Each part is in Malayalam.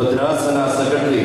ഭദ്രാസന സെക്രട്ടറി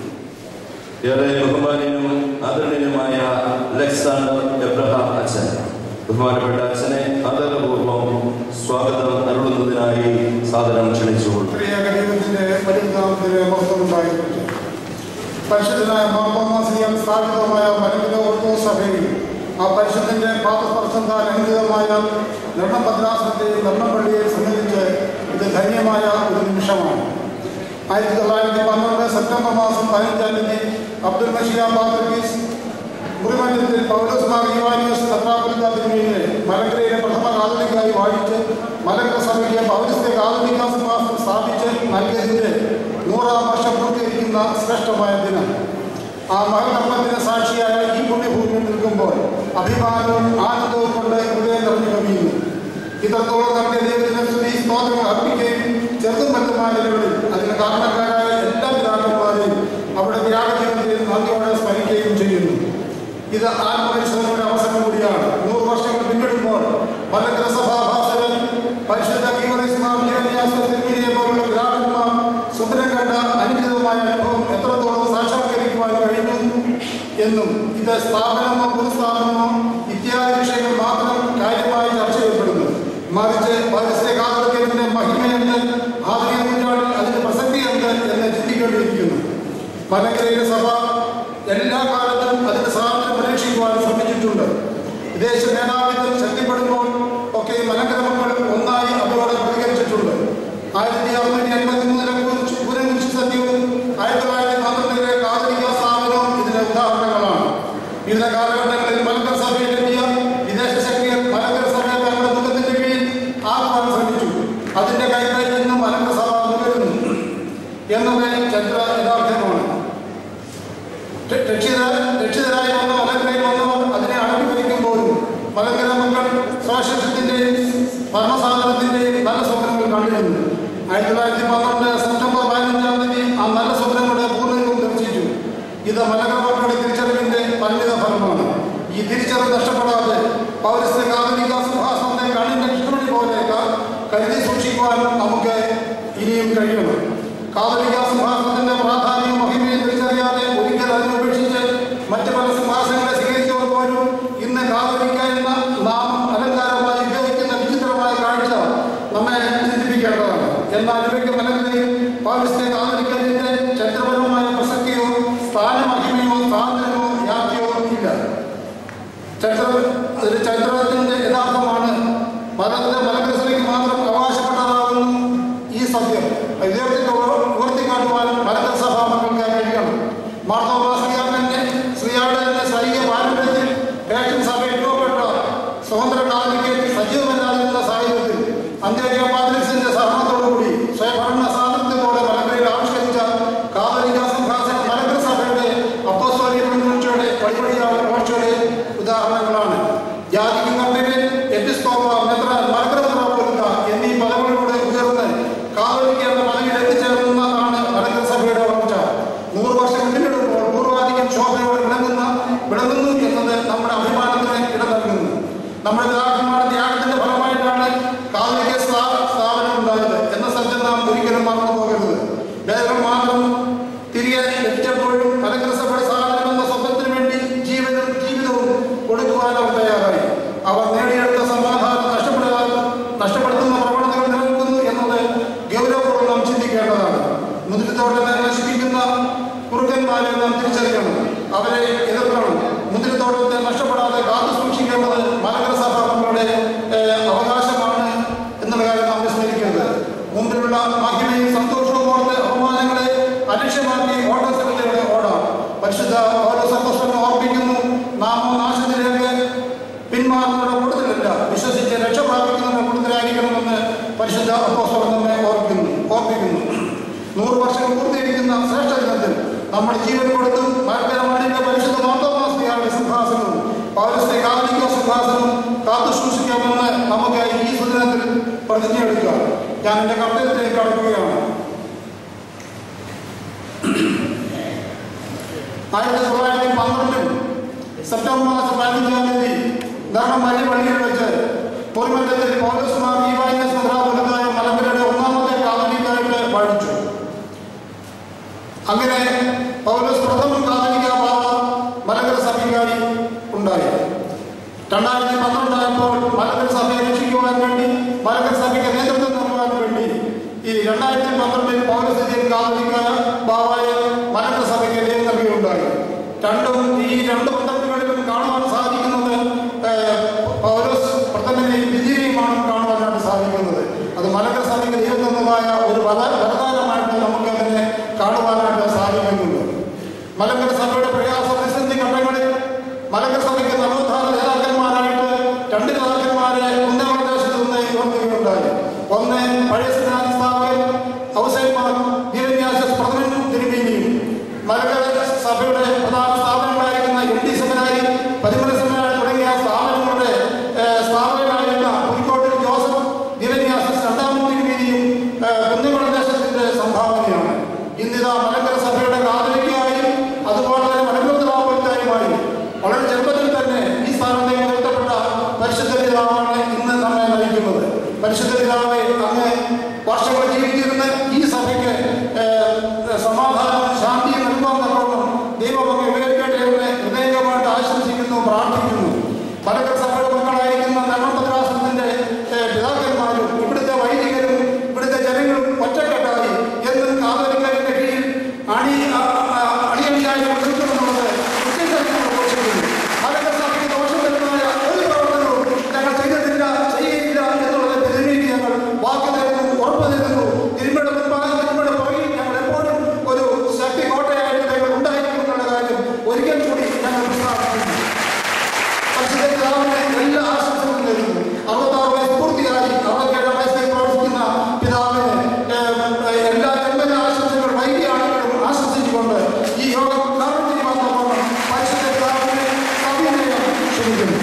ഏറെ ബഹുമാന്യനും ആദരണീയനുമായ അലക്സാണ്ടർ എബ്രഹാം അച്ഛൻ ബഹുമാനപ്പെട്ട അച്ഛനെ ആദരപൂർവ്വം സ്വാഗതം അരുളുന്നതിനായി സാദരം ക്ഷണിച്ചുകൊള്ളു പ്രിയ ദൈവത്തിന്റെ പരിതാപത്തിന് മഹത്വമുണ്ടായിട്ടുണ്ട് പരിശുദ്ധനായ മാർപ്പാമാസിയം സ്ഥാപിതമായ മലങ്കര ഓർത്തഡോക്സ് സഭയിൽ ആ പരിശുദ്ധന്റെ പാദസ്പർശന്താൽ അനുഗ്രഹമായ നിർമ്മഭദ്രാസനത്തെയും നിർമ്മപള്ളിയെ സംബന്ധിച്ച് ഇത് ധന്യമായ ഒരു നിമിഷമാണ് ആയിരത്തി തൊള്ളായിരത്തി പന്ത്രണ്ട് സെപ്റ്റംബർ മാസം പതിനഞ്ചാം തീയതി അബ്ദുൽ മഷീദ പാത്രീസ് മുറിമറ്റത്തിൽ പൗലോസ് മാർ യുവാനിയോസ് തത്രാപുരത്തിനെ മലങ്കരയിലെ പ്രഥമ കാതലിക്കായി വാഴിച്ച് മലങ്കര സഭയ്ക്ക് പൗരസ്ത്യ കാതലിക സിംഹാസനം സ്ഥാപിച്ച് നൽകിയതിന്റെ നൂറാം വർഷം പൂർത്തീകരിക്കുന്ന ശ്രേഷ്ഠമായ ദിനം ആ മഹകർമ്മത്തിന് സാക്ഷിയായ ഈ പുണ്യഭൂമിയിൽ നിൽക്കുമ്പോൾ അഭിമാനവും ആനന്ദവും കൊണ്ട് ഹൃദയം നിറഞ്ഞു കവിയുന്നു ഇത്രത്തോളം നടത്തിയ ദൈവത്തിന് സ്തുതി സ്തോത്രങ്ങൾ അർപ്പിക്കുകയും ചെറുതും വലുതുമായ നിലകളിൽ അതിന് കാരണക്കാരായ എല്ലാ പിതാക്കന്മാരെയും അവിടെ ത്യാഗജീവനത്തിൽ നന്ദിയോടെ സ്മരിക്കുകയും ചെയ്യുന്നു ഇത് ആത്മപരിശോധനയുടെ അവസരം കൂടിയാണ് നൂറ് വർഷങ്ങൾ പിന്നിടുമ്പോൾ മലങ്കര സഭാഭാസകൻ പരിശുദ്ധ തിരുമണിയെ പോലുള്ള ഗ്രാമന്മാർ സ്വപ്നം കണ്ട അനുചിതമായ അനുഭവം എത്രത്തോളം സാക്ഷാത്കരിക്കുവാൻ കഴിഞ്ഞു എന്നും ഇത് സ്ഥാപനമോ പൊതുസ്ഥാപനമോ ഇത്യാദി വിഷയങ്ങൾ മാത്രം കാര്യമായി ചർച്ച ചെയ്യപ്പെടുന്നു മറിച്ച് പരിസ്ഥിതി കാതൃത്വത്തിന്റെ മഹിമയെന്ത് ആധുനിക നൂറ്റാണ്ടിൽ അതിന്റെ പ്രസക്തി എന്ത് എന്ന് ചിന്തിക്കേണ്ടിയിരിക്കുന്നു മലങ്കരയിലെ സഭ എല്ലാ കാലത്തും അതിന്റെ സ്വാതന്ത്ര്യം പരീക്ഷിക്കുവാൻ ശ്രമിച്ചിട്ടുണ്ട് വിദേശ മേധാവിത്വം ശക്തിപ്പെടുമ്പോൾ ഒക്കെ മലങ്കര മക്കൾ ഒന്നായി അവരോട് പ്രതികരിച്ചിട്ടുണ്ട് ആയിരത്തി അറുന്നൂറ്റി എൺപത്തി മൂന്നിലെ പുനരുദ്ധ സത്യവും ആയിരത്തി തൊള്ളായിരത്തി പന്ത്രണ്ടിലെ കാതലിക സ്ഥാപനവും ഇതിന്റെ ഉദാഹരണങ്ങളാണ് വിവിധ കാലഘട്ടങ്ങളിൽ മലങ്കര സഭയിലെത്തിയ വിദേശ ശക്തികൾ മലങ്കര സഭയെ തങ്ങളുടെ മുഖത്തിന്റെ കീഴിൽ ആക്കുവാൻ ശ്രമിച്ചു അതിന്റെ കൈകളിൽ നിന്നും മലങ്കര സഭ തുടരുന്നു എന്നത് ചരിത്ര യഥാർത്ഥമാണ് രക്ഷിത- രക്ഷിതരായി വന്ന മലങ്കരയിൽ വന്നവർ അതിനെ അടക്കി ഭരിക്കുമ്പോഴും മലങ്കര മക്കൾ സ്വാശിഷ്യത്തിന്റെയും ഭരണസാധനത്തിന്റെയും നല്ല സ്വപ്നങ്ങൾ കണ്ടിരുന്നു ആയിരത്തി തൊള്ളായിരത്തി പന്ത്രണ്ട് സെപ്റ്റംബർ പതിനഞ്ചാം തീയതി ആ നല്ല സ്വപ്നങ്ങളുടെ പൂർണ്ണരൂപം ദർശിച്ചു ഇത് മലങ്കര മക്കളുടെ തിരിച്ചറിവിന്റെ പരിണിത ഫലമാണ് ഈ തിരിച്ചറിവ് നഷ്ടപ്പെടാതെ പൗരസ്ത്യ കാതലിക സിംഹാസനത്തെ കണ്ണിന്റെ കൃഷ്ണമണി പോലെ ക- കരുതി സൂക്ഷിക്കുവാൻ നമുക്ക് ഇനിയും കഴിയണം കാതലിക സിംഹാസനത്തിന്റെ പ്രാധാന്യവും മഹിമയും തിരിച്ചറിയാതെ ഒരിക്കൽ അതിനെ ഉപേക്ഷിച്ച് മറ്റ് പല സിംഹാസനങ്ങളെ സ്വീകരിച്ചവർ പോലും ഇന്ന് കാതലിക്ക എന്ന നാമം അലങ്കാരമായി ഉപയോഗിക്കുന്ന വിചിത്രമായ കാഴ്ച നമ്മെ ചിന്തിപ്പിക്കേണ്ടതാണ് എന്നാൽ ഇവയ്ക്ക് മലങ്കരയിൽ പാകിസ്ഥാൻ കാതലിക്കലിന്റെ ചരിത്രപരമായ പ്രസക്തിയോ സ്ഥാനമഹിമയോ സ്വാതന്ത്ര്യമോ വ്യാപ്തിയോ ഇല്ല ചരിത്ര ഒരു ചരിത്രത്തിന്റെ യഥാർത്ഥമാണ് മതത്തിന്റെ മലങ്കരസഭയ്ക്ക് മാത്രം അവകാശപ്പെട്ടതാകുന്നു ഈ സത്യം ഇദ്ദേഹത്തിന്റെ ഉയർത്തിക്കാട്ടുവാൻ മലങ്കര സഭാ മക്കൾക്ക് കഴിയണം മാർത്തോമാ ശ്രീയാടന്റെ ശ്രീയാടന്റെ സൈനിക പാരമ്പര്യത്തിൽ റേഷൻ സഭ രൂപപ്പെട്ട സ്വതന്ത്ര കാലത്തേക്ക് സജീവമല്ലാതിരുന്ന സാഹചര്യത്തിൽ അന്ത്യോഗ്യ പാത്രിക്സിന്റെ സഹകരണത്തോടുകൂടി സ്വയംഭരണ സ്വാതന്ത്ര്യത്തോടെ മലങ്കരയിൽ ആവിഷ്കരിച്ച കാതലിക സിംഹാസനം മലങ്കര സഭയുടെ അപ്പോസ്തോലിക പിന്തുണച്ചയുടെ പടിപടിയായ വളർച്ചയുടെ ഉദാഹരണങ്ങളാണ് ജാതിക്ക് കമ്പിന് എപ്പിസ്കോപ്പ മെത്രാൻ മലങ്കര സഭ പോലുള്ള എന്നീ പദവികളിലൂടെ ഉയർന്ന് കാതലിക്ക എന്ന പദവിയിൽ എത്തിച്ചേർന്നതാണ് മലങ്കര സഭയുടെ വളർച്ച നൂറ് വർഷം പിന്നിടുമ്പോൾ പൂർവാധികം ശോഭയോടെ വിളങ്ങുന്ന വിളങ്ങുന്നു എന്നത് നമ്മുടെ അഭിമാനത്തിന് ഇട നൽകുന്നു നമ്മുടെ പിതാക്കന്മാരുടെ ത്യാഗത്തിന്റെ ഫലമായിട്ടാണ് കാതലിക സ്ഥാ- സ്ഥാപനം ഉണ്ടായത് എന്ന സത്യം നാം ഒരിക്കലും മറന്നു പോകരുത് വേദങ്ങൾ മാത്രം തിരികെ ലഭിച്ചപ്പോഴും മലങ്കര സഭയുടെ സ്ഥാപനം എന്ന സ്വപ്നത്തിന് വേണ്ടി ജീവനും ജീവിതവും കൊടുക്കുവാൻ അവർ തയ്യാറായി അവർ നേടിയെടുത്ത സമാധാനം നഷ്ടപ്പെടാൻ നഷ്ടപ്പെടുത്തുന്ന പ്രവണതകൾ നിലനിൽക്കുന്നു എന്നത് ഗൗരവപൂർവ്വം നാം ചിന്തിക്കേണ്ടതാണ് മുന്തിരിത്തോട്ടത്തെ നശിപ്പിക്കുന്ന കുറുക്കന്മാരെ നാം തിരിച്ചറിയണം അവരെ എതിർക്കണം മുന്തിരിത്തോട്ടത്തെ നഷ്ടപ്പെടാതെ കാത്തു സൂക്ഷിക്കേണ്ടത് മലങ്കര സഭ മക്കളുടെ ഏഹ്, അവകാശമാണ് എന്നുള്ള കാര്യം നാം വിസ്മരിക്കരുത് മുമ്പിലുള്ള മഹിമയും സന്തോഷവും ഓർത്ത് അപമാനങ്ങളെ അലക്ഷ്യമാക്കി ഓട്ടസ്ഥലത്തിലൂടെ ഓടാം പരിശുദ്ധ ഓരോ സന്തോഷം ഓർപ്പിക്കുന്നു നാമോ നാശത്തിലേക്ക് പിന്മാറുന്നവരുടെ കൂടുതലല്ല വിശ്വസിച്ച് രക്ഷ പ്രാപിക്കുന്നവരുടെ കൂടുതലായിരിക്കണമെന്ന് പരിശുദ്ധ അപ്പോസ്തലൻ നമ്മെ ഓർപ്പിക്കുന്നു ഓർപ്പിക്കുന്നു നൂറ് വർഷങ്ങൾ പൂർത്തീകരിക്കുന്ന ശ്രേഷ്ഠ ദിനത്തിൽ നമ്മുടെ ജീവൻ കൊടുത്തും മരക്കരമാണിന്റെ പരിശുദ്ധ മാർത്തോമാസ്തിയാരുടെ സിംഹാസനവും പൗരസ്ത്യ കാലിക സിംഹാസനവും കാത്തു സൂക്ഷിക്കാമെന്ന് നമുക്ക് ഈ സുദിനത്തിൽ പ്രതിജ്ഞയെടുക്കാം ഞാൻ എൻ്റെ കർത്തവ്യത്തിലേക്ക് കടക്കുകയാണ് ആയിരത്തി തൊള്ളായിരത്തി പന്ത്രണ്ടിൽ സെപ്റ്റംബർ മാസം പതിനഞ്ചാം തീയതി ധർമ്മം വലിയ പള്ളിയിൽ വെച്ച് പൊരുമറ്റത്തിൽ പൗരസ്മാർ ഈവായസ് മദ്രാപുരത്തായ മലങ്കരയുടെ ഒന്നാമത്തെ കാതലിക്കായിട്ട് പഠിച്ചു പൗലോസ് പ്രഥമൻ കാതലിക്ക ബാബ മലങ്കര സഭയ്ക്കായി ഉണ്ടായി രണ്ടായിരത്തി പന്ത്രണ്ടായപ്പോൾ മലങ്കര സഭയെ രക്ഷിക്കുവാൻ വേണ്ടി മലങ്കര സഭയ്ക്ക് നേതൃത്വം നൽകുവാൻ വേണ്ടി ഈ രണ്ടായിരത്തി പന്ത്രണ്ടിൽ പൗരസ്ഥിതിയിൽ കാതലിക്കായ ബാബായെ മലങ്കര സഭയ്ക്ക് ദൈവം നൽകുകയുണ്ടായി രണ്ടും ഈ രണ്ട് പന്ത്രണ്ടുകളിലും കാണുവാൻ സാധിക്കുന്നത് ഏഹ്, പൗലോസ് പ്രഥമനെയും ദ്വിതീയമാണ് കാണുവാനായിട്ട് സാധിക്കുന്നത് അത് മലങ്കര സഭയ്ക്ക് ദൈവം തന്നതായ ഒരു വര- വരദാനമായിട്ട് നമുക്ക് അതിനെ കാണുവാനായിട്ട് സാധിക്കുന്നുണ്ട് മലങ്കര സഭയുടെ പ്രയാസ പ്രതിസന്ധി ഘട്ടങ്ങളിൽ മലങ്കര സഭയ്ക്ക് നവോത്ഥാന നേതാക്കന്മാരായിട്ട് രണ്ട് നേതാക്കന്മാരെ ഉന്നതപ്രദേശത്ത് നിന്ന് ഉയർത്തുകയുണ്ടായി ഒന്ന് പഴയ സിദ്ധാന്ത സ്ഥാപകൻ ഔസൈമാർ വീരന്യാസ പ്രഥമൻ തിരുമേനിയും മലങ്കര സഭയുടെ പ്രധാന സ്ഥാപനങ്ങളായിരുന്ന എം ഡി സെമിനാരി പതിമൂന്ന് സെമിനാരി തുടങ്ങിയ സ്ഥാപനങ്ങളുടെ ഏഹ്, സ്ഥാപകനായിരുന്ന പുലിക്കോട്ടിൽ ജോസഫ് വീരന്യാസ രണ്ടാമൻ തിരുമേനിയും കുന്നംകുളദേശത്തിന്റെ സംഭാവനയാണ് ഇന്നിതാ മലങ്കര സഭയുടെ കാതലിക്കായും അതുപോലെ തന്നെ മലങ്കരമായും വളരെ ചെറുപ്പത്തിൽ തന്നെ ഈ സ്ഥാനത്തേക്ക് ഉയർത്തപ്പെട്ട പരിശുദ്ധ പിതാവാണ് ഇന്ന് നമ്മെ നയിക്കുന്നത് പരിശുദ്ധ പിതാവെ അങ്ങ് വർഷങ്ങൾ ജീവിച്ചിരുന്ന ഈ സഭയ്ക്ക് ഏഹ്, സമാധാനവും ശാന്തിയും നൽകുവാൻ തക്കോണം ദൈവം അങ്ങ് ഉയർക്കട്ടെ എന്ന് ഹൃദയമായിട്ട് ആശംസിക്കുന്നു പ്രാർത്ഥിക്കുന്നു മലങ്കര സഭയുടെ മക്കളായിരിക്കുന്ന ധർമ്മപത്രാസനത്തിന്റെ ഏഹ്, പിതാക്കന്മാരും ഇവിടുത്തെ വൈദികരും ഇവിടുത്തെ ജനങ്ങളും ഒറ്റക്കെട്ടായി എന്നും കാതലിക്കാരിന്റെ കീഴിൽ അണി അ- അ- അണിയണിയായി നിൽക്കണമെന്നുള്ളത് ഉച്ചസ്ഥലത്ത് ഘോഷിക്കുന്നു മലങ്കര സഭയ്ക്ക് ദോഷം വരുന്നതായ ഒരു പ്രവർത്തനവും ഞങ്ങൾ ചെയ്തിട്ടില്ല ചെയ്യുകയില്ല എന്നുള്ളത് തിരുമേനി ഞങ്ങൾ വാക്ക് തരുന്നു ഉറപ്പ് തരുന്നു തിരുമയുടെ മുൻപാകെ തിരുമയുടെ പുറകിൽ ഞങ്ങൾ എപ്പോഴും ഒരു ശക്തി കോട്ടയായിട്ട് ഞങ്ങൾ ഉണ്ടായിരിക്കും എന്നുള്ള കാര്യം ഒരിക്കൽ കൂടി ഞങ്ങൾ പ്രസ്താവിക്കുന്നു പരിശുദ്ധ പിതാവിനെ എല്ലാ ആശംസകളും നേരുന്നു അറുപത്താറ് വയസ്സ് പൂർത്തിയായി അറുപത്തേഴാം വയസ്സിൽ പ്രവർത്തിക്കുന്ന പിതാവിന് ഏഹ്, എല്ലാ ജന്മദിന ആശംസകൾ വൈകിയാണെങ്കിലും ആശംസിച്ചുകൊണ്ട് ഈ യോഗം ഉദ്ഘാടനം മാത്രമാണ് പരിശുദ്ധ പിതാവിനെ സവിനയം ക്ഷണിക്കുന്നു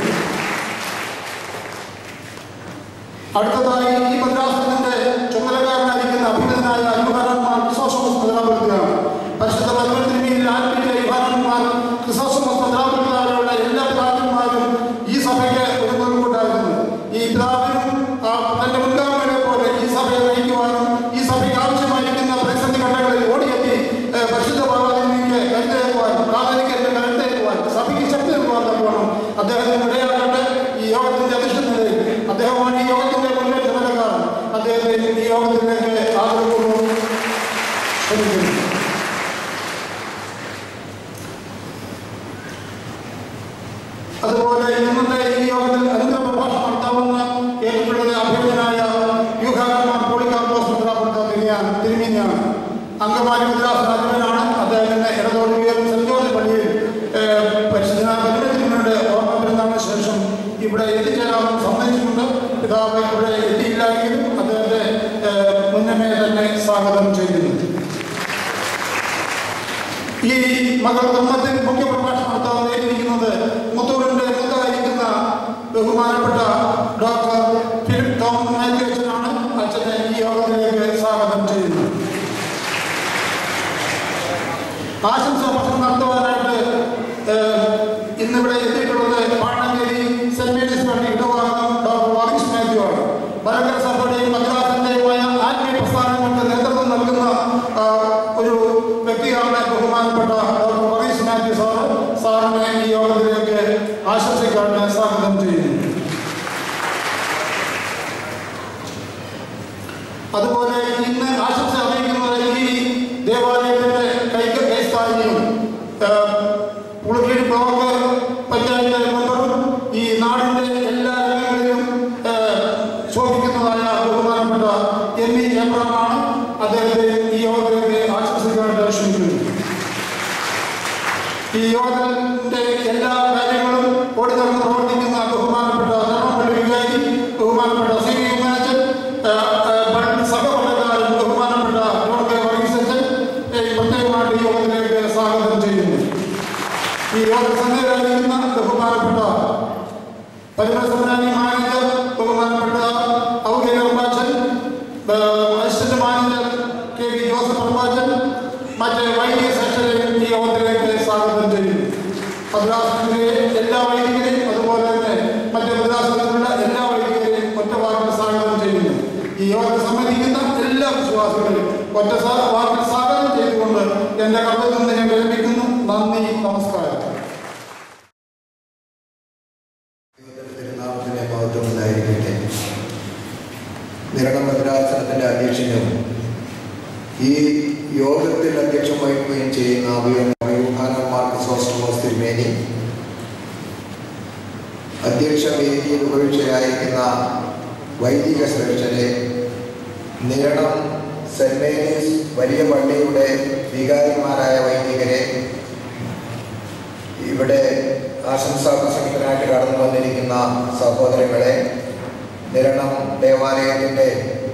അടുത്തതായി ഈ മദ്രാസത്തിന്റെ ചുമതലക്കാരനായിരിക്കുന്ന അഭിനന്ദനായ യുവകാരന്മാർ ക്രിസോസ്റ്റമസ് മുതലാളിയാണ് പരിശുദ്ധ പത്മത്തിനുമേൽ ആത്മീയ യുവകാരന്മാർ ക്രിസോസ്റ്റമസ് മുതലാളികളുടെ എല്ലാ പിതാക്കന്മാരും ഈ സഭയ്ക്ക് ഒരു മുൻകൂട്ടായിരുന്നു ഈ പിതാവിനും ആ, തന്റെ മുൻഗാമികളെ പോലെ ഈ സഭയെ നയിക്കുവാനും ഈ സഭയ്ക്ക് ആവശ്യമായിരിക്കുന്ന പ്രതിസന്ധി ഘട്ടങ്ങളിൽ ഓടിയെത്തി ഏ, പരിശുദ്ധ ബാബാദിനിക്ക് കരുത്തേക്കുവാൻ പ്രാഥമികന്റെ കരുത്തേക്കുവാൻ സഭയ്ക്ക് ശക്തി നൽകുവാൻ തക്കവണ്ണം അദ്ദേഹത്തിന് ഇടയാകട്ടെ ഈ യോഗത്തിന്റെ അധിഷ്ഠിതയിൽ അദ്ദേഹമാണ് ഈ യോഗത്തിന്റെ മുന്നിൽ ചുമതലക്കാരൻ അദ്ദേഹത്തെ ഈ യോഗത്തിലേക്ക് ആദരപൂർവ്വം ക്ഷണിക്കുന്നു അതുപോലെ ഇന്നത്തെ ഈ യോഗത്തിൽ അനുഗ്രഹ പ്രഭാഷണം നടത്താമെന്ന് കേട്ടിട്ടുള്ളത് അഭ്യർത്ഥനായ യുഹാകുമാർ പോളിക്കാർപ്പോസ് മുദ്രാപ്പെടുത്ത തിരിയാണ് തിരുമീനിയാണ് അങ്കമാലി മുദ്രാസനാധിപനാണ് അദ്ദേഹത്തിന്റെ ഇടതോടുകയും സെന്റ് ജോർജ് പള്ളിയിൽ ഏഹ്, പരിശുദ്ധനായ പരമതിരുമയുടെ ഓർമ്മ പെരുന്നാളിന് ശേഷം ഇവിടെ എത്തിച്ചേരാമെന്ന് സമ്മതിച്ചിട്ടുണ്ട് പിതാവ് ഇവിടെ എത്തിയില്ലായെങ്കിലും അദ്ദേഹത്തെ ഏഹ്, മുന്നമേ തന്നെ സ്വാഗതം ചെയ്യുന്നു ഈ മകൾ ധർമ്മത്തിൽ മുഖ്യ പ്രഭാഷണം നടത്താൻ നേരിയിരിക്കുന്നത് മുത്തൂരിന്റെ മുത്തായിരിക്കുന്ന ബഹുമാനപ്പെട്ട ഡോക്ടർ ഫിലിപ്പ് ടോം മാത്യു അച്ഛനാണ് അച്ഛനെ ഈ യോഗത്തിലേക്ക് സ്വാഗതം ചെയ്യുന്നു ആശംസ പ്രസംഗം നടത്തുവാനായിട്ട് ഏഹ്, ഇന്നിവിടെ എത്തിയിട്ടുള്ളത് പാണഞ്ചേരി സെന്റ് മേരീസ് പള്ളി ഇടവാകം ഡോക്ടർ വാഗീഷ് മാത്യു ആണ് മലങ്കര സഭയുടെയും മദ്രാസിന്റെയുമായ ആത്മീയ പ്രസ്ഥാനങ്ങൾക്ക് നേതൃത്വം നൽകുന്ന ആ, ഒരു വ്യക്തിയാണ് ബഹുമാനപ്പെട്ട ഡോക്ടർ വാഗീഷ് മാത്യു സാർ സാറിനെ ഈ യോഗത്തിലേക്ക് ആശംസിക്കാണ്ട് സ്വാഗതം ചെയ്യുന്നു അതുപോലെ ഇന്ന് ആശംസ അറിയിക്കുന്നത് ഈ ദേവാലയത്തിന്റെ കൈക്ക് കൈസ്ഥാനിയും പുളിക്കീഴ് ബ്ലോക്ക് പഞ്ചായത്ത് മെമ്പറും ഈ നാടിന്റെ എല്ലാ രംഗങ്ങളിലും ഏഹ്, ശോഭിക്കുന്നതായ ബഹുമാനപ്പെട്ട എം ഇ എബ്രഹാമാണ് അദ്ദേഹത്തെ ഈ യോഗത്തിലേക്ക് ആശംസിക്കാനായിട്ട് ക്ഷണിക്കുന്നു ഈ യോഗത്തിന്റെ എല്ലാ കാര്യങ്ങളും ഓടി നടന്ന് പ്രവർത്തിക്കുന്ന ബഹുമാനപ്പെട്ട ധർമ്മപള്ളി വികാരി ബഹുമാനപ്പെട്ട സി വി ഉമ്മാച്ചൻ സഹപഠനക്കാരൻ ബഹുമാനപ്പെട്ട ജോൺ കെ വർഗീസച്ചൻ പ്രത്യേകമായിട്ട് ഈ യോഗത്തിലേക്ക് സ്വാഗതം ചെയ്യുന്നു ഈ യോഗ സന്നിധാനിക്കുന്ന ബഹുമാനപ്പെട്ട പരിമളസംഘാനി മാനേജർ ബഹുമാനപ്പെട്ട ഔദ്യോഗിക Ummachan assistant manager K V Joseph Ummachan മറ്റ് വൈദിക സെക്ഷനെയും ഈ യോഗത്തിലേക്ക് സ്വാഗതം ചെയ്യുന്നു മദ്രാസിലെ എല്ലാ വൈദികരെയും അതുപോലെ തന്നെ മറ്റ് മദ്രാസിലുള്ള എല്ലാ വൈദികരെയും ഒറ്റ വാക്കിൽ സ്വാഗതം ചെയ്യുന്നു ഈ യോഗത്തിൽ സംബന്ധിക്കുന്ന എല്ലാ വിശ്വാസികളെയും ഒറ്റ സാ- വാക്കിൽ സ്വാഗതം ചെയ്തുകൊണ്ട് എന്റെ കർത്തവ്യത്തിൽ നിന്ന് ഞാൻ വിരമിക്കുന്നു നിരണം ഭദ്രാസനത്തിൻ്റെ അധ്യക്ഷനും ഈ യോഗത്തിൽ അധ്യക്ഷം വഹിക്കുകയും ചെയ്യുന്ന അഭിയോഹാനം മാർക്കസ് ഓസ്റ്റമോസ് തിരുമേനി അധ്യക്ഷ വേദിയിൽ ഉപേക്ഷയായിരിക്കുന്ന വൈദിക ശ്രേഷ്ഠരെ നിരണം സെന്റ് മേരീസ് വലിയ പള്ളിയുടെ വികാരിമാരായ വൈദികരെ ഇവിടെ ആശംസാ പ്രസംഗത്തിനായിട്ട് കടന്നു വന്നിരിക്കുന്ന സഹോദരങ്ങളെ നിരണം ദേവാലയത്തിൻ്റെ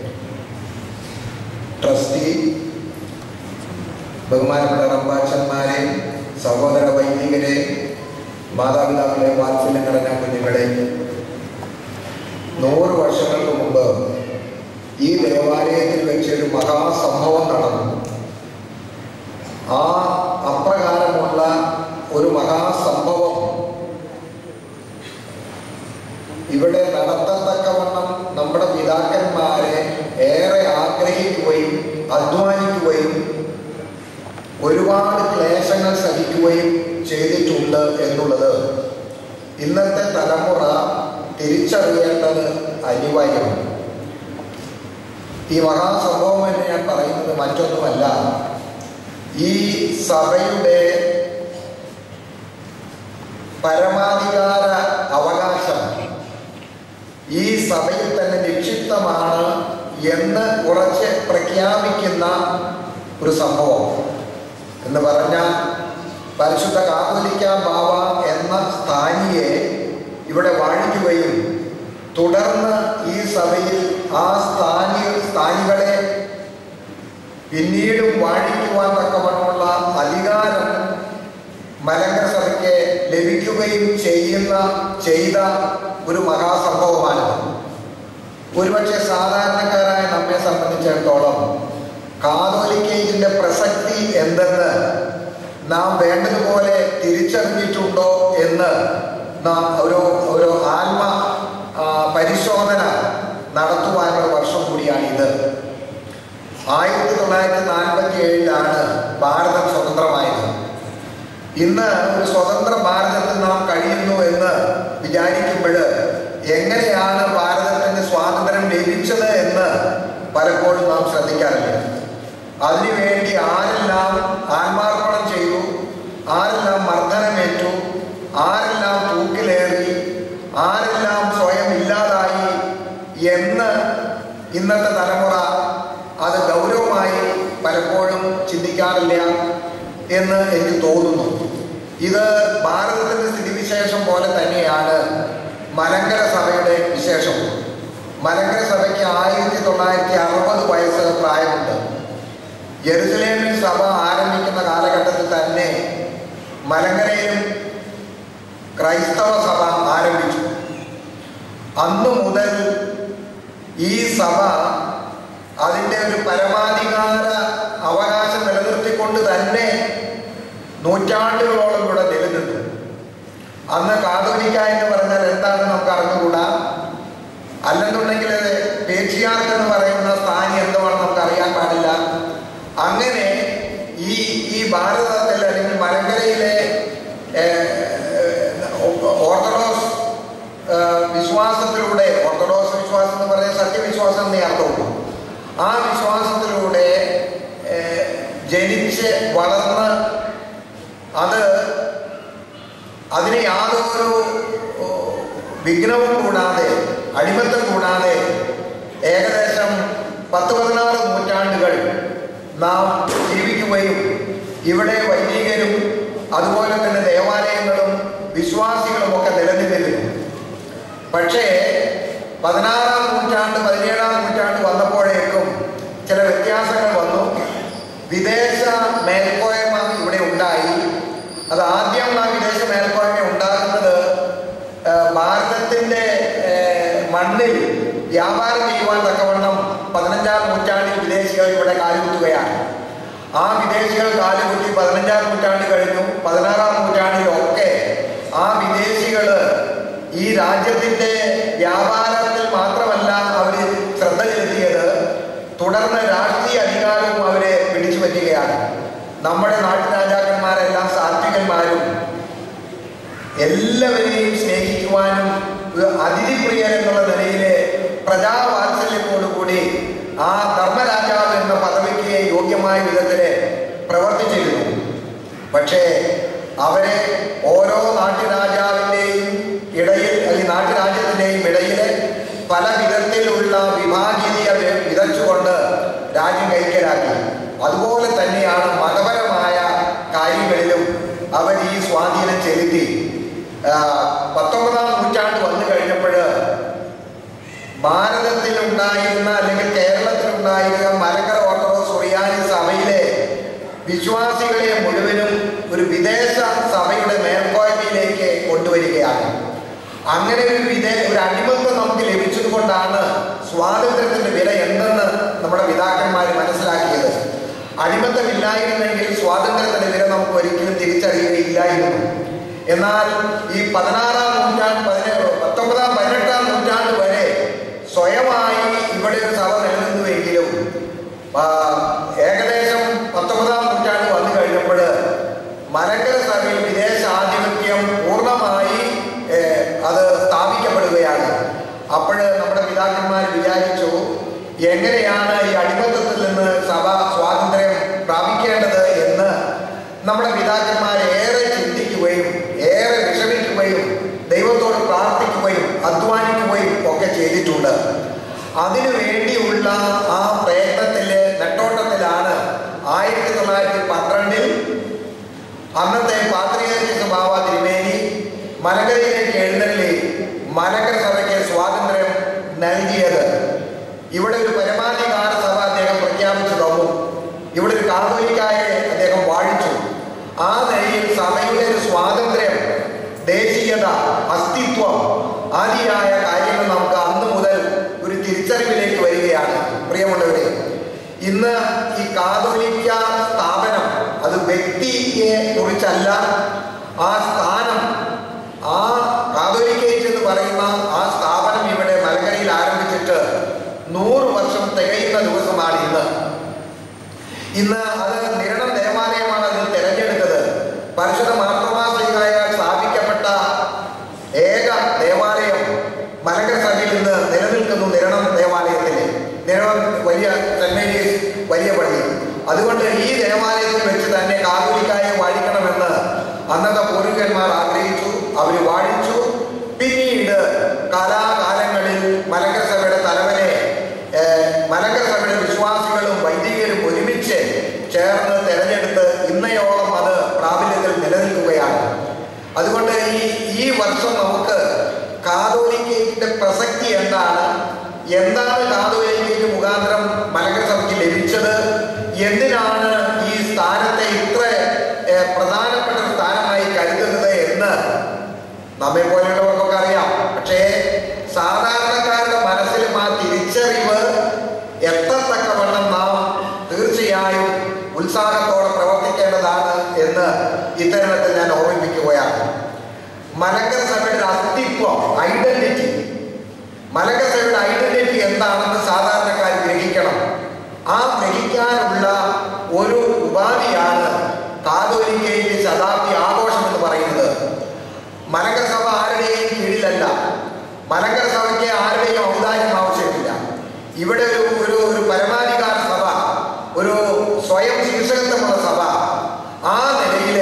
ട്രസ്റ്റി ബഹുമാനപ്പെട്ട റമ്പാച്ചന്മാരെ സഹോദര വൈദികരെ മാതാപിതാക്കളെ വാത്സല്യം നിറഞ്ഞ കുഞ്ഞുങ്ങളെ നൂറ് വർഷങ്ങൾക്ക് മുമ്പ് ഈ ദേവാലയത്തിൽ വെച്ചൊരു മഹാസംഭവം നടന്നു ആ അപ്രകാരമുള്ള ഒരു മഹാസംഭവം ഇവിടെ നടത്തത്തക്കവണ്ണം നമ്മുടെ പിതാക്കന്മാരെ ഏറെ ആഗ്രഹിക്കുകയും അധ്വാനിക്കുകയും ഒരുപാട് ക്ലേശങ്ങൾ സഹിക്കുകയും ചെയ്തിട്ടുണ്ട് എന്നുള്ളത് ഇന്നത്തെ തലമുറ തിരിച്ചറിയേണ്ടത് അനിവാര്യമാണ് ഈ മഹാസംഭവം എന്ന് ഞാൻ പറയുന്നത് മറ്റൊന്നുമല്ല ഈ സഭയുടെ പരമാധികാര അവകാശം ഈ സഭയിൽ തന്നെ നിക്ഷിപ്തമാണ് എന്ന് ഉറച്ച് പ്രഖ്യാപിക്കുന്ന ഒരു സംഭവം എന്ന് പറഞ്ഞാൽ പരിശുദ്ധ കാതോലിക്ക ബാവ എന്ന സ്ഥാനിയെ ഇവിടെ വാഴിക്കുകയും തുടർന്ന് ഈ സഭയിൽ ആ സ്ഥാനി സ്ഥാനികളെ പിന്നീടും വാഴിക്കുവാൻ തക്കവണ്ണമുള്ള അധികാരം മലങ്കര സഭയ്ക്ക് ലഭിക്കുകയും ചെയ്യുന്ന ചെയ്ത ഒരു മഹാസംഭവമാണിത് ഒരുപക്ഷെ സാധാരണക്കാരായ നമ്മെ സംബന്ധിച്ചിടത്തോളം കാതോലിക്കയിൻ്റെ പ്രസക്തി എന്തെന്ന് നാം വേണ്ടതുപോലെ തിരിച്ചറിഞ്ഞിട്ടുണ്ടോ എന്ന് നാം ഒരു ഒരു ആത്മ ആ, പരിശോധന നടത്തുവാനുള്ള വർഷം കൂടിയാണിത് ആയിരത്തി തൊള്ളായിരത്തി നാൽപ്പത്തി ഏഴിലാണ് ഭാരതം സ്വതന്ത്രമായത് ഇന്ന് ഒരു സ്വതന്ത്ര ഭാരതത്തിൽ നാം കഴിയുന്നു എന്ന് വിചാരിക്കുമ്പോൾ എങ്ങനെയാണ് ഭാരതത്തിന് സ്വാതന്ത്ര്യം ലഭിച്ചത് എന്ന് പലപ്പോഴും നാം ശ്രദ്ധിക്കാറില്ല അതിനുവേണ്ടി ആരെല്ലാം ആത്മാർപ്പണം ചെയ്തു ആരെല്ലാം മർദ്ദനമേറ്റു ആരെല്ലാം തൂക്കിലേറി ആരെല്ലാം സ്വയം ഇല്ലാതായി എന്ന് ഇന്നത്തെ തലമുറ അത് ഗൗരവമായി പലപ്പോഴും ചിന്തിക്കാറില്ല എന്ന് എനിക്ക് തോന്നുന്നു ഇത് ഭാരതത്തിൻ്റെ സ്ഥിതിവിശേഷം പോലെ തന്നെയാണ് മലങ്കര സഭയുടെ വിശേഷം മലങ്കര സഭയ്ക്ക് ആയിരത്തി തൊള്ളായിരത്തി അറുപത് വയസ്സ് പ്രായമുണ്ട് ജെറുസലേമിൽ സഭ ആരംഭിക്കുന്ന കാലഘട്ടത്തിൽ തന്നെ മലങ്കരയിലും ക്രൈസ്തവ സഭ ആരംഭിച്ചു അന്നു മുതൽ ഈ സഭ അതിൻ്റെ ഒരു പരമാധികാര അവകാശം നിലനിർത്തിക്കൊണ്ട് തന്നെ നൂറ്റാണ്ടുകളോളം ഇവിടെ നിലനിന്നു അന്ന് കാതോലിക്ക എന്ന് പറഞ്ഞാൽ എന്താണെന്ന് നമുക്ക് അറിഞ്ഞുകൂടാ അല്ലെന്നുണ്ടെങ്കിൽ പേച്ചിയാർക്ക് എന്ന് പറയുന്ന സ്ഥാനി എന്തുവാണെന്ന് നമുക്ക് അറിയാൻ പാടില്ല അങ്ങനെ ഈ ഈ ഭാരതത്തിൽ അല്ലെങ്കിൽ മലങ്കരയിലെ ഏഹ്, ഓർത്തഡോക്സ് ഏഹ്, വിശ്വാസത്തിലൂടെ ഓർത്തഡോക്സ് വിശ്വാസം എന്ന് പറയുന്നത് സത്യവിശ്വാസം എന്നേ അർത്ഥമുള്ളൂ ആ വിശ്വാസത്തിലൂടെ ഏഹ്, ജനിച്ച് വളർന്ന് അത് അതിന് യാതൊരു ഓ, വിഘ്നവും കൂടാതെ അടിമത്തം കൂടാതെ ഏകദേശം പത്ത് പതിനാറ് നൂറ്റാണ്ടുകൾ നാം ജീവിക്കുകയും ഇവിടെ വൈദികരും അതുപോലെ തന്നെ ദേവാലയങ്ങളും വിശ്വാസികളും ഒക്കെ നിലനിന്നിരുന്നു പക്ഷേ പതിനാറാം നൂറ്റാണ്ട് പതിനേഴാം നൂറ്റാണ്ട് വന്നപ്പോഴേക്കും ചില വ്യത്യാസങ്ങൾ വന്നു വിദേശ മേൽക്കോയ്മ ഇവിടെ ഉണ്ടായി അത് ആദ്യം ആ വിദേശ മേൽക്കോയ്മ ഉണ്ടാകുന്നത് ആ, ഭാരതത്തിൻ്റെ ഏ, മണ്ണിൽ വ്യാപാരം ചെയ്യുവാൻ തക്കവണ്ണം പതിനഞ്ചാം നൂറ്റാണ്ടിൽ വിദേശികൾ ഇവിടെ കാലുകുത്തുകയാണ് ആ വിദേശികൾ കാലുകുത്തി പതിനഞ്ചാം നൂറ്റാണ്ട് കഴിഞ്ഞു പതിനാറാം നൂറ്റാണ്ടിലൊക്കെ ആ വിദേശികൾ ഈ രാജ്യത്തിൻ്റെ വ്യാപാരത്തിൽ മാത്രമല്ല അവർ ശ്രദ്ധ ചെലുത്തിയത് തുടർന്ന് രാഷ്ട്രീയ അധികാരവും അവരെ പിടിച്ചു പറ്റുകയാണ് നമ്മുടെ നാട്ടുരാജാക്കന്മാരെല്ലാം സാത്വികന്മാരും എല്ലാവരെയും സ്നേഹിക്കുവാനും ഒരു അതിഥിപ്രിയൻ എന്നുള്ള നിലയിലെ പ്രജാവാത്സല്യത്തോടു കൂടി കൂടി ആ ധർമ്മരാജാവ് എന്ന പദവിക്ക് യോഗ്യമായ വിധത്തിൽ പ്രവർത്തിച്ചിരുന്നു പക്ഷേ അവരെ ഓരോ നാട്ടുരാജാവിൻ്റെയും ഇടയിൽ അല്ലെങ്കിൽ നാട്ടുരാജ്യത്തിൻ്റെയും ഇടയിൽ പല വിധത്തിലുള്ള വിഭാഗീയത വി- വിതച്ചുകൊണ്ട് രാജ്യം കൈക്കലാക്കി അതുപോലെ തന്നെയാണ് മതപരമായ കാര്യങ്ങളിലും അവർ ഈ സ്വാധീനം ചെലുത്തി ആ, പത്തൊമ്പതാം നൂറ്റാണ്ട് വന്നു കഴിഞ്ഞപ്പോൾ ഭാരതത്തിൽ ഉണ്ടായിരുന്ന അല്ലെങ്കിൽ കേരളത്തിൽ ഉണ്ടായിരുന്ന മലങ്കര ഓർത്തഡോക്സ് സുറിയാനി സഭയിലെ വിശ്വാസികളെ മുഴുവനും ഒരു വിദേശ സഭയുടെ മേൽക്കോയ്മയിലേക്ക് കൊണ്ടുവരികയാണ് അങ്ങനെ ഒരു വിദേ ഒരു അടിമത്വം നമുക്ക് ലഭിച്ചത് കൊണ്ടാണ് സ്വാതന്ത്ര്യത്തിന്റെ വില എന്തെന്ന് നമ്മുടെ പിതാക്കന്മാർ മനസ്സിലാക്കിയത് അടിമത്തമില്ലായിരുന്നെങ്കിൽ സ്വാതന്ത്ര്യത്തിന്റെ വില നമുക്ക് ഒരിക്കലും തിരിച്ചറിയുകയില്ലായിരുന്നു എന്നാൽ ഈ പതിനാറാം നൂറ്റാണ്ട് പതിനേഴ് പത്തൊമ്പതാം പതിനെട്ടാം നൂറ്റാണ്ട് വരെ സ്വയമായി ഇവിടെ ഒരു സഭ നിലനിന്നുവെങ്കിലും ആ, ഏകദേശം പത്തൊമ്പതാം നൂറ്റാണ്ട് വന്നു കഴിഞ്ഞപ്പോൾ മലങ്കര സഭയിൽ വിദേശ ആധിപത്യം പൂർണ്ണമായി ഏഹ്, അത് സ്ഥാപിക്കപ്പെടുകയാണ് അപ്പോൾ നമ്മുടെ പിതാക്കന്മാർ വിചാരിച്ചു എങ്ങനെയാണ് ഈ അടിമത്തത്തിൽ നിന്ന് സഭ സ്വാതന്ത്ര്യം പ്രാപിക്കേണ്ടത് എന്ന് നമ്മുടെ പിതാക്കന്മാർ ഏറെ ചിന്തിക്കുകയും ഏറെ വിഷമിക്കുകയും ദൈവത്തോട് പ്രാർത്ഥിക്കുകയും അധ്വാനിക്കുകയും ഒക്കെ ചെയ്തിട്ടുണ്ട് അതിനു വേണ്ടിയുള്ള ആ പ്രയത്നത്തില് നെട്ടോട്ടത്തിലാണ് ആയിരത്തി തൊള്ളായിരത്തി പന്ത്രണ്ടിൽ അന്നത്തെ പാത്രികേയ ബാബ തിരുമേനി മലങ്കരയിലേക്ക് എഴുന്നള്ളി മലങ്കര സഭയ്ക്ക് സ്വാതന്ത്ര്യം നൽകിയത് ഇവിടെ ഒരു പരമാധികാര സഭ അദ്ദേഹം പ്രഖ്യാപിച്ചു തന്നു ഇവിടെ ഒരു കാതോലിക്കായെ അദ്ദേഹം വാഴിച്ചു ആ നിലയിൽ സഭയുടെ ഒരു സ്വാതന്ത്ര്യം ദേശീയത അസ്തിത്വം ആദിയായ കാര്യങ്ങൾ നമുക്ക് അന്ന് മുതൽ ഒരു തിരിച്ചറിവിലേക്ക് വരികയാണ് പ്രിയമുള്ളവരെ ഇന്ന് ഈ കാതോലിക്ക സ്ഥാപനം അത് വ്യക്തിയെ കുറിച്ചല്ല ആ സ്ഥാനം ആ കാതോലിക്കേറ്റ് എന്ന് പറയുന്ന ആ സ്ഥാപനം ഇവിടെ മലങ്കരയിൽ ആരംഭിച്ചിട്ട് നൂറ് വർഷം തികയുന്ന ദിവസമാണ് ഇന്ന് ഇന്ന് അത് നിരണം ദേവാലയമാണ് അതിൽ തിരഞ്ഞെടുത്തത് പരിശുദ്ധ മാർത്തോമാസികായ സ്ഥാപിക്കപ്പെട്ട ഏക ദേവാലയം മലങ്കര സഭയിൽ നിന്ന് നിലനിൽക്കുന്നു നിരണം ദേവാലയത്തിൽ നിരണം വലിയ സെന്റ് മേരീസ് വലിയ പള്ളി അതുകൊണ്ട് ഈ ദേവാലയത്തിൽ വെച്ച് തന്നെ കാതോലിക്കായെ വാഴിക്കണമെന്ന് അന്നത്തെ പൂർവികന്മാർ ആഗ്രഹിച്ചു അവർ വാഴിച്ചു പിന്നീട് കാലാകാലങ്ങളിൽ മലങ്കര സഭയുടെ തലവനെ ഏഹ്, മലങ്കര സഭയുടെ വിശ്വാസികളും വൈദികരും ഒരുമിച്ച് ചേർന്ന് തെരഞ്ഞെടുത്ത് ഇന്നയോളം അത് പ്രാബല്യത്തിൽ നിലനിൽക്കുകയാണ് അതുകൊണ്ട് ഈ ഈ വർഷം നമുക്ക് കാതോലിക്കയുടെ പ്രസക്തി എന്താണ് എന്താണ് കാതോലിക്കയ്ക്ക് മുഖാന്തരം മലങ്കര സഭയ്ക്ക് ലഭിച്ചത് എന്തിനാണ് ഈ സ്ഥാനത്തെ ഇത്ര ഏഹ്, പ്രധാനപ്പെട്ട ഒരു സ്ഥാനമായി കരുതുന്നത് എന്ന് നമ്മെ പോലെയുള്ളവർക്കൊക്കെ അറിയാം പക്ഷേ സാധാരണക്കാരുടെ മനസ്സിലും ആ തിരിച്ചറിവ് എത്തത്തക്കവണ്ണം നാം തീർച്ചയായും ഉത്സാഹത്തോടെ പ്രവർത്തിക്കേണ്ടതാണ് എന്ന് ഇത്തരണത്തിൽ ഞാൻ ഓർമ്മിപ്പിക്കുകയാണ് മലങ്കര സഭയുടെ അസ്തിത്വം ഐഡന്റിറ്റി മലങ്കര സഭയുടെ ഐഡന്റിറ്റി എന്താണെന്ന് സാധാരണക്കാർ ഗ്രഹിക്കണം ആ ഗ്രഹിക്കാനുള്ള ഒരു ഉപാധിയാണ് കാതോലിക്കയിലെ ശതാബ്ദി ആഘോഷം എന്ന് പറയുന്നത് മലങ്കര സഭ ആരുടെയും കീഴിലല്ല മലങ്കര സഭയ്ക്ക് ആരുടെയും ഔദാര്യം ആവശ്യമില്ല ഇവിടെ ഒരു ഒരു ഒരു പരമാധികാര സഭ ഒരു സ്വയം ശീർഷകത്വമുള്ള സഭ ആ നിലയിൽ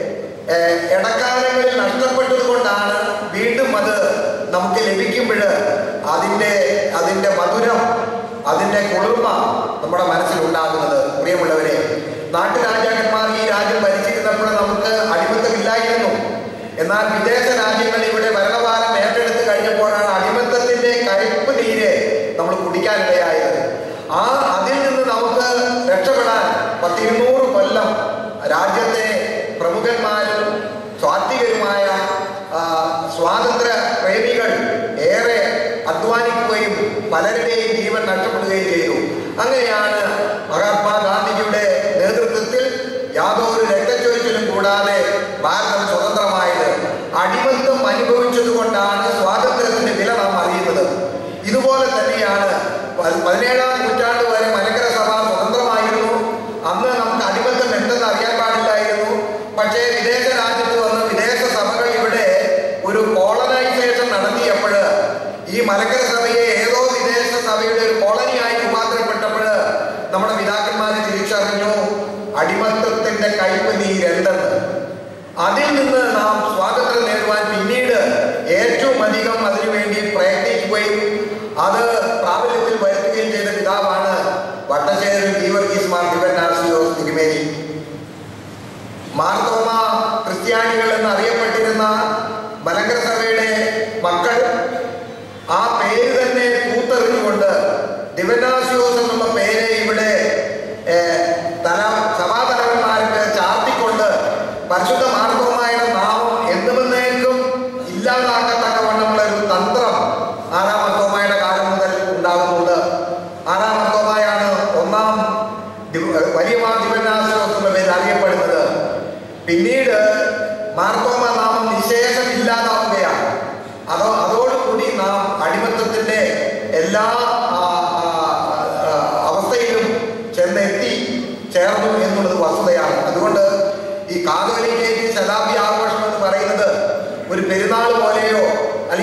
ഇടക്കാലങ്ങളിൽ നഷ്ടപ്പെട്ടത് കൊണ്ടാണ് വീണ്ടും അത് നമുക്ക് ലഭിക്കുമ്പോൾ അതിൻ്റെ അതിൻ്റെ മധുരം അതിൻ്റെ കുളിർമ നമ്മുടെ മനസ്സിൽ ഉണ്ടാകുന്നത് പ്രിയമുള്ളവരെ നാട്ടുരാജാക്കന്മാർ ഈ രാജ്യം ഭരിച്ചിരുന്നപ്പോൾ നമുക്ക് അടിമത്തമില്ലായിരുന്നു എന്നാൽ വിദേശ രാജ്യങ്ങൾ ഇവിടെ ഭരണഭാരം ഏറ്റെടുത്ത് കഴിഞ്ഞപ്പോഴാണ് അടിമത്തത്തിന്റെ കയ്പ് നീര് നമ്മൾ കുടിക്കാനിടയായത് ആ അതിൽ നിന്ന് നമുക്ക് രക്ഷപ്പെടാൻ പത്തിരുന്നൂറ് കൊല്ലം രാജ്യത്തെ പ്രമുഖന്മാരും സ്വാത്വികരുമായ ആ, സ്വാതന്ത്ര്യ പ്രേമികൾ ഏറെ അധ്വാനിക്കുകയും പലരുടെയും ജീവൻ നഷ്ടപ്പെടുകയും ചെയ്തു അങ്ങനെയാണ് മഹാത്മാഗാന്ധിജിയുടെ നേതൃത്വത്തിൽ യാതൊരു രക്തച്ചൊരിച്ചിലും കൂടാതെ ഭാരതം സ്വതന്ത്രമായത് അടിമത്തം അനുഭവിച്ചത് കൊണ്ടാണ് സ്വാതന്ത്ര്യത്തിന്റെ വില നാം അറിയുന്നത് ഇതുപോലെ തന്നെയാണ് പ- പതിനേഴാം നൂറ്റാണ്ട് വരെ മലങ്കര സഭ സ്വതന്ത്രമായിരുന്നു അന്ന് നമുക്ക് അടിമത്തം എന്തെന്ന് അറിയാൻ പാടില്ലായിരുന്നു പക്ഷേ വിദേശ രാജ്യത്ത് വന്ന് വിദേശ സഭകൾ ഇവിടെ ഒരു കോളനൈസേഷൻ നടത്തിയപ്പോൾ ഈ മലങ്കര സഭയെ ഏതോ വിദേശ സഭയുടെ ഒരു കോളനിയായി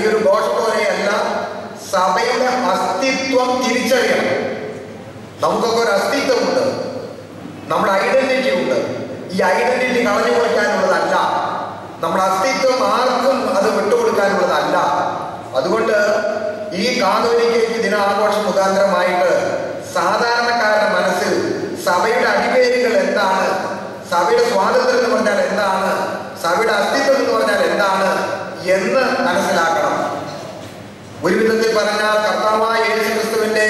അല്ലെങ്കിൽ ഒരു ഘോഷം പോലെയല്ല സഭയുടെ അസ്തിത്വം തിരിച്ചറിയണം നമുക്കൊക്കെ ഒരു അസ്തിത്വമുണ്ട് നമ്മുടെ ഐഡന്റിറ്റി ഉണ്ട് ഈ ഐഡന്റിറ്റി കളഞ്ഞു കൊടുക്കാനുള്ളതല്ല നമ്മുടെ അസ്തിത്വം ആർക്കും അത് വിട്ടുകൊടുക്കാനുള്ളതല്ല അതുകൊണ്ട് ഈ കാതോലിക്കേക്ക് ദിനാഘോഷം മുഖാന്തരമായിട്ട് സാധാരണക്കാരുടെ മനസ്സിൽ സഭയുടെ അടിവേരുകൾ എന്താണ് സഭയുടെ സ്വാതന്ത്ര്യം എന്ന് പറഞ്ഞാൽ എന്താണ് സഭയുടെ അസ്തിത്വം എന്ന് പറഞ്ഞാൽ എന്താണ് എന്ന് മനസ്സിലാക്കണം ഒരു വിധത്തിൽ പറഞ്ഞാൽ കർത്താവായ യേശു ക്രിസ്തുവിന്റെ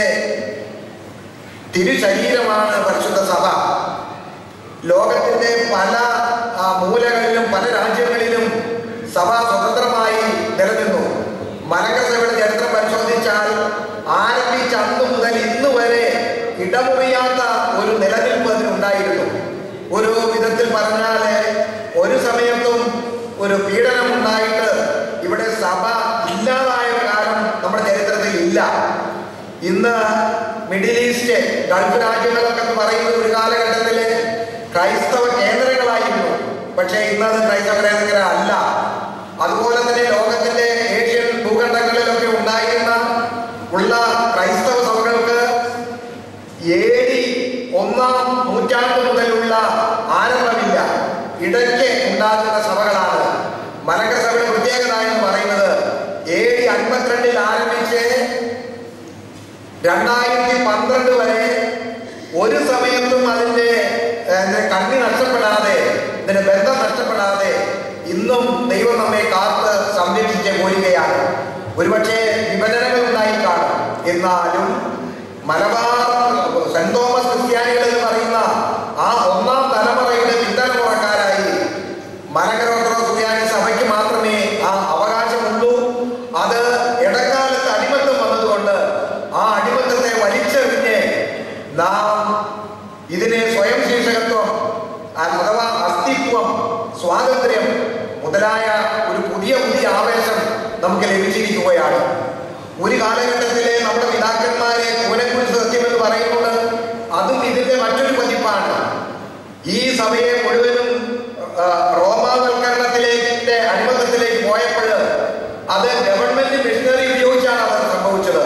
തിരുശരീരമാണ് പരിശുദ്ധ സഭ ലോകത്തിന്റെ പല ആ, മൂലകളിലും പല രാജ്യങ്ങളിലും സഭ സ്വതന്ത്രമായി നിലനിന്നു മലങ്കര സഭയുടെ ചരിത്രം പരിശോധിച്ചാൽ ആരംഭിച്ച അന്ന് മുതൽ ഇന്ന് വരെ ഇടമുറിയാത്ത ഒരു നിലനിൽപ്പ് അതിനുണ്ടായിരുന്നു ഒരു വിധത്തിൽ പറഞ്ഞാൽ ഒരു സമയത്തും ഒരു പീഡനം ഉണ്ടായിട്ട് ഇവിടെ സഭ ഇല്ലാതായ ഒരു കാലം നമ്മുടെ ചരിത്രത്തിൽ ഇല്ല ഇന്ന് മിഡിൽ ഈസ്റ്റ് ഗൾഫ് രാജ്യങ്ങളൊക്കെ എന്ന് പറയുന്ന ഒരു കാലഘട്ടത്തില് ക്രൈസ്തവ കേന്ദ്രങ്ങളായിരുന്നു പക്ഷേ ഇന്നത് ക്രൈസ്തവ കേന്ദ്ര അല്ല അതുപോലെ തന്നെ ലോകത്തിന്റെ ഏഷ്യൻ ഭൂഖണ്ഡങ്ങളിലൊക്കെ ഉണ്ടായിരുന്ന ഉള്ള ക്രൈസ്തവ സഭകൾക്ക് എ ഡി ഒന്നാം നൂറ്റാണ്ട് മുതലുള്ള ആരംഭമില്ല ഇടയ്ക്ക് ഉണ്ടാകുന്ന സഭകളാണ് മലങ്കര സഭയുടെ പ്രത്യേകത എന്ന് പറയുന്നത് എ ഡി അൻപത്തിരണ്ടിൽ ആരംഭിച്ച് രണ്ടായിരത്തി പന്ത്രണ്ട് വരെ ഒരു സമയത്തും അതിന്റെ ഏഹ്, കണ്ണി നഷ്ടപ്പെടാതെ ഇതിന്റെ ബന്ധം നഷ്ടപ്പെടാതെ ഇന്നും ദൈവം നമ്മെ കാത്ത് സംരക്ഷിച്ച് പോരുകയാണ് ഒരുപക്ഷെ വിഭജനങ്ങൾ ഉണ്ടായി കാണും എന്നാലും മലബാർ സെന്റ് തോമസ് ക്രിസ്ത്യാനികൾ എന്ന് പറയുന്ന ആ ഒന്നാം തലമുറയുടെ പിന്തലമുറക്കാരായി മലങ്കര ഓർത്തഡോക്സ് ക്രിസ്ത്യാനി സഭയ്ക്ക് മാത്രമേ ആ അവകാശമുള്ളൂ അത് ഇടക്കാലത്ത് അടിമത്തം വന്നതുകൊണ്ട് ആ അടിമത്തത്തെ വലിച്ചെറിഞ്ഞ് നാം ഇതിനെ സ്വയം ശീർഷകത്വം ആ- അഥവാ അസ്തിത്വം സ്വാതന്ത്ര്യം മുതലായ ഒരു പുതിയ പുതിയ ആവേശം നമുക്ക് ലഭിച്ചിരിക്കുകയാണ് ഒരു കാലഘട്ടത്തിലെ നമ്മുടെ പിതാക്കന്മാരെ കൂനക്കുരി സത്യം എന്ന് പറയുന്നത് അതും ഇതിന്റെ മറ്റൊരു പതിപ്പാണ് ഈ സഭയെ മുഴുവനും ആ, റോമാവൽക്കരണത്തിലേക്ക് അടിമത്തത്തിലേക്ക് പോയപ്പോൾ അത് ഗവൺമെന്റ് മിഷനറി ഉപയോഗിച്ചാണ് അത് സംഭവിച്ചത്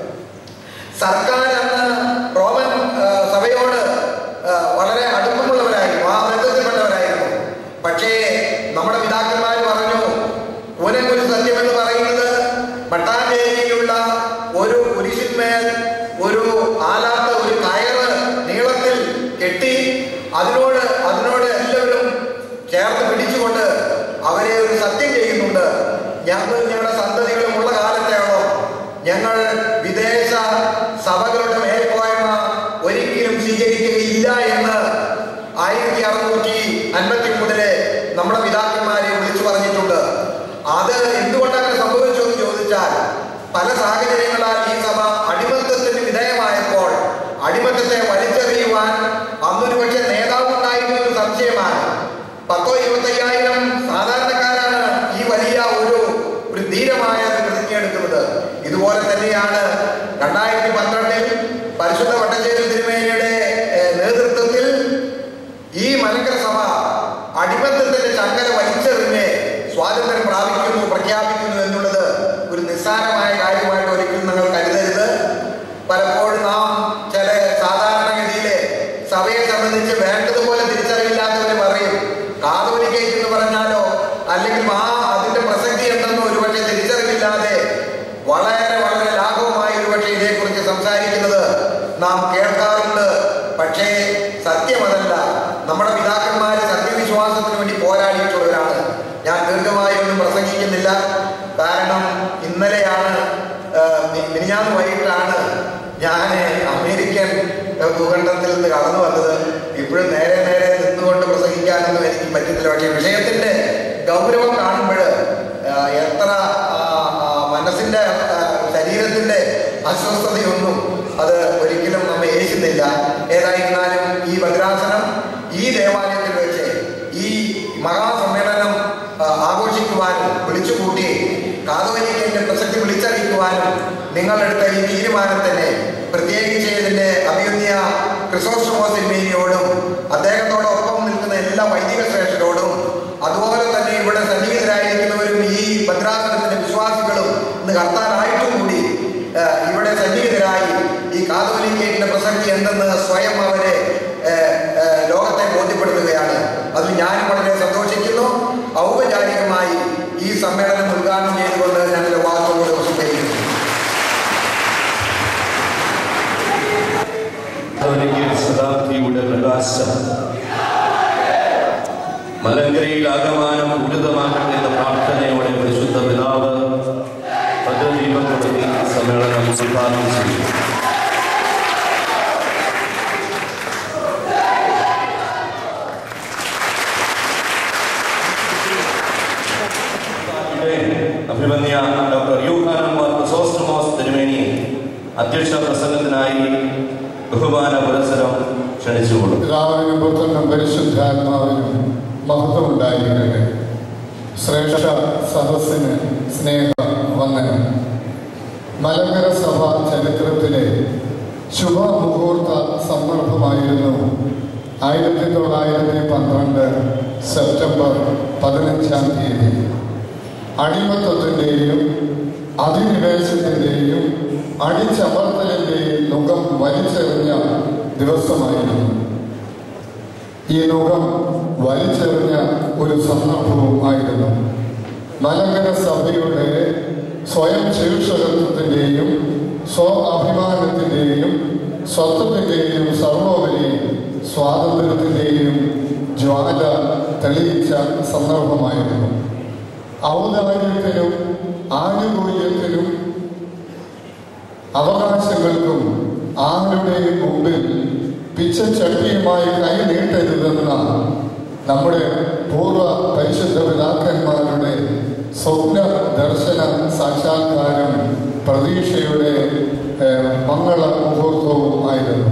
സർക്കാർ അന്ന് റോമൻ ആ, സഭയോട് ആ, വളരെ അടുപ്പമുള്ളവരായിരുന്നു ആ ബന്ധത്തിൽപ്പെട്ടവരായിരുന്നു പക്ഷേ നമ്മുടെ പിതാക്കന്മാർ പറഞ്ഞു ഊനക്കുരു സത്യം എന്ന് പറയുന്നത് മട്ടാഞ്ചേരിയിലുള്ള ഒരു കുരിശിന്മേൽ ഒരു ആലാത്ത ഒരു കയറ് നീളത്തിൽ കെട്ടി അതിനോട് അതിനോട് എല്ലാവരും ചേർത്ത് പിടിച്ചുകൊണ്ട് അവരെ ഒരു സത്യം ചെയ്യുന്നുണ്ട് ഞങ്ങൾ ഞങ്ങളുടെ സന്തതികളും ഉള്ള കാലത്തെയാണോ ഞങ്ങൾ വിദേശ സഭകളുടെ മേൽക്കോയ്മ ഒരിക്കലും സ്വീകരിക്കുകയില്ല എന്ന് ആയിരത്തി അറുന്നൂറ്റി അൻപത്തി മൂന്നില് നമ്മുടെ പിതാക്കന്മാരെ വിളിച്ചു പറഞ്ഞിട്ടുണ്ട് അത് എന്തുകൊണ്ട് അങ്ങനെ സംഭവിച്ചു എന്ന് ചോദിച്ചാൽ പല സാഹചര്യങ്ങളാൽ ഈ സഭ അടിമത്തത്തിന് വിധേയമായപ്പോൾ അടിമത്തത്തെ വലിച്ചെറിയുവാൻ അന്നൊരു പക്ഷേ നേതാവ് ഉണ്ടായിരുന്നു എന്ന് സംശയമാണ് പത്തോ ഇരുപത്തയ്യായിരം സാധാരണക്കാരാണ് ഈ വലിയ ഒരു ഒരു ധീരമായ ഒരു പ്രതിജ്ഞ എടുക്കുന്നത് ഇതുപോലെ തന്നെയാണ് രണ്ടായിരത്തി പന്ത്രണ്ടിൽ പരിശുദ്ധ വട്ടശ്ശേരി തിരുമേനിയുടെ ഏഹ്, നേതൃത്വത്തിൽ ഈ മലങ്കര സഭ അടിമത്തത്തിന്റെ ചങ്ങല വലിച്ചെറിഞ്ഞ് സ്വാതന്ത്ര്യം പ്രാപിക്കുന്നു പ്രഖ്യാപിക്കുന്നു എന്നുള്ളത് ഒരു നിസ്സാരമായ കാര്യമായിട്ട് ഒരിക്കലും നിങ്ങൾ കരുതരുത് പലപ്പോഴും നാം ചില സാധാരണഗതിയിലെ സഭയെ സംബന്ധിച്ച് വേണ്ടതുപോലെ തിരിച്ചറിവില്ലാത്തവർ പറയും കാതോലിക്കേക്ക് എന്ന് പറഞ്ഞാലോ അല്ലെങ്കിൽ ആ അതിന്റെ പ്രസക്തി എന്തെന്നോ ഒരുപക്ഷെ തിരിച്ചറിവില്ലാതെ വളരെ വളരെ ലാഘവമായി ഒരുപക്ഷെ ഇതേക്കുറിച്ച് സംസാരിക്കുന്നത് നാം കേൾക്കാറുണ്ട് പക്ഷേ സത്യം അതല്ല നമ്മുടെ പിതാക്കന്മാര് സത്യവിശ്വാസത്തിന് വേണ്ടി പോരാടിയിട്ടുള്ളവരാണ് ഞാൻ ദീർഘമായി ഒന്നും പ്രസംഗിക്കുന്നില്ല കാരണം ഇന്നലെയാണ് ആ, മി- മിനിഞ്ഞാന്ന് വൈകിട്ടാണ് ഞാൻ അമേരിക്കൻ ആ, ഭൂഖണ്ഡത്തിൽ നിന്ന് കടന്നു വന്നത് ഇപ്പോഴും നേരെ നേരെ നിന്നുകൊണ്ട് പ്രസംഗിക്കാനൊന്നും എനിക്ക് പറ്റുന്നില്ല പക്ഷേ വിഷയത്തിന്റെ ഗൗരവം കാണുമ്പോൾ എത്ര ആ, ആ, മനസ്സിന്റെ ആ, ശരീരത്തിന്റെ അസ്വസ്ഥതയൊന്നും അത് ഒരിക്കലും നമ്മെ ഏശുന്നില്ല ഏതായിരുന്നാലും ഈ ഭദ്രാസനം ഈ ദേവാലയത്തിൽ വെച്ച് ഈ മഹാസമ്മേളനം ആ, ആഘോഷിക്കുവാനും വിളിച്ചുകൂട്ടി കാതോലിക്കന്റെ പ്രസക്തി വിളിച്ചറിയിക്കുവാനും നിങ്ങളെടുത്ത ഈ തീരുമാനത്തിനെ പ്രത്യേകിച്ച് ഇതിന്റെ അഭിയുന്യ ക്രിസോസ്റ്റമോസിന്മേനിയോടും അദ്ദേഹത്തോടൊപ്പം നിൽക്കുന്ന എല്ലാ വൈദിക ശ്രേഷ്ഠരോടും അതുപോലെ തന്നെ ഇവിടെ സന്നിഹിതരായിരിക്കുന്നവരും ഈ ഭദ്രാസനത്തിന്റെ വിശ്വാസികളും കർത്താനായിട്ടും കൂടി ആ, ഇവിടെ സന്നിഹിതരായി ഈ കാതോലിക്കേറ്റിന്റെ പ്രസക്തി എന്തെന്ന് സ്വയം അവരെ ആ, ആ, ലോകത്തെ ബോധ്യപ്പെടുത്തുകയാണ് അതിൽ ഞാനും വളരെ സന്തോഷിക്കുന്നു ഔപചാരികമായി ഈ സമ്മേളനം ഉദ്ഘാടനം ചെയ്തുകൊണ്ട് ഞാൻ എൻ്റെ വാക്കുകളോട് ഉപയോഗിക്കുന്നു കത്തോലിക്ക ശതാബ്ദിയുടെ പ്രകാശം മലങ്കരയിൽ ആകമാനം ഊർജിതമാകട്ടെ എന്ന പ്രാർത്ഥനയോടെ പരിശുദ്ധ പിതാവ് ഭദ്രദീപം കൊടുത്തി സമ്മേളനം ഉദ്ഘാടനം ചെയ്തു ഇവിടെ അഭിമന്യ ഡോക്ടർ യൂഹാനം മാർ ക്രിസോസ്റ്റമോസ് തിരുമേനി അധ്യക്ഷ പ്രസംഗത്തിനായി ബഹുമാന പുരസ്സരം ക്ഷണിച്ചുകൊള്ളും പിതാവിനും പുത്രനും പരിശുദ്ധാത്മാവിനും മഹത്വം ഉണ്ടായിരിക്കട്ടെ ശ്രേഷ്ഠ സദസ്സിന് സ്നേഹ വന്ദനം മലങ്കര സഭ ചരിത്രത്തിലെ ശുഭമുഹൂർത്ത സന്ദർഭമായിരുന്നു ആയിരത്തി തൊള്ളായിരത്തി പന്ത്രണ്ട് സെപ്റ്റംബർ പതിനഞ്ചാം തീയതി അടിമത്തത്തിൻ്റെയും അധിനിവേശത്തിൻ്റെയും അടിച്ചമർത്തലിൻ്റെയും മുഖം വലിച്ചെറിഞ്ഞ ദിവസമായിരുന്നു ഈ മുഖം വലിച്ചെറിഞ്ഞ ഒരു സന്ദർഭവും ആയിരുന്നു മലങ്കര സഭയുടെ സ്വയം ശീർഷകത്വത്തിൻ്റെയും സ്വ അഭിമാനത്തിൻ്റെയും സ്വത്വത്തിൻ്റെയും സർവോപരി സ്വാതന്ത്ര്യത്തിൻ്റെയും ജ്വാല തെളിയിച്ച സന്ദർഭമായിരുന്നു ഔദാര്യത്തിനും ആനുകൂല്യത്തിനും അവകാശങ്ങൾക്കും ആരുടെയും മുമ്പിൽ പിച്ചച്ചട്ടിയുമായി കൈ നീട്ടരുതെന്ന നമ്മുടെ പൂർവ്വ പരിശുദ്ധ പിതാക്കന്മാരുടെ സ്വപ്ന ദർശന സാക്ഷാത്കാരം പ്രതീക്ഷയുടെ ഏഹ്, മംഗള മുഹൂർത്തവും ആയിരുന്നു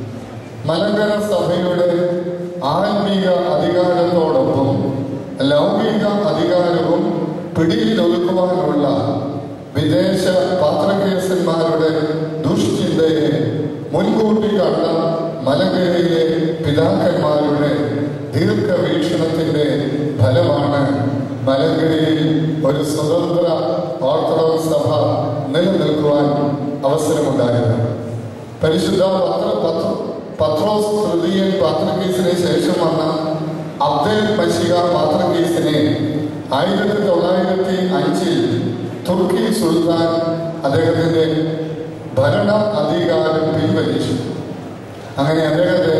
മലങ്കര സഭയുടെ ആത്മീക അധികാരത്തോടൊപ്പം ലൗകിക അധികാരവും പിടിയിലൊതുക്കുവാനുള്ള വിദേശ പാത്രകേസന്മാരുടെ ദുഷ്ചിന്തയെ മുൻകൂട്ടി കണ്ട മലങ്കരയിലെ പിതാക്കന്മാരുടെ ദീർഘവീക്ഷണത്തിന്റെ ഫലമാണ് മലങ്കരയിൽ ഒരു സ്വതന്ത്ര ഓർത്തഡോക്സ് സഭ നിലനിൽക്കുവാൻ അവസരമുണ്ടായത് പരിശുദ്ധ പത്ര പത്ര പത്രോസ് തൃതീയൻ പാത്രക്കേസിന് ശേഷം വന്ന അബ്ദേൽ മഷിക പാത്രക്കേസിനെ ആയിരത്തി തൊള്ളായിരത്തി അഞ്ചിൽ തുർക്കി സുൽത്താൻ അദ്ദേഹത്തിന്റെ ഭരണ അധികാരം പിൻവലിച്ചു അങ്ങനെ അദ്ദേഹത്തെ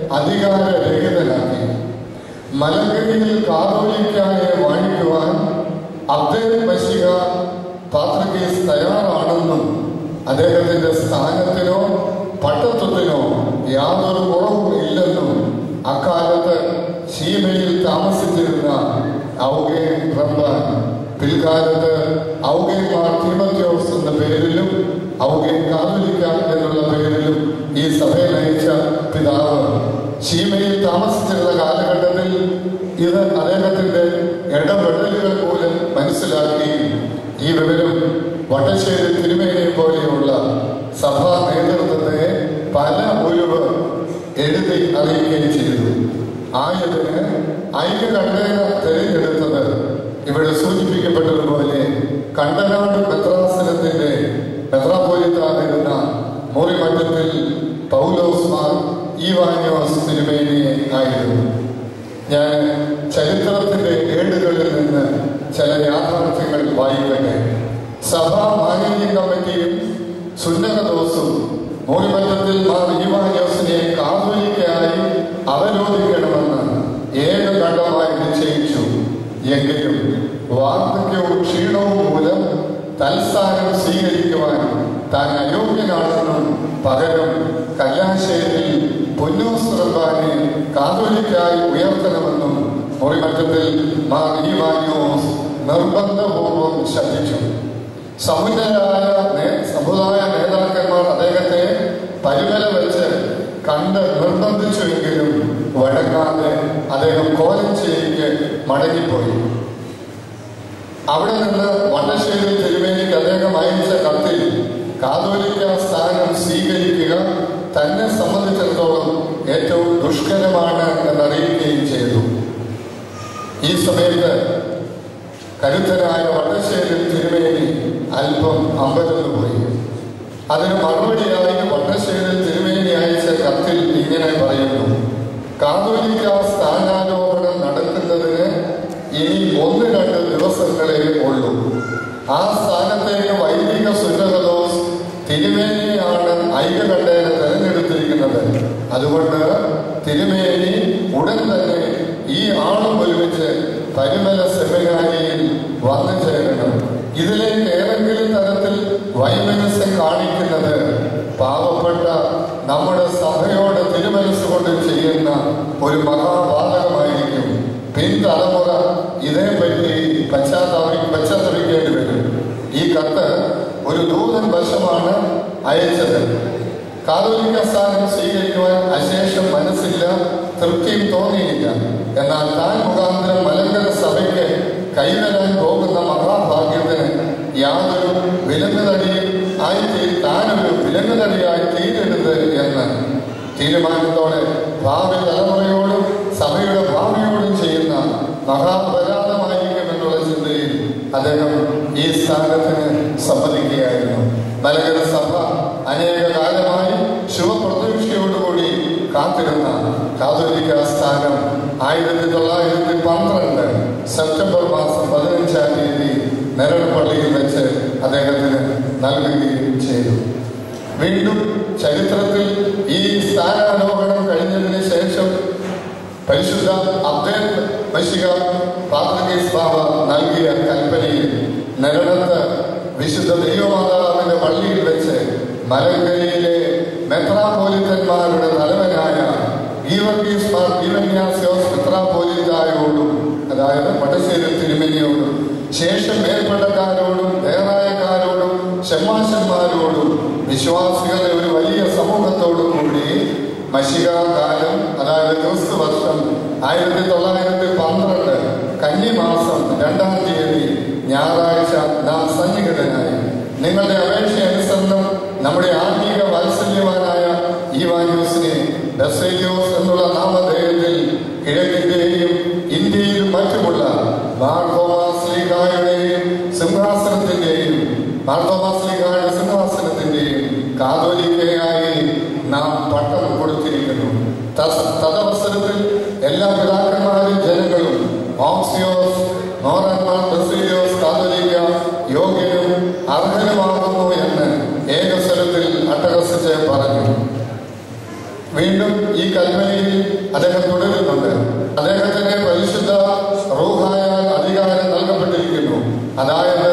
അധികാരരഹിതനാക്കി മലങ്കരയിൽ കാതോലിക്കായെ വാണിക്കുവാൻ അബ്ദേൽ മഷിക പാത്രക്കേസ് തയ്യാറാണെന്നും അദ്ദേഹത്തിന്റെ സ്ഥാനത്തിനോ പട്ടത്വത്തിനോ യാതൊരു കുറവും ഇല്ലെന്നും അക്കാലത്ത് ശീമയിൽ താമസിച്ചിരുന്ന ഔഗേ റംബാൻ പിൽക്കാലത്ത് ഔഗേ മാർ തീമത്യോസ് എന്ന പേരിലും ഔഗേ കാതോലിക്ക എന്നുള്ള പേരിലും ഈ സഭയെ നയിച്ച പിതാവ് ശീമയിൽ താമസിച്ചിരുന്ന കാലഘട്ടത്തിൽ ഇത് അദ്ദേഹത്തിന്റെ ഇടപെടലുകൾ മൂലം മനസ്സിലാക്കി ഈ വിവരം വട്ടശ്ശേരി തിരുമേനിയെ പോലെയുള്ള സഭാ നേതൃത്വത്തെ പല ഒഴിവ് എഴുതി അറിയിക്കുകയും ചെയ്തു ആയതിന് ഐക്യകണ്ഠേന തിരഞ്ഞെടുത്തത് ഇവിടെ സൂചിപ്പിക്കപ്പെട്ടതുപോലെ കണ്ടനാട് മെത്രാസനത്തിന്റെ മെത്രാപോലിത്തായിരുന്ന മുറിമറ്റത്തിൽ പൗലോസ് മാർ ഈവാനിയോസ് തിരുമേനിയെ ആയിരുന്നു ഞാൻ ചരിത്രത്തിന്റെ ഏടുകളിൽ നിന്ന് ചില യാഥാർത്ഥ്യങ്ങൾ വായിക്കട്ടെ സഭാ മാനേജിംഗ് കമ്മിറ്റിയും സുന്നതദോസും മൂലിമറ്റത്തിൽ മാർ ഈവാനിയോസിനെ കാതോലിക്കയായി അവരോധിക്കണമെന്ന് ഏകകണ്ഠമായി നിശ്ചയിച്ചു എങ്കിലും വാർദ്ധക്യവും ക്ഷീണവും മൂലം തൽസ്ഥാനം സ്വീകരിക്കുവാൻ താൻ അയോഗ്യനാണെന്നും പകരം കല്യാശ്ശേരിയിൽ പൊന്നൂസ് റബ്ബാനെ കാതോലിക്കായി ഉയർത്തണമെന്നും മുറിമറ്റത്തിൽ മാർ ഈവാനിയോസ് നിർബന്ധപൂർവം ശബ്ദിച്ചു സമുന്നതരായ നേ- സമുദായ നേതാക്കന്മാർ അദ്ദേഹത്തെ പരിമല വെച്ച് കണ്ട് നിർബന്ധിച്ചുവെങ്കിലും വഴങ്ങാതെ അദ്ദേഹം കോലഞ്ചേരിക്ക് മടങ്ങിപ്പോയി അവിടെ നിന്ന് വണ്ണശ്ശേരി തിരുമേനിക്ക് അദ്ദേഹം അയച്ച കത്തിൽ കാതോലിക്ക സ്ഥാനം സ്വീകരിക്കുക തന്നെ സംബന്ധിച്ചിടത്തോളം ഏറ്റവും ദുഷ്കരമാണ് എന്നറിയിക്കുകയും ചെയ്തു ഈ സമയത്ത് കരുത്തനായ വട്ടശ്ശേരി തിരുമേനി അല്പം അമ്പരന്ന് പോയി അതിന് മറുപടിയായി വട്ടശ്ശേരിൽ തിരുമേനി അയച്ച കത്തിൽ ഇങ്ങനെ പറയുന്നു കാതോലിക്ക സ്ഥാനാരോപണം നടക്കുന്നതിന് ഇനി ഒന്ന് രണ്ട് ദിവസങ്ങളേ ഉള്ളൂ ആ സ്ഥാനത്തേക്ക് വൈദിക സുന്നതദോസ് തിരുമേനിയാണ് ഐക്യകണ്ഠേന തെരഞ്ഞെടുത്തിരിക്കുന്നത് അതുകൊണ്ട് തിരുമേനി ഉടൻ തന്നെ ഈ ആളും ഒരുമിച്ച് പരിമല സെമിനാരിയിൽ വന്നു ചേരണം ഇതിലേക്ക് ഏതെങ്കിലും തരത്തിൽ വൈമനസ്യം കാണിക്കുന്നത് പാവപ്പെട്ട നമ്മുടെ സഭയോട് തിരുമനസ്സുകൊണ്ട് ചെയ്യുന്ന ഒരു മഹാബാധകമായിരിക്കും പിൻതലമുറ ഇതേപ്പറ്റി പശ്ചാത്തലി പശ്ചാത്തലിക്കേണ്ടി വരും ഈ കത്ത് ഒരു ദൂതൻ വശമാണ് അയച്ചത് കാതോലിക്ക സ്ഥാനം സ്വീകരിക്കുവാൻ അശേഷം മനസ്സില്ല തൃപ്തിയും തോന്നിയില്ല എന്നാൽ താൻ മുഖാന്തരം മലങ്കര സഭയ്ക്ക് കൈവരാൻ പോകുന്ന മഹാഭാഗ്യത്തിന് യാതൊരു വിലങ്ങുതടിയും ആയി തീ- താനൊരു വിലങ്ങുതടിയായി തീരരുത് എന്ന് തീരുമാനത്തോടെ ഭാവി തലമുറയോടും സഭയുടെ ഭാവിയോടും ചെയ്യുന്ന മഹാപരാധമായിരിക്കും എന്നുള്ള ചിന്തയിൽ അദ്ദേഹം ഈ സ്ഥാനത്തിന് സമ്മതിക്കുകയായിരുന്നു മലങ്കര സഭ അനേക കാലമായി ശുഭപ്രതീക്ഷയോടുകൂടി കാത്തിരുന്ന കാതോലിക്ക സ്ഥാനം ആയിരത്തി തൊള്ളായിരത്തി പന്ത്രണ്ട് സെപ്റ്റംബർ മാസം പതിനഞ്ചാം തീയതി നെരൾപള്ളിയിൽ വെച്ച് അദ്ദേഹത്തിന് നൽകുകയും ചെയ്തു വീണ്ടും ചരിത്രത്തിൽ ഈ സ്ഥാനാരോഹണം കഴിഞ്ഞതിന് ശേഷം പരിശുദ്ധ അബ്ദേൽ മഷിക പാത്രകേസ് ബാബ നൽകിയ കൽപ്പനയിൽ നരണത്ത് വിശുദ്ധ ദൈവമാതാവിന്റെ പള്ളിയിൽ വെച്ച് മലങ്കരയിലെ മെത്രാപോലിത്തന്മാരുടെ തലവനായ ഗീവർഗീസ് മാർ ഗീവന്യാസ്യോസ് മെത്രാപോലിത്തായോടും അതായത് പട്ടശ്ശേരി തിരുമനിയോടും ശേഷം മേൽപ്പട്ടക്കാരോടും ദേറായക്കാരോടും ഷമ്മാശന്മാരോടും വിശ്വാസികളുടെ ഒരു വലിയ സമൂഹത്തോടും കൂടി മഷിക കാലം അതായത് ക്രിസ്തു വർഷം ആയിരത്തി തൊള്ളായിരത്തി പന്ത്രണ്ട് കന്നിമാസം രണ്ടാം തീയതി ഞായറാഴ്ച നാം സന്നിഹിതനായി നിങ്ങളുടെ അപേക്ഷ അനുസരണം നമ്മുടെ ആത്മീയ വാത്സല്യവാനായ ഈവാന്യൂസിനെ ബെസേലിയോസ് എന്നുള്ള നാമധേയത്തിൽ കിഴക്കിന്റെയും ഇന്ത്യയിലും മറ്റുമുള്ള മാർത്തോമാസ്ലിഹായുടെയും സിംഹാസനത്തിന്റെയും മാർത്തോമാസ്ലിഹായുടെ സിംഹാസനത്തിന്റെയും കാതോലിക്കയായി നാം പട്ടം കൊടുത്തിരിക്കുന്നു തസ്- തദവസരത്തിൽ എല്ലാ പിതാക്കന്മാരും ജനങ്ങളും ഓക്സിയോസ് നോറന്മാർ ബസിലിയോസ് കാതോലിക്ക യോഗ്യനും അർഹനുമാകുന്നു എന്ന് ഏകസ്വരത്തിൽ അട്ടഹസിച്ച് പറഞ്ഞു വീണ്ടും ഈ കൽപ്പനയിൽ അദ്ദേഹം തുടരുന്നുണ്ട് അദ്ദേഹത്തിന് പരിശുദ്ധ റൂഹായാൽ അധികാരം നൽകപ്പെട്ടിരിക്കുന്നു അതായത്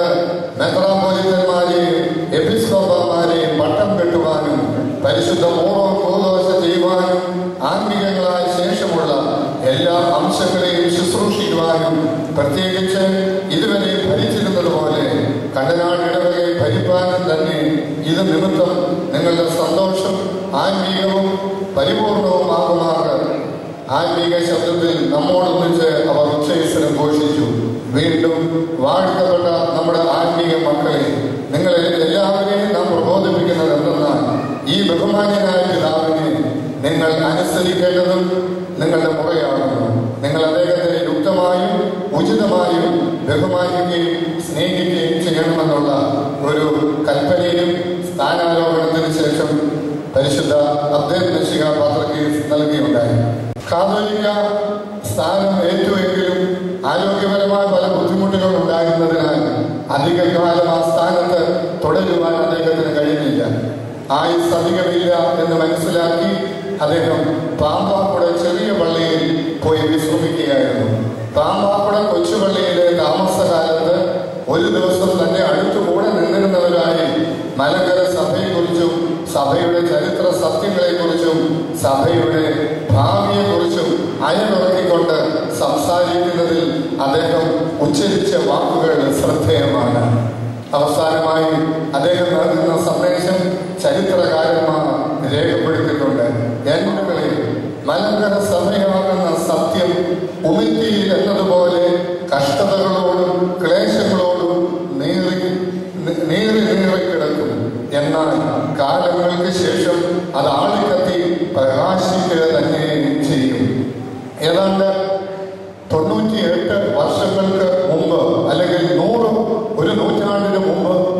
മെത്രാപോലിത്തന്മാരെയും എപ്പിസ്കോപ്പമാരെയും പട്ടം കെട്ടുവാനും പരിശുദ്ധ മൂറോ കൂദോശ ചെയ്യുവാനും ആത്മീയങ്ങളായ ശേഷമുള്ള എല്ലാ അംശങ്ങളെയും ശുശ്രൂഷിക്കുവാനും പ്രത്യേകിച്ച് ഇതുവരെ ഭരിച്ചിരുന്നത് പോലെ കണ്ടനാട് ഇടവകയെ ഭരിപ്പാനും തന്നെ ഇത് നിമിത്തം നിങ്ങളുടെ സന്തോഷം ആത്മീയവും പരിപൂർണവുമാകുമാറ് ആത്മീക ശബ്ദത്തിൽ നമ്മോടൊന്നിച്ച് അവർ ഉച്ചൈസ്വരം ഘോഷിച്ചു വീണ്ടും വാഴ്ത്തപ്പെട്ട നമ്മുടെ ആത്മീയ മക്കളെ നിങ്ങളെ എല്ലാവരെയും നാം പ്രബോധിപ്പിക്കുന്നത് എന്തെന്നാൽ ഈ ബഹുമാന്യനായ പിതാവിനെ നിങ്ങൾ അനുസരിക്കേണ്ടതും നിങ്ങളുടെ മുറയാകുന്നു നിങ്ങൾ അദ്ദേഹത്തെ യുക്തമായും ഉചിതമായും ബഹുമാനിക്കുകയും സ്നേഹിക്കുകയും ചെയ്യണമെന്നുള്ള ഒരു കൽപ്പനയും സ്ഥാനാരോപണത്തിന് ശേഷം പരിശുദ്ധ അബ്ദേൽ നശിക പാത്രക്കേസ് നൽകിയുണ്ടായി കാതോലിക്ക സ്ഥാനം ഏറ്റുവെങ്കിലും ആരോഗ്യപരമായ പല ബുദ്ധിമുട്ടുകൾ ഉണ്ടായിരുന്നതിനാൽ അധികകാലം ആ സ്ഥാനത്ത് തുടരുവാൻ അദ്ദേഹത്തിന് കഴിഞ്ഞില്ല ആയുസ് അധികമില്ല എന്ന് മനസ്സിലാക്കി അദ്ദേഹം പാമ്പാക്കുട ചെറിയ പള്ളിയിൽ പോയി വിശ്രമിക്കുകയായിരുന്നു പാമ്പാക്കുട കൊച്ചുപള്ളിയിലെ താമസകാലത്ത് ഒരു ദിവസം തന്നെ അടുത്തു കൂടെ നിന്നിരുന്നവരായി മലങ്കര സഭയെക്കുറിച്ചും സഭയുടെ ചരിത്ര സത്യങ്ങളെക്കുറിച്ചും സഭയുടെ ഭാവിയെക്കുറിച്ചും അയവിറക്കിക്കൊണ്ട് സംസാരിക്കുന്നതിൽ അദ്ദേഹം ഉച്ചരിച്ച വാക്കുകൾ ശ്രദ്ധേയമാണ് അവസാനമായി അദ്ദേഹം നൽകുന്ന സന്ദേശം ചരിത്രകാരന്മാർ രേഖപ്പെടുത്തിയിട്ടുണ്ട് എന്നുകളെ മലങ്കര സഭയാകുന്ന സത്യം ഉമിത്തിയിൽ എന്നതുപോലെ കഷ്ടതകളോടും ക്ലേശങ്ങളോടും നീറി നീറി നീറി കിടക്കും എന്നാൽ കാലങ്ങൾക്ക് ശേഷം അത് ആളിക്കത്തി പ്രകാശിക്കുക തന്നെ ചെയ്യും ഏതാണ്ട് തൊണ്ണൂറ്റിയെട്ട് വർഷങ്ങൾക്ക് മുമ്പ് അല്ലെങ്കിൽ നൂറ് ഒരു നൂറ്റാണ്ടിന് മുമ്പ് ഒരു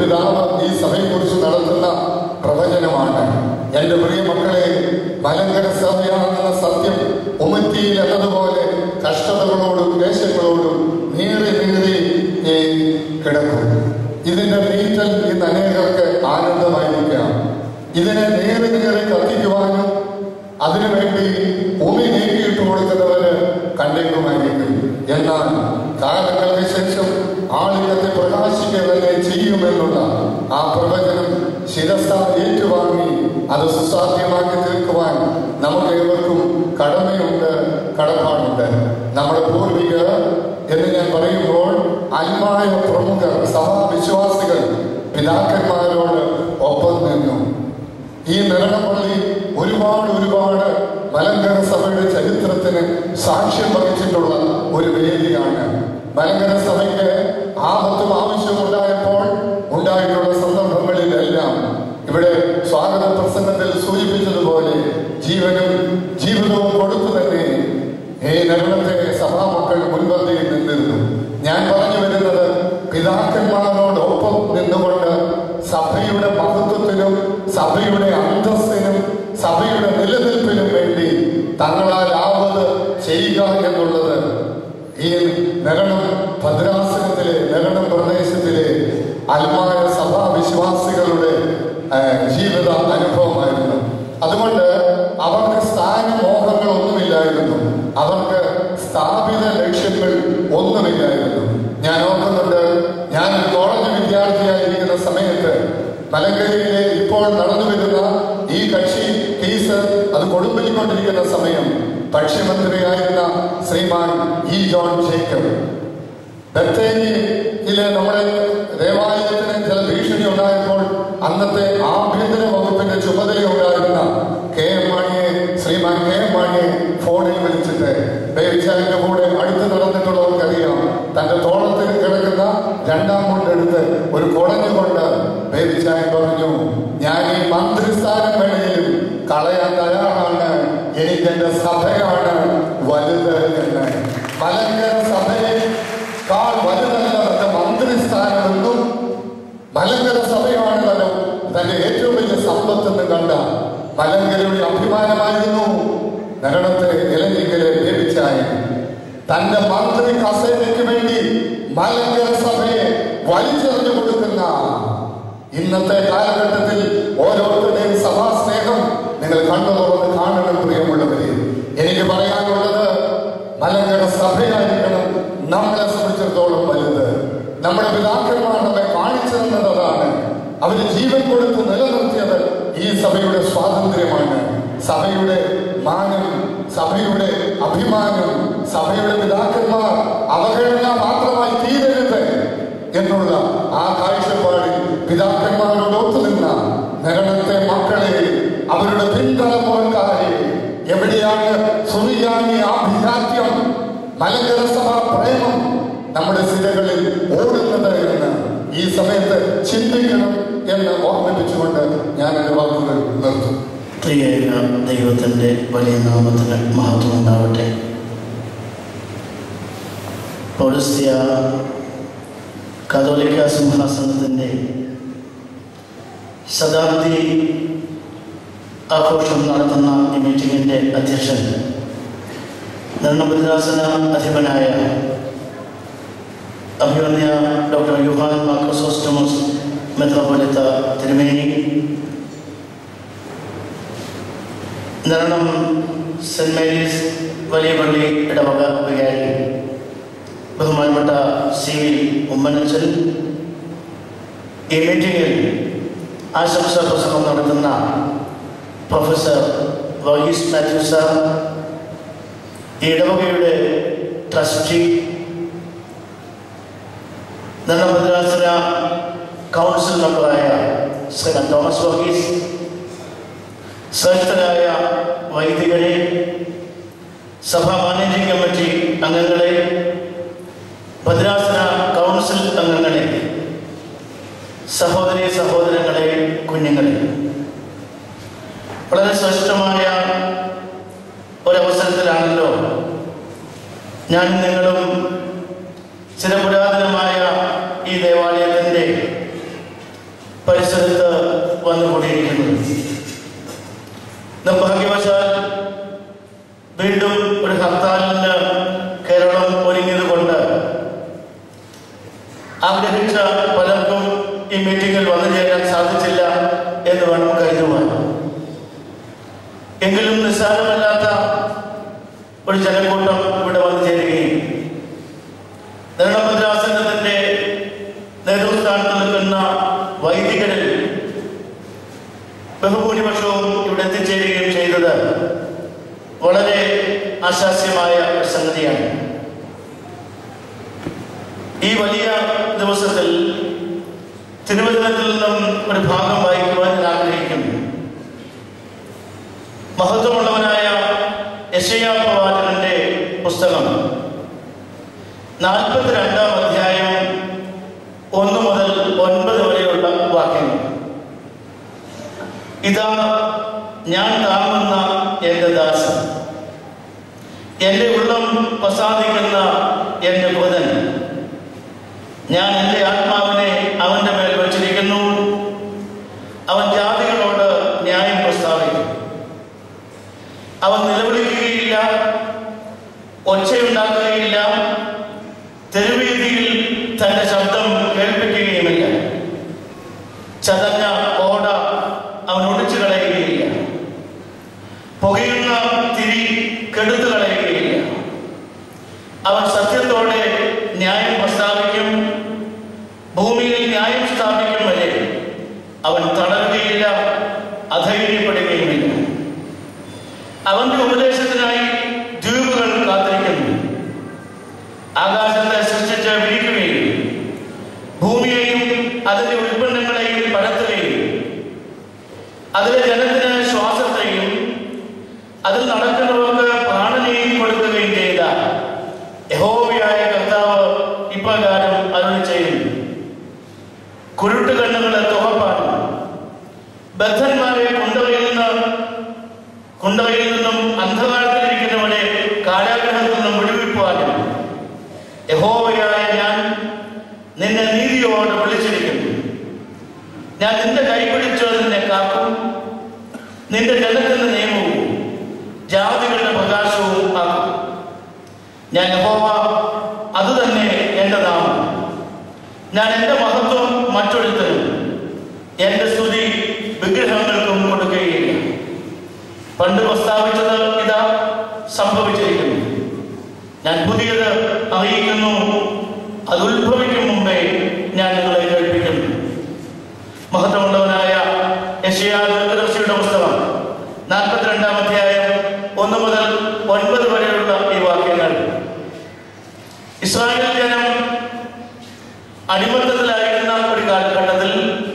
പിതാവ് ഈ സഭയെക്കുറിച്ച് നടത്തുന്ന പ്രവചനമാണ് എന്റെ പ്രിയ മക്കളെ മലങ്കര സഭയാണെന്ന സത്യം ഉമറ്റിയിൽ എന്നതുപോലെ കഷ്ടതകളോടും ക്ലേശങ്ങളോടും നീറി നീറി ഈ കിടക്കും ഇതിന്റെ നീറ്റൽ ഇന്ന് അനേകർക്ക് ആനന്ദമായിരിക്കാം ഇതിനെ നേരെ നേരെ കത്തിക്കുവാനും അതിനുവേണ്ടി ഭൂമി നീക്കിയിട്ട് കൊടുക്കുന്നവര് കണ്ടേക്കുമായിരിക്കും എന്നാൽ കാലങ്ങൾക്ക് ശേഷം ആളുകളെ പ്രകാശിക്കുക തന്നെ ചെയ്യുമെന്നുള്ള ആ പ്രവചനം ശിരസ ഏറ്റുവാങ്ങി അത് സുസാധ്യമാക്കി തീർക്കുവാൻ നമുക്ക് ഏവർക്കും കടമയുണ്ട് കടപ്പാടുണ്ട് നമ്മുടെ പൂർവികർ എന്ന് ഞാൻ പറയുമ്പോൾ അന്മായ പ്രമുഖർ സഭാവിശ്വാസികൾ പിതാക്കന്മാരോട് ഒപ്പം നിന്നു ഈ നിരണപ്പള്ളി ഒരുപാട് ഒരുപാട് മലങ്കര സഭയുടെ ചരിത്രത്തിന് സാക്ഷ്യം വഹിച്ചിട്ടുള്ള ഒരു വേദിയാണ് മലങ്കര സഭയ്ക്ക് ആപത്തും ആവശ്യവും ഉണ്ടായപ്പോൾ ഉണ്ടായിട്ടുള്ള സന്ദർഭങ്ങളിലെല്ലാം ഇവിടെ സ്വാഗത പ്രസംഗത്തിൽ സൂചിപ്പിച്ചതുപോലെ ജീവനും ജീവിതവും കൊടുത്തു തന്നെ ഈ നരണത്തെ സഭാമക്കൾ മുൻപന്തിയിൽ നിന്നിരുന്നു ഞാൻ പറഞ്ഞു വരുന്നത് പിതാക്കന്മാരോടൊപ്പം നിന്നുകൊണ്ട് സഭയുടെ മഹത്വത്തിനും സഭയുടെ അന്തസ്സിനും സഭയുടെ നിലനിൽപ്പിനും വേണ്ടി തങ്ങളാൽ ആവത് ചെയ്യുക എന്നുള്ളത് ഈ നരണം ഭദ്രാസനത്തിലെ നരണം പ്രദേശത്തിലെ അൽമായ സഭാ വിശ്വാസികളുടെ ആ, ജീവിത അനുഭവമായിരുന്നു അതുകൊണ്ട് അവർക്ക് സ്ഥാനമോഹങ്ങൾ ഒന്നുമില്ലായിരുന്നു അവർക്ക് സ്ഥാപിത ലക്ഷ്യങ്ങൾ ഒന്നുമില്ലായിരുന്നു ഞാൻ ഓർക്കുന്നുണ്ട് ഞാൻ കോളേജ് വിദ്യാർത്ഥിയായിരിക്കുന്ന സമയത്ത് മലങ്കരയിലെ ഇപ്പോൾ നടന്നു വരുന്ന ഈ കക്ഷി കേസ് അത് കൊടുമ്പിരിക്കൊണ്ടിരിക്കുന്ന സമയം ഭക്ഷ്യമന്ത്രിയായിരുന്ന ശ്രീമാൻ ഇ ജോൺ ജേക്കബ് ബത്തേരിയിലെ നമ്മുടെ ദേവാലയത്തിന് ചില ഭീഷണി ഉണ്ടായപ്പോൾ അന്നത്തെ ആഭ്യന്തര വകുപ്പിന്റെ ചുമതല ഉണ്ടായിരുന്ന കെ എം മാണിയെ ശ്രീമാൻ കെ എം മാണിയെ ഫോണിൽ വിളിച്ചിട്ട് ബേബിച്ചാലിന്റെ കൂടെ അടുത്ത് നടന്നിട്ടുള്ളവർക്കറിയാം തന്റെ തോളത്തിൽ കിടക്കുന്ന രണ്ടാം കൊണ്ടെടുത്ത് ഒരു കുടഞ്ഞുകൊണ്ട് ബേബിച്ചായൻ പറഞ്ഞു ഞാൻ ഈ മന്ത്രിസ്ഥാനം വേണേലും കളയാൻ തയ്യാറാണ് എനിക്ക് എന്റെ സഭയാണ് വലുത് എന്ന് മലങ്കര സഭയെ കാൾ വലുതല്ല തന്റെ മന്ത്രിസ്ഥാനമെന്നും മലങ്കര സഭയാണ് തന്റെ തന്റെ ഏറ്റവും വലിയ സമ്പത്തെന്ന് കണ്ട മലങ്കരയുടെ അഭിമാനമായിരുന്നു നഗരത്തെ ഇലഞ്ഞിക്കലെ ലഭിച്ചായി തന്റെ മന്ത്രി കസേരയ്ക്ക് വേണ്ടി മലങ്കര സഭയെ വലിച്ചെറിഞ്ഞു കൊടുക്കുന്ന ഇന്നത്തെ കാലഘട്ടത്തിൽ ഓരോരുത്തരുടെയും സഭാ സ്നേഹം നിങ്ങൾ കണ്ണു തുറന്ന് കാണണം പ്രിയമുള്ളവരെ എനിക്ക് പറയാനുള്ളത് മലങ്കര സഭയായിരിക്കണം നമ്മളെ സംബന്ധിച്ചിടത്തോളം വലുത് നമ്മുടെ പിതാക്കന്മാർ നമ്മെ കാണിച്ചു തന്നത് അതാണ് അവര് ജീവൻ കൊടുത്ത് നിലനിർത്തിയത് ഈ സഭയുടെ സ്വാതന്ത്ര്യമാണ് സഭയുടെ മാനം സഭയുടെ അഭിമാനം സഭയുടെ പിതാക്കന്മാർ അവഗണന മാത്രമായി തീരരുത് എന്നുള്ള ആ കാഴ്ചപ്പാടിൽ പിതാക്കന്മാരോട് ഒത്തുനിന്ന നഗരത്തെ മക്കളെ അവരുടെ പിൻതലമുറക്കാരെ എവിടെയാണ് സുറിയാനി ആഭിജാത്യം മലങ്കര സഭ പ്രേമം നമ്മുടെ സിരകളിൽ ഓടുന്നത് എന്ന് ഈ സമയത്ത് ചിന്തിക്കണം എന്ന് ഓർമ്മിപ്പിച്ചുകൊണ്ട് ഞാൻ എൻ്റെ വാക്കുകൾ നിർത്തും പ്രിയേക ദൈവത്തിൻ്റെ വലിയ നാമത്തിന് മഹത്വം ഉണ്ടാവട്ടെ പൗരസ്ത്യ കത്തോലിക്ക സിംഹാസനത്തിൻ്റെ ശതാബ്ദി ആഘോഷം നടത്തുന്ന ഈ മീറ്റിങ്ങിൻ്റെ അധ്യക്ഷൻ നിർണഭദ്രാസന അധിപനായ അഭിമന്യ ഡോക്ടർ യുഹാൻ മാക്രോസോസ്റ്റമസ് മെത്രോപൊലിത്ത തിരുമേനി നിരണം സെന്റ് മേരീസ് വലിയ പള്ളി ഇടവക വികാരി ബഹുമാനപ്പെട്ട സി വി ഉമ്മനച്ചൻ ഈ മീറ്റിംഗിൽ ആശംസാ പ്രസംഗം നടത്തുന്ന പ്രൊഫസർ വർഗീസ് മാത്യു സാർ ഈ ഇടവകയുടെ ട്രസ്റ്റി നിർണഭദ്രാസന കൗൺസിൽ മെമ്പറായ ശ്രീ തോമസ് വർഗീസ് ശ്രേഷ്ഠരായ വൈദികരെ സഭാ മാനേജിംഗ് കമ്മിറ്റി അംഗങ്ങളെ ഭദ്രാസന കൗൺസിൽ അംഗങ്ങളെ സഹോദരി സഹോദരങ്ങളെ കുഞ്ഞുങ്ങളെ വളരെ ശ്രേഷ്ഠമായ ഒരവസരത്തിലാണല്ലോ ഞാൻ നിങ്ങളും ചില പുരാതനമായ ഈ ദേവാലയത്തിൻ്റെ കൂടിയിരിക്കുന്നത് നിർഭാഗ്യവശാൽ വീണ്ടും ഒരു ഹർത്താലിന് കേരളം ഒരുങ്ങിയത് കൊണ്ട് ആഗ്രഹിച്ച പലർക്കും ഈ മീറ്റിംഗിൽ വന്നു ചേരാൻ സാധിച്ചില്ല എന്ന് വേണം കരുതുവാൻ എങ്കിലും നിസ്സാരമല്ലാത്ത ഒരു ജനക്കൂട്ടം ഇവിടെ വന്നു ചേരുകയും ധരണഭദ്രാസനത്തിന്റെ നേതൃസ്ഥാനത്ത് നിൽക്കുന്ന വൈദികരിൽ ബഹുഭൂരിപക്ഷവും ഇവിടെ എത്തിച്ചേരുകയും ചെയ്തത് വളരെ ആശാസ്യമായ ഒരു സംഗതിയാണ് ഈ വലിയ ദിവസത്തിൽ തിരുവചനത്തിൽ നിന്നും ഒരു ഭാഗം വായിക്കുവാൻ ഞാൻ ആഗ്രഹിക്കുന്നു മഹത്വമുള്ളവനായ യശയാ പ്രവാചകന്റെ പുസ്തകം നാൽപ്പത്തിരണ്ടാം അധ്യായം ഒന്ന് മുതൽ ഒൻപത് വരെയുള്ള വാക്യങ്ങൾ ഇതാ ഞാൻ താങ്ങുന്ന എന്റെ ദാസൻ എന്റെ ഉള്ളം പ്രസാദിക്കുന്ന എന്റെ ബുധൻ ഞാൻ എന്റെ ആത്മാവിനെ അവന്റെ മേൽ വച്ചിരിക്കുന്നു അവൻ ജാതികളോട് ന്യായം പ്രസ്താവിക്കും അവൻ നിലവിളിക്കുകയില്ല ഒച്ചയുണ്ടാക്കുകയില്ല തെരുവീതിയിൽ തന്റെ ശബ്ദം കേൾപ്പിക്കുകയുമില്ല ചതഞ്ഞ ഓട അവൻ ഒടിച്ചു കളയുകയില്ല പുകയുന്ന തിരി കെടുത്തു കളയുകയില്ല അവൻ സത്യത്തോടെ ന്യായം പ്രസ്താവിക്കും ഭൂമിയിൽ ന്യായം സ്ഥാപിക്കും വരെ അവൻ തളരുകയില്ല അധൈര്യപ്പെടുകയുമില്ല അവന്റെ ഉപദേശത്തിനായി ദ്വീപുകൾ കാത്തിരിക്കുന്നു ആകാശത്തെ സൃഷ്ടിച്ച് വിരിക്കുകയും ഭൂമിയെയും അതിന്റെ ഉൽപ്പന്നങ്ങളെയും പരത്തുകയും അതിലെ ജനത്തിന് ശ്വാസത്തെയും അതിൽ നടക്കുന്നവർക്ക് പ്രാണനെയും കൊടുക്കുകയും ചെയ്ത യഹോവയായ കർത്താവ് ഇപ്രകാരം അരുളി ചെയ്യുന്നു കുരുട്ട് കണ്ണുകളെ തുറപ്പാനും ബദ്ധന്മാരെ കുണ്ടവയിൽ നിന്ന് കുണ്ടവയിൽ നിന്നും അന്ധകാരത്തിലിരിക്കുന്നവരെ കാരാഗ്രഹത്തിൽ നിന്നും വിടുവിപ്പാനും യഹോവയായ ഞാൻ നിന്നെ നീതിയോടെ വിളിച്ചിരിക്കുന്നു ഞാൻ നിന്റെ കൈപിടിച്ച് നിന്നെ കാക്കും നിന്റെ ജനത്തിന്റെ നിയമവും ജാതികളുടെ പ്രകാശവും ആക്കും ഞാൻ യഹോവ അത് തന്നെ എൻ്റെ നാമം ഞാൻ എൻ്റെ മഹത്വം മറ്റൊരുത്തരും എൻ്റെ സ്തുതി വിഗ്രഹങ്ങൾക്കും കൊടുക്കുകയില്ല പണ്ട് പ്രസ്താവിച്ചത് ഇതാ സംഭവിച്ചിരിക്കുന്നു ഞാൻ പുതിയത് അറിയിക്കുന്നു അത് ഉത്ഭവിക്കും മുമ്പേ ഞാൻ നിങ്ങളെ കേൾപ്പിക്കുന്നു മഹത്വമുള്ളവനായ യശയാ ദീർഘദർശിയുടെ പുസ്തകം നാൽപ്പത്തിരണ്ടാം അധ്യായം ഒന്ന് മുതൽ ഒൻപത് വരെയുള്ള ഈ വാക്യങ്ങൾ ഇസ്രായേൽ ജനം അടിമത്തത്തിലായിരുന്ന ഒരു കാലഘട്ടത്തിൽ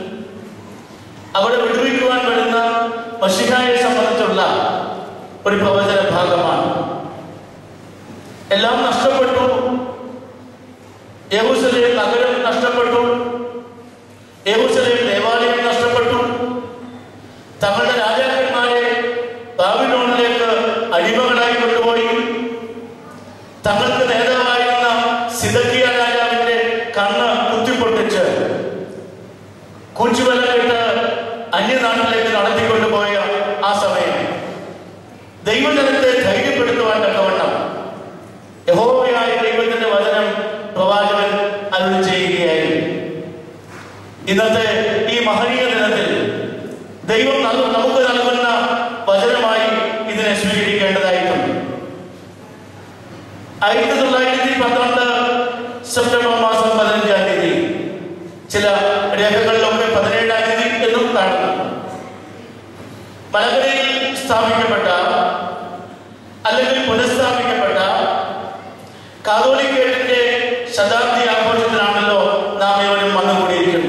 അവിടെ വിടുവിക്കുവാൻ വരുന്ന മഷിഹായെ സംബന്ധിച്ചുള്ള ഒരു പ്രവചന ഭാഗമാണ് എല്ലാം നഷ്ടപ്പെട്ടു യഹൂസലേം നഗരം നഷ്ടപ്പെട്ടു യഹൂസലേം ദേവാലയം നഷ്ടപ്പെട്ടു തങ്ങളുടെ രാജാക്കന്മാരെ ബാബിലോണിലേക്ക് അടിമകളായി കൊണ്ടുപോയി തങ്ങൾക്ക് നേതാവായിരുന്ന സിദക്കിയ രാജാവിന്റെ കണ്ണ് കുത്തിപ്പൊട്ടിച്ച് കൂച്ചുവലക്കിട്ട് അന്യനാട്ടിലേക്ക് നടത്തിക്കൊണ്ടുപോയ ആ സമയം ദൈവജനത്തെ ധൈര്യപ്പെടുത്തുവാൻ തക്കവണ്ണം യഹോവയായ ദൈവത്തിന്റെ വചനം പ്രവാചകൻ അരുളി ചെയ്യുകയായി ഇന്നത്തെ ഈ മഹനീയ ദിനത്തിൽ ദൈവം നൽ- നമുക്ക് നൽകുന്ന വചനമായി ഇതിനെ സ്വീകരിക്കേണ്ടതായിട്ടുണ്ട് ആയിരത്തി തൊള്ളായിരത്തി പന്ത്രണ്ട് സെപ്റ്റംബർ മാസം പതിനഞ്ചാം തീയതി ചില രേഖകളിലൊക്കെ പതിനേഴാം തീയതി എന്നും കാണുന്നു മലകരയിൽ സ്ഥാപിക്കപ്പെട്ട അല്ലെങ്കിൽ പുനഃസ്ഥാപിക്കപ്പെട്ട കാതോലിക്കേറ്റിന്റെ ശതാബ്ദി ആഘോഷത്തിലാണല്ലോ നാം ഇവരും വന്നുകൂടിയിരിക്കുന്നത്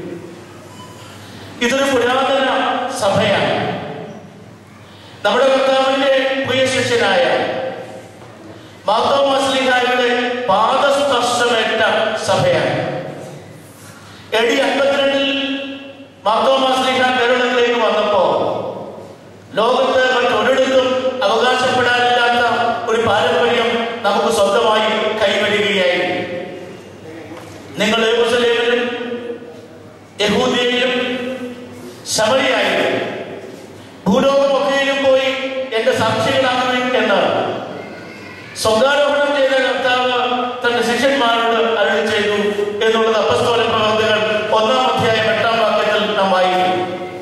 ഇതൊരു പുരാതന സഭയാണ് നമ്മുടെ കർത്താവിന്റെ പ്രിയ ശിഷ്യനായ മാർത്തോമാസ്ലിഹായുടെ പാദസ്പർശമേറ്റ സഭയാണ് എ ഡി അൻപത്തിരണ്ടിൽ മാർത്തോമാസ്ലിഹ കേരളത്തിലേക്ക് വന്നപ്പോ ലോകത്ത് മറ്റൊരിടത്തും അവകാശപ്പെടാനില്ലാത്ത ഒരു പാരമ്പര്യം നമുക്ക് സ്വന്തമായി കൈവരികയായി നിങ്ങൾ യെരൂശലേമിലും യഹൂദിയയിലും ശബരിയായി ഭൂലോകമൊക്കെയിലും പോയി എന്റെ സാക്ഷികളാകുവിൻ എന്ന് സ്വകാരോപണം ചെയ്ത കർത്താവ് തന്റെ ശിഷ്യന്മാരോട് അരുളി ചെയ്തു എന്നുള്ളത് അപ്പസ്തോല പ്രവർത്തികൾ ഒന്നാം അധ്യായം എട്ടാം വാക്യത്തിൽ നാം വായിക്കും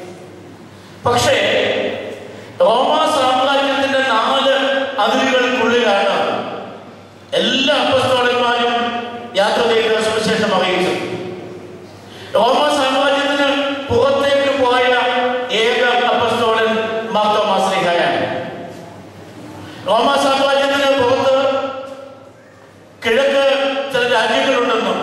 പക്ഷേ റോമാ സാമ്രാജ്യത്തിന്റെ നാല് അതിരുകൾക്കുള്ളിലാണ് എല്ലാ അപ്പസ്തോലന്മാരും യാത്ര ചെയ്ത സുവിശേഷം അറിയിച്ചു റോമാ സാമ്രാജ്യത്തിന് പുറത്തേക്ക് പോയ ഏക അപ്പസ്തോലൻ മാർത്തോമാശ്രീഹായാണ് റോമാ സാമ്രാജ്യത്തിന് പുറത്ത് കിഴക്ക് ചില രാജ്യങ്ങളുണ്ടെന്നും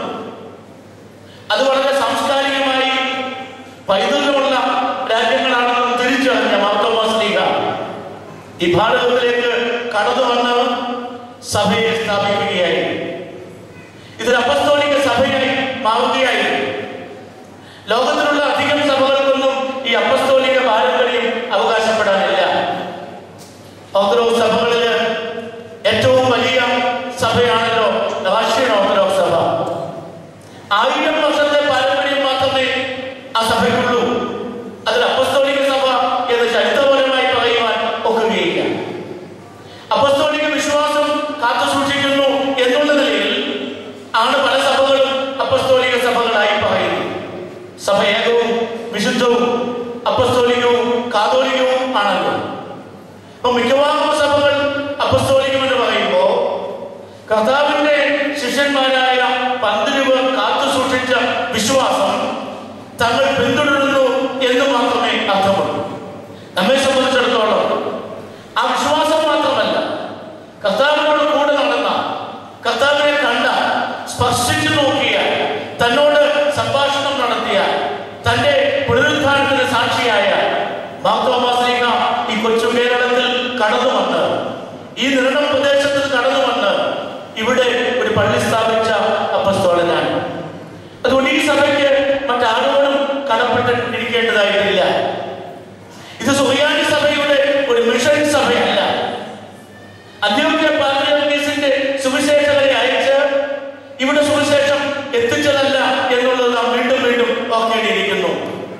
അത് വളരെ സാംസ്കാരികമായി പൈതൃകമുള്ള രാജ്യങ്ങളാണെന്നും തിരിച്ചറിഞ്ഞ മാർത്തോമാശ്രീഹ ഈ ഭാരതത്തിലേക്ക് കടന്നു വന്ന് സഭയെ സ്ഥാപിക്കുകയായി ഇതൊരു അപ്പസ്തോലിക സഭയായി മാറുകയായി ലോകത്തിലുള്ള അധികം സഭകൾക്കൊന്നും ഈ അപ്പസ്തോലിക പാരമ്പര്യം അവകാശപ്പെടാനില്ല ഓർത്തഡോക്സ് സഭകളില് ഏറ്റവും വലിയ സഭയാണല്ലോ രാഷ്ട്രീയ ഓർത്തഡോക്സ് സഭ ആയിരം വർഷത്തെ പാരമ്പര്യം മാത്രമേ ആ സഭയ്ക്കുള്ളൂ അതിൽ അപ്പസ്തോലിക സഭ എന്ന് ചരിത്രപരമായി പറയുവാൻ ഒക്കുകയില്ല അപ്പസ്തോലിക വിശ്വാസം കാത്തു സൂക്ഷിക്കുന്നു എന്നുള്ള നിലയിൽ ആണ് പല സഭകളും അപ്പസ്തോലിക സഭകളായി പറയുന്നത് സഭ ഏകവും വിശുദ്ധവും അപ്പസ്തോലികവും കാതോലികവും ആണല്ലോ അപ്പൊ മിക്കവാറും സഭകൾ അപ്പസ്തോലികം എന്ന് പറയുമ്പോ കർത്താവിന്റെ ശിഷ്യന്മാരായ പന്തിരുവർ കാത്തു സൂക്ഷിച്ച വിശ്വാസം തങ്ങൾ പിന്തുടരുന്നു എന്ന് മാത്രമേ അർത്ഥമുള്ളൂ നമ്മെ സംബന്ധിച്ചിടത്തോളം ആ വിശ്വാസം മാത്രമല്ല കർത്താവിനോട് കൂടെ നടന്ന കർത്താവിനെ കണ്ട സ്പർശിച്ചു നോക്കിയ തന്നോട് സംഭാഷണം നടത്തിയ തന്റെ പുനരുദ്ധാനത്തിന് സാക്ഷിയായ മാർത്തോമാശ്രീക ഈ കൊച്ചു കേരളത്തിൽ കടന്നു വന്ന് ഈ നിർണം പ്രദേശത്തിൽ കടന്നു വന്ന് ഇവിടെ ഒരു പള്ളി സ്ഥാപിച്ച അപ്പസ്തോലനാണ് അതുകൊണ്ട് ഈ സഭയ്ക്ക് മറ്റാരോടും കടപ്പെട്ടിരിക്കേണ്ടതായിട്ടില്ല ഇത് സുറിയാനി സഭയുടെ ഒരു മിഷൻ സഭയല്ല അന്ത്യോക്യ പാത്രിയോക്കീസിന്റെ സുവിശേഷകരെ അയച്ച് ഇവിടെ സുവിശേഷം എത്തിച്ചതല്ല എന്നുള്ളത് നാം വീണ്ടും വീണ്ടും ഓർക്കേണ്ടിയിരിക്കുന്നു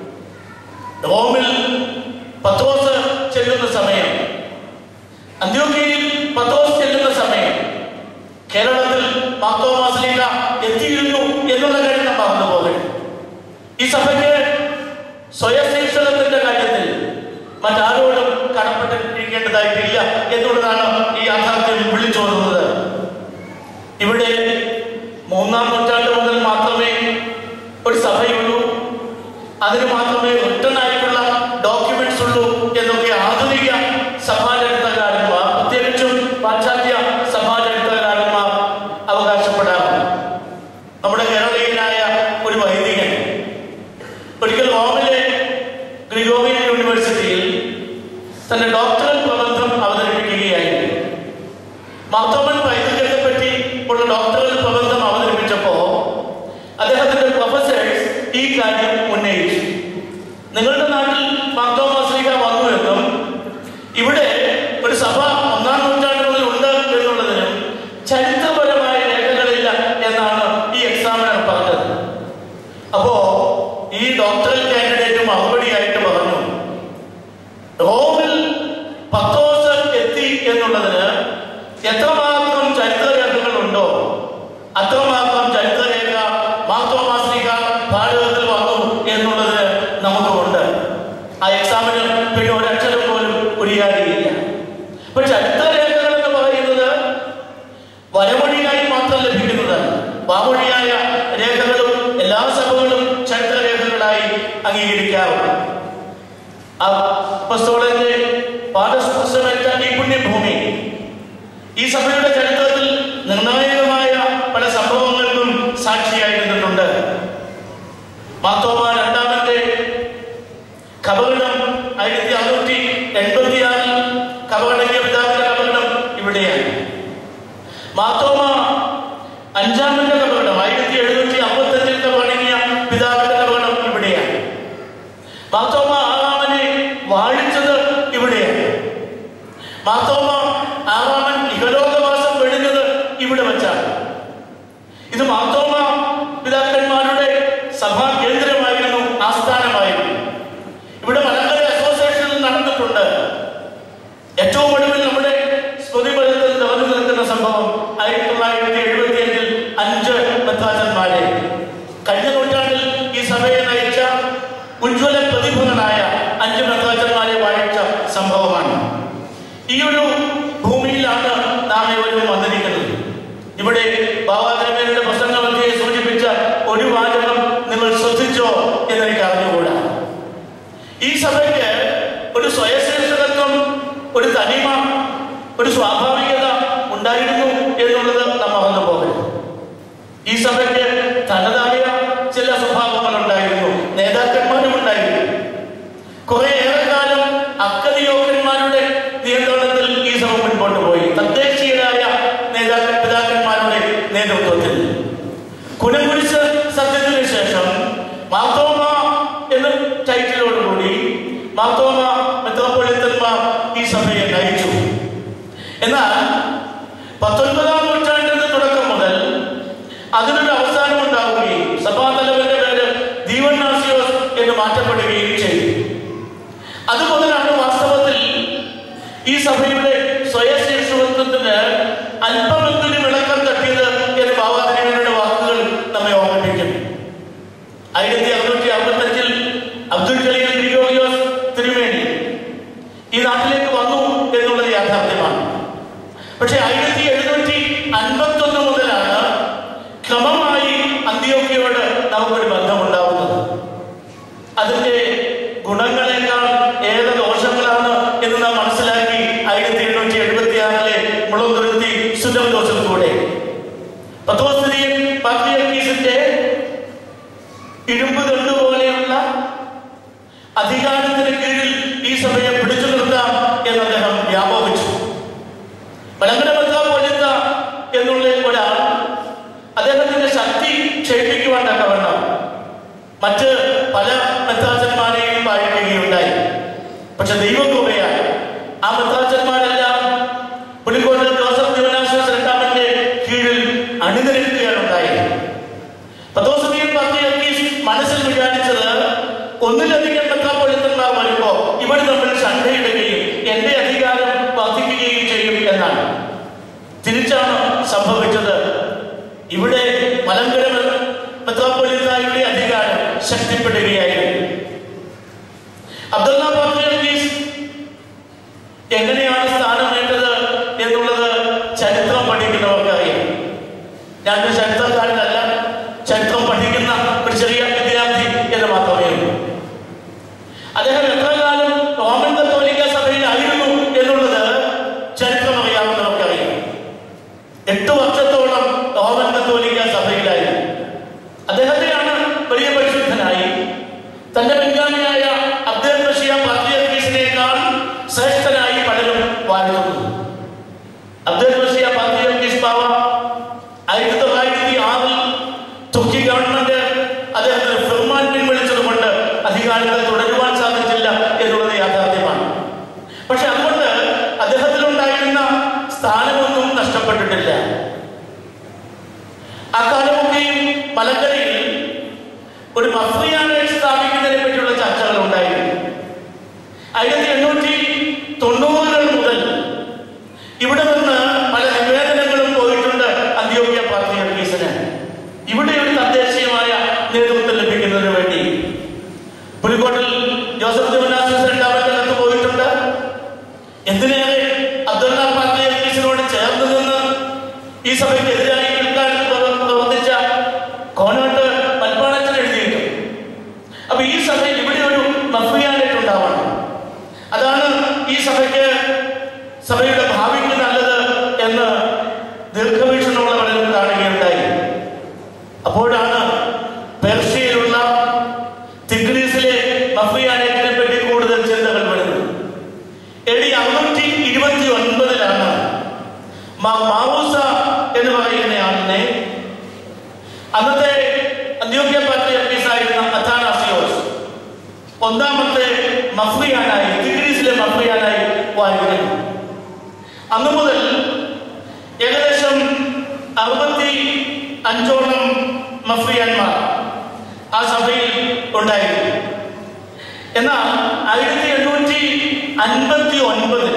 റോമിൽ പത്രോസ് ചെല്ലുന്ന സമയം അന്ത്യോക്യയിൽ പത്രോസ് ചെല്ലുന്ന സമയം കേരളത്തിൽ മാത്തോമാസ്ലിക എത്തിയിരുന്നു എന്നുള്ള കാര്യം നാം മറന്നു പോകരുത് ഈ സഭയ്ക്ക് സ്വയശീർഷണത്തിന്റെ കാര്യത്തിൽ മറ്റാരോടും കടപ്പെട്ടിരിക്കേണ്ടതായിട്ടില്ല എന്നുള്ളതാണ് ഈ യാഥാർത്ഥ്യം വിളിച്ചോതുന്നത് ഇവിടെ മൂന്നാം നൂറ്റാണ്ട് മുതൽ മാത്രമേ ഒരു സഭയുള്ളൂ അതിന് മാത്രമേ റിട്ടേൺ ആയിട്ടുള്ള ഡോക്യുമെന്റ്സ് ഉള്ളൂ എന്നൊക്കെ ആധുനിക സഭാചരിത്രകാരന്മാർ പ്രത്യേകിച്ചും പാശ്ചാത്യ സഭാചരിത്രകാരന്മാർ അവകാശപ്പെടാറുണ്ട് നമ്മുടെ കേരളീയനായ ഒരു വൈദികൻ ഒരിക്കൽ റോമിലെ ഗ്രിഗോറിയൻ യൂണിവേഴ്സിറ്റിയിൽ തന്റെ ഡോക്ടറൽ പ്രബന്ധം അവതരിപ്പിക്കുകയായിരുന്നു മാത്തോമൻ പൈതൃകത്തെ പറ്റി ഉള്ള ഡോക്ടറൽ പ്രബന്ധം അവതരിപ്പിച്ചപ്പോ അദ്ദേഹത്തിന്റെ പ്രൊഫസേഴ്സ് ഈ കാര്യം ഉന്നയിച്ചു നിങ്ങളുടെ നാട്ടിൽ മാത്തോമാശ്രീക വന്നു എന്നും ഇവിടെ ഒരു സഭ ഒന്നാം നൂറ്റാണ്ട് മുതൽ ഉണ്ട് എന്നുള്ളതിനും ചരിത്രപരമായ രേഖകളില്ല എന്നാണ് ഈ എക്സാമിനർ പറഞ്ഞത് അപ്പോ ഈ ഡോക്ടറൽ കാൻഡിഡേറ്റ് മറുപടിയായിട്ട് പറഞ്ഞു റോമിൽ പത്തോസ് എത്തി എന്നുള്ളതിന് എത്രമാത്രം ചരിത്രരേഖകളുണ്ടോ അത്രമാത്രം ചരിത്രരേഖ മാർത്തോമാശ്രീക ഭാരതത്തിൽ വന്നു എന്നുള്ളതിന് നമുക്കുണ്ട് ആ എക്സാമിന് പിന്നെ ഒരക്ഷരം പോലും ഉരിയാടിയില്ല അപ്പൊ ചരിത്രരേഖകൾ എന്ന് പറയുന്നത് വരമൊഴിയായി മാത്രം ലഭിക്കുന്നതല്ല വാമൊഴിയായ രേഖകളും എല്ലാ സഭകളും ചരിത്രരേഖകളായി അംഗീകരിക്കാറുണ്ട് ആ പുസ്തകത്തിന്റെ പാദസ്പർശമേറ്റ ഈ പുണ്യഭൂമി ഈ സഭയുടെ ചരിത്രത്തിൽ നിർണായകമായ പല സംഭവങ്ങൾക്കും സാക്ഷിയായി നിന്നിട്ടുണ്ട് മാത്തോമ രണ്ടാമന്റെ കപകടം ആയിരത്തി അറുന്നൂറ്റി എൺപത്തിയാറിൽ കപകടക്കിയ പിതാവിന്റെ കപകടം ഇവിടെയാണ് മാത്തോമ അഞ്ചാമന്റെ കപകടം ആയിരത്തി എഴുന്നൂറ്റി അമ്പത്തഞ്ചിൽ കപകടങ്ങിയ പിതാവിന്റെ കപകടം ഇവിടെയാണ് മാത്തോമ ആറാമനെ വാഴിച്ചത് ഇവിടെയാണ് മാത്തോമ ആറാമൻ ഇഹലോകവാസം വെടിഞ്ഞത് ഇവിടെ വച്ചാണ് ഇത് മാത്തോമ പിതാക്കന്മാരുടെ സഭാ കേന്ദ്രമായിരുന്നു ഈ സഭയ്ക്ക് ഒരു സ്വയശീർഷകത്വം ഒരു തനിമ ഒരു സ്വാഭാവികത ഉണ്ടായിരുന്നു എന്നുള്ളത് നാം മറന്നു പോകരുത് ഈ സഭയ്ക്ക് തനതായ ചില സ്വഭാവങ്ങൾ ഉണ്ടായിരുന്നു നേതാക്കന്മാരും ഉണ്ടായിരുന്നു കുറെ ഏറെ കാലം അക്കതിയോക്കന്മാരുടെ നിയന്ത്രണത്തിൽ ഈ സഭ മുൻപോട്ട് പോയി തദ്ദേശീയരായ നേതാക്കൾ പിതാക്കന്മാരുടെ നേതൃത്വത്തിൽ കുനകുരിശ് സത്യത്തിന് ശേഷം മാർത്തോമ എന്ന ടൈറ്റിലോടുകൂടി മാർത്തോമ മെത്രോപൊളിത്തന്മാർ ഈ സഭയെ നയിച്ചു എന്നാൽ പത്തൊൻപതാം നൂറ്റാണ്ടിന്റെ തുടക്കം മുതൽ അതിനൊരു അവസാനം ഉണ്ടാവുകയും സഭാതലവന്റെ പേര് ദീവന്നാസിയോസ് എന്ന് മാറ്റപ്പെടുകയും ചെയ്തു അതുമുതലാണ് വാസ്തവത്തിൽ ഈ സഭയുടെ സ്വയശീർഷത്വത്തിന് അല്പമെങ്കിലും ഇളക്കം തട്ടിയത് എന്ന് ബാബാദിനങ്ങളുടെ വാക്കുകൾ നമ്മെ ഓർമ്മിപ്പിക്കുന്നു ആയിരത്തി അറുന്നൂറ്റി അറുപത്തഞ്ചിൽ അബ്ദുൽ ജലീൽ ഗ്രിഗോറിയോസ് തിരുമേനി ഈ നാട്ടിലേക്ക് വന്നു എന്നുള്ളത് യാഥാർത്ഥ്യമാണ് പക്ഷെ ആയിരത്തി എഴുന്നൂറ്റി അൻപത്തി ഒന്ന് മുതലാണ് ക്രമമായി അന്ത്യോക്യയോട് നമുക്കൊരു ബന്ധമുണ്ടാവുന്നത് അതിന്റെ ഗുണങ്ങളെക്കാൾ ഏറെ ദോഷങ്ങളാണ് എന്ന് നാം മനസ്സിലാക്കി ആയിരത്തി എണ്ണൂറ്റി എഴുപത്തി ആറിലെ മുളന്തുരുത്തി സുലഭദോഷം കൂടെ പത്തോസ്തിരിയൻ പാത്രിയർക്കീസിന്റെ ഇരുമ്പ് ദണ്ട് പോലെയുള്ള അധികാരത്തിന് കീഴിൽ ഈ സഭയെ പിടിച്ചു നിർത്താം എന്ന് അദ്ദേഹം വ്യാമോഹിച്ചു മലങ്കര മെത്രാപ്പൊലിത്ത എന്നുള്ള ഒരാൾ അദ്ദേഹത്തിന്റെ ശക്തി ക്ഷയിപ്പിക്കുവാൻ തക്കവണ്ണം മറ്റ് പല മെത്രാച്ചന്മാരെയും വാഴിക്കുകയുണ്ടായി പക്ഷെ ദൈവകൃപയാൽ ആ മെത്രാച്ചന്മാരെല്ലാം പുലിക്കോട്ടിൽ ജോസഫ് ദിവനാശ്വാസ് രണ്ടാമന്റെ കീഴിൽ അണിനിരക്കുകയാണ് ഉണ്ടായത് പത്തോസമിയൻ പാത്രിയർക്കീസ് മനസ്സിൽ വിചാരിച്ചത് ഒന്നിലധികം മെത്രാപ്പൊലിത്തന്മാർ വരുമ്പോ ഇവർ തമ്മിൽ ശണ്ടയിടുകയും എന്റെ അധികാരം വർദ്ധിക്കുകയും ചെയ്യും എന്നാണ് തിരിച്ചാണ് സംഭവിച്ചത് ഇവിടെ മലങ്കര മെത്രാപ്പൊലിത്തായുടെ അധികാരം ശക്തിപ്പെടുകയായിരുന്നു അബ്ദുള്ള പാത്രിയർക്കീസ് എങ്ങനെയാണ് സ്ഥാനമേറ്റത് എന്നുള്ളത് ചരിത്രം പഠിക്കുന്നവർക്ക് അറിയാം ഞാൻ ഒരു ചരിത്രകാരനല്ല ചരിത്രം പഠിക്കുന്ന ഒരു ചെറിയ വിദ്യാർത്ഥി എന്ന് മാത്രമേ ഉള്ളൂ അദ്ദേഹം എത്ര കാലം റോമൻ കത്തോലിക്ക സഭയിലായിരുന്നു എന്നുള്ളത് ചരിത്രം അറിയാവുന്നവർക്കറിയാം എട്ട് വർഷത്തോളം റോമൻ കത്തോലിക്ക സഭയിലായിരുന്നു അദ്ദേഹത്തെയാണ് വലിയ പരിശുദ്ധനായി തന്റെ പിൻഗാമിയായ അബ്ദുൽ ബഷീർ പാത്രിയർക്കീസിനേക്കാൾ ശ്രേഷ്ഠനായി പലരും വാഴ്ത്തുന്നത് അബ്ദുൽ ബഷീർ പാത്രിയർക്കീസ് ബാവ ആയിരത്തി തൊള്ളായിരത്തി ആറിൽ തുർക്കി ഗവൺമെന്റ് അദ്ദേഹത്തിന് ഫിർമാൻ പിൻവലിച്ചത് കൊണ്ട് അധികാരങ്ങൾ തുടരുവാൻ സാധിച്ചില്ല എന്നുള്ളത് യാഥാർത്ഥ്യമാണ് പക്ഷെ അതുകൊണ്ട് അദ്ദേഹത്തിലുണ്ടായിരുന്ന സ്ഥാനമൊന്നും നഷ്ടപ്പെട്ടിട്ടില്ല അക്കാലമൊക്കെയും മലങ്കരയിൽ ഒരു മഫ്രിയാനെ സ്ഥാപിക്കുന്നതിനെ പറ്റിയുള്ള ചർച്ചകൾ ഉണ്ടായിരുന്നു ആയിരത്തി എണ്ണൂറ്റി തൊണ്ണൂറുകൾ മുതൽ ഇവിടെ നിന്ന് പല നിവേദനങ്ങളും പോയിട്ടുണ്ട് അന്ത്യോക്യ പാത്രിയർക്കീസിന് ഇവിടെ ഒരു തദ്ദേശീയമായ നേതൃത്വം ലഭിക്കുന്നതിന് വേണ്ടി പുലിക്കോട്ടിൽ ജോസഫ് ദേവനാസിസ് രണ്ടാമത്തെ കത്ത് പോയിട്ടുണ്ട് എന്തിനേറെ അബ്ദുള്ള പാത്രിയർക്കീസിനോട് ചേർന്ന് നിന്ന് ഈ സഭയ്ക്കെതിരായി നിൽക്കാൻ പ്രവ- പ്രവർത്തിച്ച കോനോട്ട് മൽപ്പാണച്ചൻ എഴുതിയിട്ടുണ്ട് അപ്പൊ ഈ സഭയിൽ ഇവിടെ ഒരു മഫ്രിയാനായിട്ട് ഉണ്ടാവണം അതാണ് ഈ സഭയ്ക്ക് സഭയുടെ ഭാവിക്ക് നല്ലത് എന്ന് ദീർഘവീക്ഷണമുള്ള പലരും കാണുകയുണ്ടായി അപ്പോഴാണ് പേർഷ്യയിലുള്ള തിഗ്രീസിലെ മഫ്രിയാനേറ്റിനെ പറ്റി കൂടുതൽ ചിന്തകൾ വരുന്നത് എ ഡി അറുന്നൂറ്റി ഇരുപത്തി ഒൻപതിലാണ് മാവൂസ എന്ന് പറയുന്ന ആളിനെ അന്നത്തെ അന്ത്യോക്യ പാത്രിയർക്കീസായിരുന്ന അഥാനാസിയോസ് ഒന്നാമത്തെ മഫ്രിയാനായി തിഗ്രീസിലെ മഫ്രിയാനായി വാഴുന്നു അന്നു മുതൽ ഏകദേശം അറുപത്തി അഞ്ചോളം മഫ്രിയാന്മാർ ആ സഭയിൽ ഉണ്ടായിരുന്നു എന്നാൽ ആയിരത്തി എണ്ണൂറ്റി അൻപത്തി ഒൻപതിൽ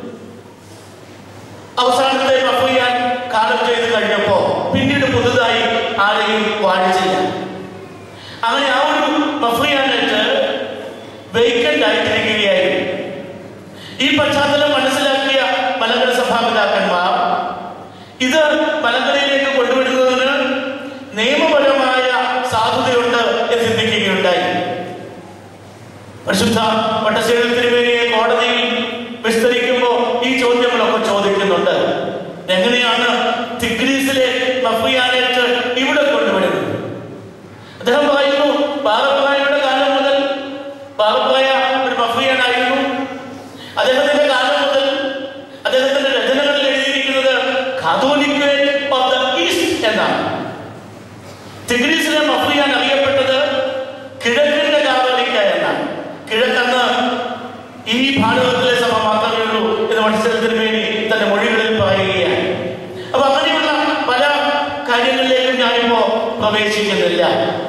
അവസാനത്തെ മഫ്രിയാൻ കാലം ചെയ്ത് കഴിഞ്ഞപ്പോ പിന്നീട് പുതുതായി ആരെയും വാഴിച്ചില്ല അങ്ങനെ ആ ഒരു മഫ്രിയാനായിട്ട് വേക്കന്റ് ആയിട്ടിരിക്കുകയായിരുന്നു ഈ പശ്ചാത്തലം മനസ്സിലാക്കിയ മലങ്കര സഭാപിതാക്കന്മാർ ഇത് മലങ്കരയിലേക്ക് കൊണ്ടുവരുന്നതിന് നിയമപരമായ സാധുതയുണ്ട് എന്ന് ചിന്തിക്കുകയുണ്ടായി പരിശുദ്ധ പട്ടശ്ശേരി തിരുവേനിയെ കോടതിയിൽ വിസ്തരിക്കുമ്പോൾ ഈ ചോദ്യങ്ങളൊക്കെ ചോദിക്കുന്നുണ്ട് എങ്ങനെയാണ് തിഗ്രീസിലെ മഫിയാനേറ്റ് ഇവിടെ കൊണ്ടുവരുന്നത് അദ്ദേഹം പറയുന്നു പാറപ്പായയുടെ കാലം മുതൽ പാറപ്പായ ഒരു മഫിയാനായിരുന്നു അദ്ദേഹത്തിന്റെ കാലം മുതൽ അദ്ദേഹത്തിന്റെ രചനകളിൽ എഴുതിയിരിക്കുന്നത് കാതോലിക്കേറ്റ് ഓഫ് ദ ഈസ്റ്റ് എന്നാണ് തിഗ്രീസിലെ മഫ്രിയാൻ അറിയപ്പെട്ടത് കിഴക്കിന്റെ കാതോലിക്ക എന്നാണ് കിഴക്കെന്ന് ഈ ഭാരതത്തിലെ സഭ മാത്രമേ ഉള്ളൂ എന്ന് മത്സരത്തിന് വേണ്ടി തന്റെ മൊഴികളിൽ പറയുകയാണ് അപ്പൊ അങ്ങനെയുള്ള പല കാര്യങ്ങളിലേക്കും ഞാനിപ്പോ പ്രവേശിക്കുന്നില്ല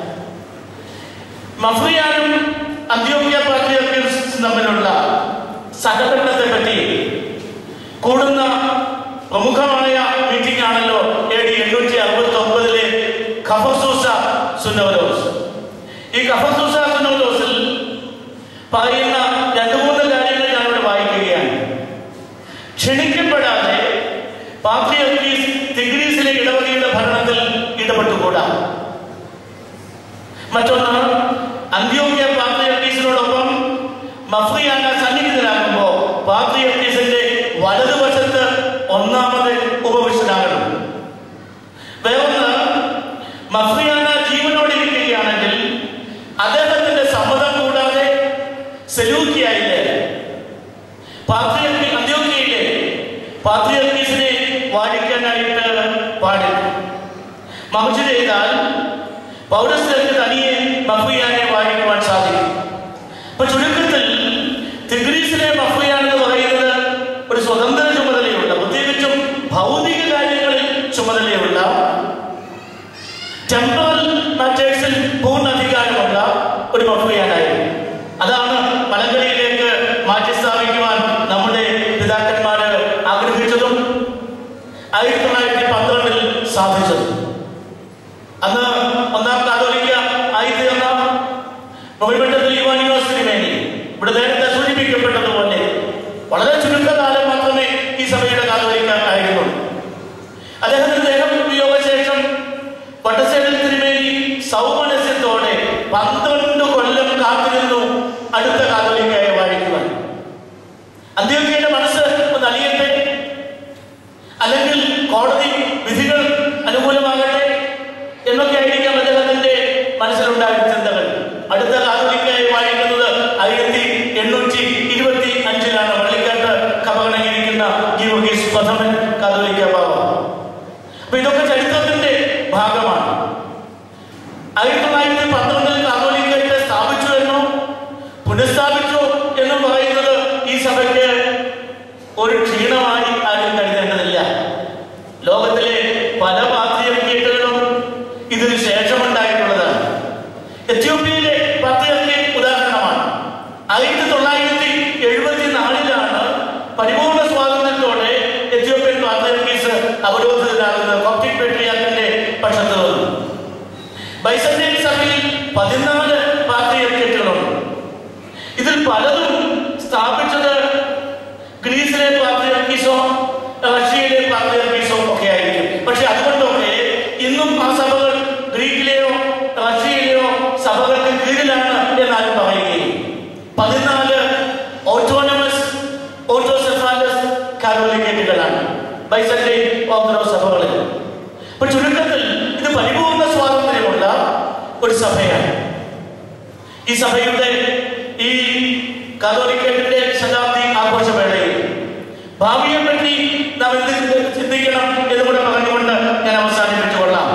മഫ്രിയാനും അന്ത്യോക്യ പാട്രിയർക്കും തമ്മിലുള്ള സഹകരണത്തെ പറ്റി കൂടുന്ന പ്രമുഖമായ മീറ്റിംഗ് ആണല്ലോ എ ഡി എണ്ണൂറ്റി അറുപത്തി ഒമ്പതിലെ ഖഫസൂസ സുനോലോസ് ഈ ഖഫസൂസ സുനോലോസിൽ പറയുന്ന രണ്ട് മൂന്ന് കാര്യങ്ങൾ ഞാനിവിടെ വായിക്കുകയാണ് ക്ഷണിക്കപ്പെടാതെ പാത്രിയർക്കീസ് തിഗ്രീസിലെ ഇടവകയുടെ ഭരണത്തിൽ ഇടപെട്ടുകൂടാ മറ്റൊന്ന് അന്ത്യോക്യ പാത്രിയർക്കീസിനോടൊപ്പം മഫ്രിയാന സന്നിഹിതരാകുമ്പോൾ പാത്രിയർക്കീസിന്റെ വലതുവശത്ത് ഒന്നാമത് ഉപവിഷ്ടനാകണം വേറൊന്ന് മഫ്രിയാന ജീവനോടിരിക്കുകയാണെങ്കിൽ അദ്ദേഹത്തിന്റെ സമ്മതം കൂടാതെ സെലൂക്കിയായില്ലേ പാത്രിയർക്കി അന്ത്യോക്യയിലെ പാത്രിയർക്കീസിനെ വാഴിക്കാനായിട്ട് പാടില്ല മഹജ് ചെയ്താൽ പൗരസ്ത്യർക്ക് തനിയെ മഫ്രിയാനെ വാഴിക്കുവാൻ സാധിക്കും അപ്പൊ ചുരുക്കത്തിൽ തിഗ്രീസിലെ മഫ്രിയാൻ എന്ന് പറയുന്നത് ഒരു സ്വതന്ത്ര ചുമതലയുള്ള പ്രത്യേകിച്ചും ഭൗതിക കാര്യങ്ങളിൽ ചുമതലയുള്ള ടെമ്പറൽ മാറ്റേഴ്സിൽ പൂർണ്ണ അധികാരമുള്ള ഒരു മഫ്രിയാനായിരുന്നു അതാണ് മലങ്കരയിലേക്ക് മാറ്റി സ്ഥാപിക്കുവാൻ നമ്മുടെ പിതാക്കന്മാര് ആഗ്രഹിച്ചതും ആയിരത്തി തൊള്ളായിരത്തി പന്ത്രണ്ടിൽ സാധിച്ചതും അന്ന് ഒന്നാം കാതോലിക്ക ആയിരത്തി ഒന്നാം ബഹുമണ്ഡലത്തിൽ യുവാൻ യൂണിവേഴ്സിറ്റി വേണ്ടി ഇവിടെ നേരത്തെ സൂചിപ്പിക്കപ്പെട്ടതുപോലെ വളരെ ചുരുക്കകാലം മാത്രമേ ഈ സഭയുടെ കാതോലിക്ക ആയിരുന്നുള്ളൂ അദ്ദേഹത്തിന്റെ ദേഹം ഉപയോഗശേഷം പട്ടശ്ശേരിൽ തിരുമേനി സൗമനസ്യത്തോടെ പന്ത്രണ്ട് കൊല്ലം കാത്തിരുന്നു അടുത്ത കാതോലിക്കായെ വാഴിക്കുവാൻ അന്ത്യോക്യയുടെ മനസ്സ് ഒന്ന് അലിയട്ടെ അല്ലെങ്കിൽ കോടതി വിധികൾ അനുകൂലമാകട്ടെ എന്നൊക്കെ ആയിരിക്കാം അദ്ദേഹത്തിന്റെ മനസ്സിലുണ്ടായ ചിന്തകൾ അടുത്ത കാതോലിക്കായി വായിക്കുന്നത് ആയിരത്തി എണ്ണൂറ്റി ഇരുപത്തി അഞ്ചിലാണ് വള്ളിക്കാട്ട് കപകണങ്ങിയിരിക്കുന്ന ഗീവർഗീസ് പ്രഥമൻ കാതോലിക്ക ബാബ അപ്പൊ ഇതൊക്കെ ചരിത്രത്തിന്റെ ഭാഗമാണ് ആയിരത്തി തൊള്ളായിരത്തി പന്ത്രണ്ടിൽ കാതോലിക്കത്തെ സ്ഥാപിച്ചു എന്നോ പുനഃസ്ഥാപിച്ചു എന്നും പറയുന്നത് ഈ സഭയ്ക്ക് ഒരു ക്ഷീണമായി ആരും കരുതേണ്ടതില്ല ലോകത്തിലെ പല പാത്രിയർക്കേറ്റുകളും ഇതിന് ശേഷമുണ്ടായിട്ടുള്ളതാണ് എത്യോപ്യയിലെ പാത്രിയർക്കേറ്റ് ഉദാഹരണമാണ് ആയിരത്തി തൊള്ളായിരത്തി എഴുപത്തി നാലിലാണ് പരിപൂർണ സ്വാതന്ത്ര്യത്തോടെ എത്യോപ്യൻ പാത്രിയർക്കീസ് അവരോധിതരാകുന്നത് കോപ്റ്റിക് പേട്രിയാക്കിന്റെ പക്ഷത്ത് വന്നു ബൈസന്റൈൻ സഭയിൽ പതിനാല് പാത്രിയർക്കേറ്റുകളുണ്ട് ഇതിൽ പലതും സ്ഥാപിച്ചത് ഗ്രീസിലെ പാത്രിയർക്കീസോ റഷ്യയിലെ പാത്രിയർക്കീസോ ഒക്കെ ആയിരിക്കും പക്ഷെ അതുകൊണ്ടൊക്കെ ഇന്നും ആ സഭകൾ ഗ്രീക്കിലെയോ റഷ്യയിലെയോ സഭകൾക്ക് കീഴിലാണ് എന്നാലും പറയുകയും പതിനാല് ഓട്ടോണമസ് ഓട്ടോസെഫാലസ് കാതോലിക്കേറ്റുകളാണ് ബൈസന്റൈൻ ഓർത്തഡോക്സ് സഭകളിൽ അപ്പൊ ചുരുക്കത്തിൽ ഇത് പരിപൂർണ സ്വാതന്ത്ര്യമുള്ള ഒരു സഭയാണ് ഈ സഭയുടെ ഈ കാതോലിക്കേറ്റിന്റെ ശതാബ്ദി ആഘോഷവേളയിൽ ഭാവിയെ പറ്റി നാം എന്ത് ചിന്തിക്കണം എന്ന് കൂടെ പറഞ്ഞുകൊണ്ട് ഞാൻ അവസാനിപ്പിച്ചു കൊള്ളാം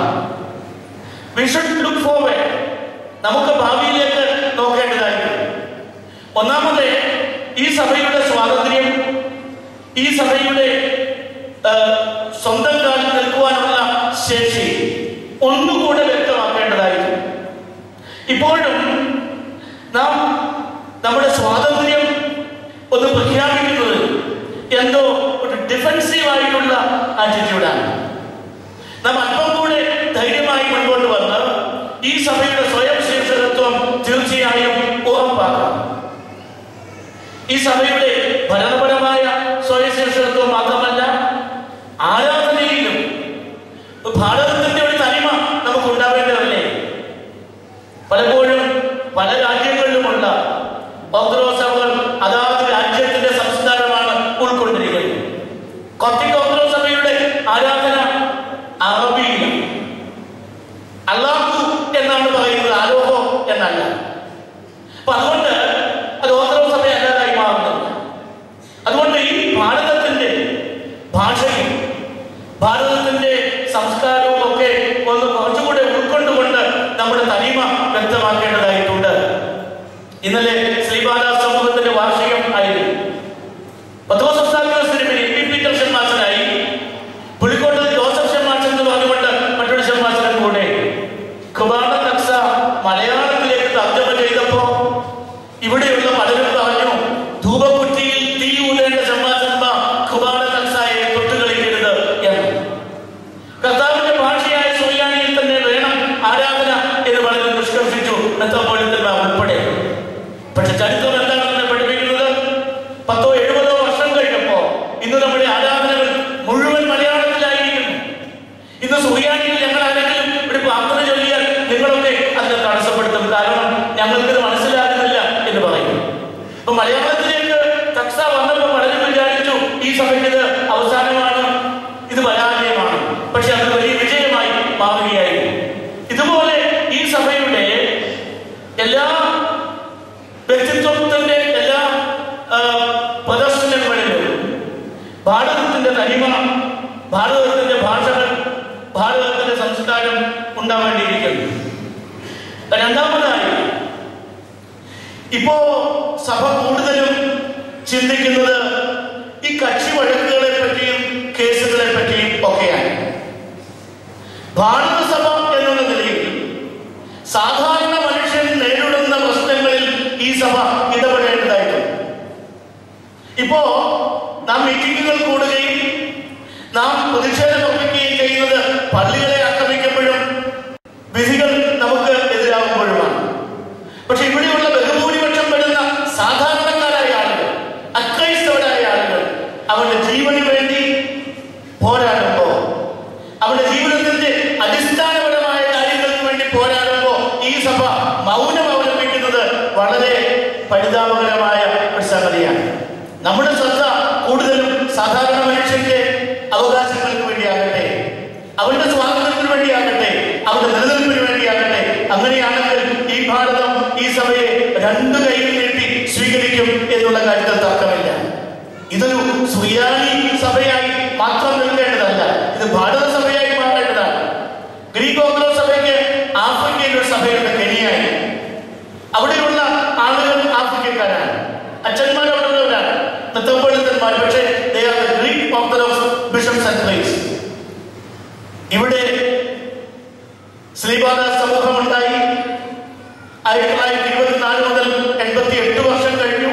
വി ഷുഡ് ലുക്ക് ഫോർവേഡ് നമുക്ക് ഭാവിയിലേക്ക് നോക്കേണ്ടതായിട്ടുണ്ട് ഒന്നാമത് ഈ സഭയുടെ സ്വാതന്ത്ര്യം ഈ സഭയുടെ ആ, സ്വന്തം കാലിൽ നിൽക്കുവാനുള്ള ശേഷി ഒന്നുകൂടെ വ്യക്തമാക്കേണ്ടതായിരുന്നു ഇപ്പോഴും നാം നമ്മുടെ സ്വാതന്ത്ര്യം ഒന്ന് പ്രഖ്യാപിക്കുന്നത് എന്തോ ഒരു ഡിഫൻസീവ് ആയിട്ടുള്ള ആറ്റിറ്റ്യൂഡാണ് നാം അല്പം കൂടെ ധൈര്യമായി മുൻപോട്ട് വന്ന് ഈ സഭയുടെ സ്വയം ശീർഷകത്വം തീർച്ചയായും ഉറപ്പാക്കണം ഈ സഭയുടെ ഭരണപരമായ സ്വയം ശീർഷകത്വം മാത്രമല്ല ആരാധനയിലും ഭാരതത്തിന്റെ ഒരു തനിമ നമുക്ക് ഉണ്ടാവേണ്ടതല്ലേ പലപ്പോഴും പല രാജ്യങ്ങളിലുമുള്ള ഇന്നലെ ശ്രീബാല സമൂഹത്തിന്റെ വാർഷികം ആയിരുന്നു പത്തോസ് ഒസ്താദിയോസ് തിരുമേനി പി പീറ്റർ ഷെമ്മാച്ചനായി പുലിക്കോട്ടത് ജോസഫ് ഷെമ്മാച്ചൻ എന്ന് പറഞ്ഞുകൊണ്ട് മറ്റൊരു ഷെമ്മാച്ചനും കൂടെ കുബാന നക്സ മലയാളത്തിലേക്ക് തർജ്ജമ ചെയ്തപ്പോ ഇവിടെയുള്ള പലരും പറഞ്ഞു ധൂപക്കുറ്റിയിൽ തീ ഊതേണ്ട ഷെമ്മാച്ചന്മാർ കുബാന നക്സയെ തൊട്ടുകളിക്കരുത് എന്ന് കർത്താവിന്റെ ഭാഷയായ സുറിയാനിയിൽ തന്നെ വേണം ആരാധന എന്ന് വളരെ നിഷ്കർഷിച്ചു മെത്രോപൊളിത്തന്മാർ ഉൾപ്പെടെ പക്ഷെ ചരിത്രം എന്താണെന്ന് പഠിപ്പിക്കുന്നത് പത്തോ എഴുപതോ വർഷം കഴിഞ്ഞപ്പോ ഇന്ന് നമ്മുടെ ആരാധനകൾ മുഴുവൻ മലയാളത്തിലായിരിക്കുന്നു ഇന്ന് സുറിയാനിയിൽ ഞങ്ങൾ ആരെങ്കിലും ഒരു പ്രാർത്ഥന ചൊല്ലിയാൽ നിങ്ങളൊക്കെ അതിനെ തടസ്സപ്പെടുത്തും കാരണം ഞങ്ങൾക്കിത് മനസ്സിലാകുന്നില്ല എന്ന് പറയും അപ്പൊ മലയാളത്തിലേക്ക് തക്സ വന്നപ്പോൾ പലരും വിചാരിച്ചു ഈ സഭയ്ക്ക് ഇത് അവസാനമാണ് ഇത് പരാജയമാണ് പക്ഷെ അത് വലിയ വിജയമായി മാറുകയായിരുന്നു ഇതുപോലെ ഈ സഭയുടെ എല്ലാ വ്യക്തിത്വത്തിന്റെ എല്ലാ ആ, പ്രദർശനങ്ങളിലും ഭാരതത്തിന്റെ തനിമ ഭാരതത്തിന്റെ ഭാഷകൾ ഭാരതത്തിന്റെ സംസ്കാരം ഉണ്ടാവേണ്ടിയിരിക്കുന്നു രണ്ടാമതായി ഇപ്പോ സഭ കൂടുതലും ചിന്തിക്കുന്നത് ഈ കക്ഷി വഴക്കുകളെ പറ്റിയും കേസുകളെ പറ്റിയും ഒക്കെയാണ് ഭാരത സഭ എന്നുള്ള നിലയിൽ സാധാരണ മനുഷ്യൻ നേരിടുന്ന പ്രശ്നങ്ങളിൽ ഈ സഭ ഇടപെടേണ്ടതായിട്ടുണ്ട് ഇപ്പോ നാം മീറ്റിങ്ങുകൾ കൂടുകയും നാം പ്രതിഷേധം അർപ്പിക്കുകയും ചെയ്യുന്നത് പള്ളികളെ ആക്രമിക്കുമ്പോഴും വിധികൾ നമുക്ക് എതിരാകുമ്പോഴുമാണ് പക്ഷെ ഇവിടെയുള്ള ബഹുഭൂരിപക്ഷം വരുന്ന സാധാരണക്കാരായ ആളുകൾ അക്രൈസ്തവരായ ആളുകൾ അവരുടെ ജീവന് വേണ്ടി പോരാടുമ്പോ അവരുടെ ജീവിതത്തിന്റെ അടിസ്ഥാനപരമായ കാര്യങ്ങൾക്ക് വേണ്ടി പോരാടുമ്പോ ഈ സഭ മൗനം അവലംബിക്കുന്നത് വളരെ പരിതാപകരമായ ഒരു സംഗതിയാണ് നമ്മുടെ ശ്രദ്ധ കൂടുതലും സാധാരണ മനുഷ്യന്റെ അവകാശങ്ങൾക്ക് വേണ്ടിയാകട്ടെ അവരുടെ സ്വാതന്ത്ര്യത്തിന് വേണ്ടിയാകട്ടെ അവരുടെ നിലനിൽപ്പിന് വേണ്ടിയാകട്ടെ അങ്ങനെയാണെങ്കിൽ ഈ ഭാരതം ഈ സഭയെ രണ്ടു കൈയിൽ നീട്ടി സ്വീകരിക്കും എന്നുള്ള കാര്യത്തിൽ തർക്കമില്ല ഇതൊരു സുറിയാനി സഭയായി മാത്രം നിൽക്കേണ്ടതല്ല ഇത് ഭാരത സഭയായി മാറേണ്ടതാണ് ഗ്രീക്ക് ഓർത്തഡോക്സ് സഭയ്ക്ക് ആഫ്രിക്കയിൽ ഒരു സഭയുണ്ട് കെനിയായി അവിടെയുള്ള ആളുകൾ ആഫ്രിക്കക്കാരാണ് അച്ഛന്മാർ അവിടെ ഉള്ളവരാണ് മെത്രോപൊളിത്തന്മാർ പക്ഷേ they are the Greek Orthodox bishops and priests. ഇവിടെ ശ്രീപാദ സമൂഹം ഉണ്ടായി ആയിരത്തി തൊള്ളായിരത്തി ഇരുപത്തിനാല് മുതൽ എൺപത്തി എട്ട് വർഷം കഴിഞ്ഞു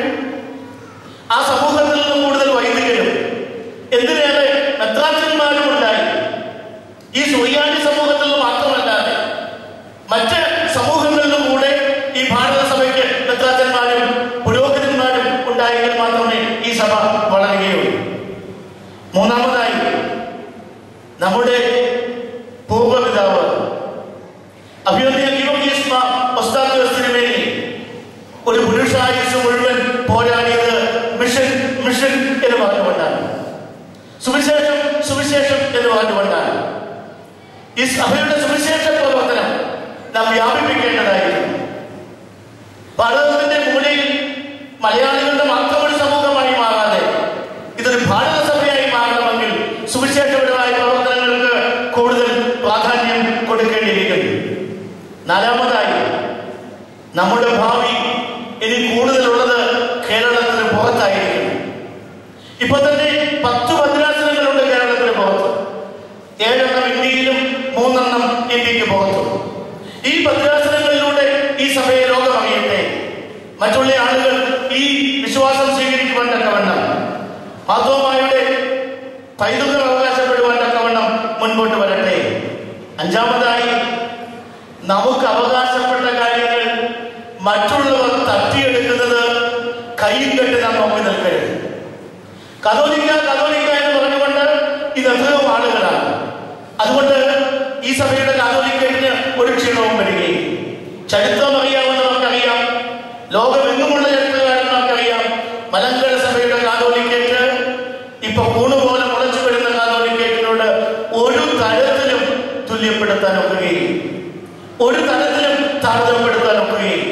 ആ സമൂഹത്തിൽ നിന്നും കൂടുതൽ വൈദികരും എന്തിനേറെ മെത്രാച്ചന്മാരും ഉണ്ടായി ഈ സുറിയാനി സമൂഹത്തിൽ നിന്ന് മാത്രമല്ലാതെ മറ്റ് സമൂഹങ്ങളിലും കൂടെ ഈ ഭാരത സഭയ്ക്ക് മെത്രാച്ചന്മാരും പുരോഹിതന്മാരും ഉണ്ടായെങ്കിൽ മാത്രമേ ഈ സഭ വളരുകയുള്ളൂ മൂന്നാമതായി നമ്മുടെ പൂർവ്വപിതാവ് അഭിനന്ദ ഗീവർഗീസ് മാർ ഒസ്താദ്യോസിന് വേണ്ടി ഒരു പുരുഷായുസ് മുഴുവൻ പോരാടിയത് മിഷൻ മിഷൻ എന്ന് പറഞ്ഞുകൊണ്ടാണ് സുവിശേഷം സുവിശേഷം എന്ന് പറഞ്ഞുകൊണ്ടാണ് ഈ സഭയുടെ സുവിശേഷ പ്രവർത്തനം നാം വ്യാപിപ്പിക്കേണ്ടതായിരുന്നു ഭാരതത്തിന്റെ മൂലയിൽ മലയാളികളുടെ മാത്രം ഒരു സമൂഹമായി മാറാതെ ഇതൊരു ഭാരത സഭയായി മാറണമെങ്കിൽ സുവിശേഷപരമായ പ്രവർത്തനങ്ങൾക്ക് കൂടുതൽ പ്രാധാന്യം കൊടുക്കേണ്ടിയിരിക്കുന്നു നാലാമതായി നമ്മുടെ ഭാവി ഇനി കൂടുതലുള്ളത് കേരളത്തിന് പുറത്തായിരിക്കും ഇപ്പൊ തന്നെ പത്ത് ഭദ്രാസനങ്ങളുണ്ട് കേരളത്തിന് പുറത്ത് ഏഴെണ്ണം ഇന്ത്യയിലും മൂന്നെണ്ണം ഇന്ത്യക്ക് പുറത്തും ഈ ഭദ്രാസനങ്ങളിലൂടെ ഈ സഭയെ ലോകം അറിയട്ടെ മറ്റുള്ള ആളുകൾ ഈ വിശ്വാസം സ്വീകരിക്കുവാൻ തക്കവണ്ണം മാധവമായുടെ പൈതൃകം അവകാശപ്പെടുവാൻ തക്കവണ്ണം മുൻപോട്ട് വരട്ടെ അഞ്ചാമതായി നമുക്ക് അവകാശപ്പെട്ട കാര്യങ്ങൾ മറ്റുള്ളവർ തട്ടിയെടുക്കുന്നത് കയ്യിൽ കെട്ടി നാം നോക്കി നിൽക്കരുത് കതോലിക്ക കതോലിക്ക എന്ന് പറഞ്ഞുകൊണ്ട് ഇത് എത്രയോ ആളുകളാണ് അതുകൊണ്ട് ഈ സഭയുടെ കാതോലിക്കറ്റിന് ഒരു ക്ഷീണവും വരികയും ചരിത്രം അറിയാവുന്നവർക്കറിയാം ലോകമെങ്ങുമുള്ള ചരിത്രകാരന്മാർക്കറിയാം മലങ്കര സഭയുടെ കാതോലിക്കേറ്റ് ഇപ്പൊ കൂണുപോലെ മുളച്ചു വരുന്ന കാതോലിക്കേറ്റിനോട് ഒരു തരത്തിലും തുല്യപ്പെടുത്താൻ ഒക്കുകയും ഒരു തരത്തിലും താരതമ്യപ്പെടുത്താൻ ഒക്കുകയും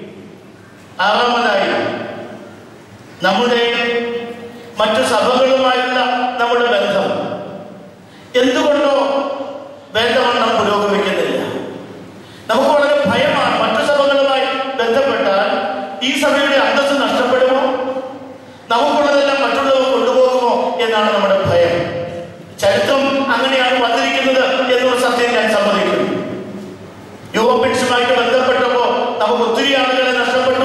ആറാമതായി നമ്മുടെ മറ്റു സഭകളുമായുള്ള നമ്മുടെ ബന്ധം എന്തുകൊണ്ടോ വേണ്ടവണ്ണം പുരോഗമിക്കുന്നില്ല നമുക്ക് വളരെ ഭയമാണ് മറ്റു സഭകളുമായി ബന്ധപ്പെട്ടാൽ ഈ സഭയുടെ അന്തസ്സ് നഷ്ടപ്പെടുമോ നമുക്കുള്ളതെല്ലാം മറ്റുള്ളവർ കൊണ്ടുപോകുമോ എന്നാണ് നമ്മുടെ ഭയം ചരിത്രം അങ്ങനെയാണ് വന്നിരിക്കുന്നത് എന്നുള്ള സത്യം ഞാൻ സമ്മതിക്കുന്നു യുവപെൻഷനുമായിട്ട് ബന്ധപ്പെട്ടപ്പോൾ നമുക്ക് ഒത്തിരി ആളുകളെ നഷ്ടപ്പെട്ടു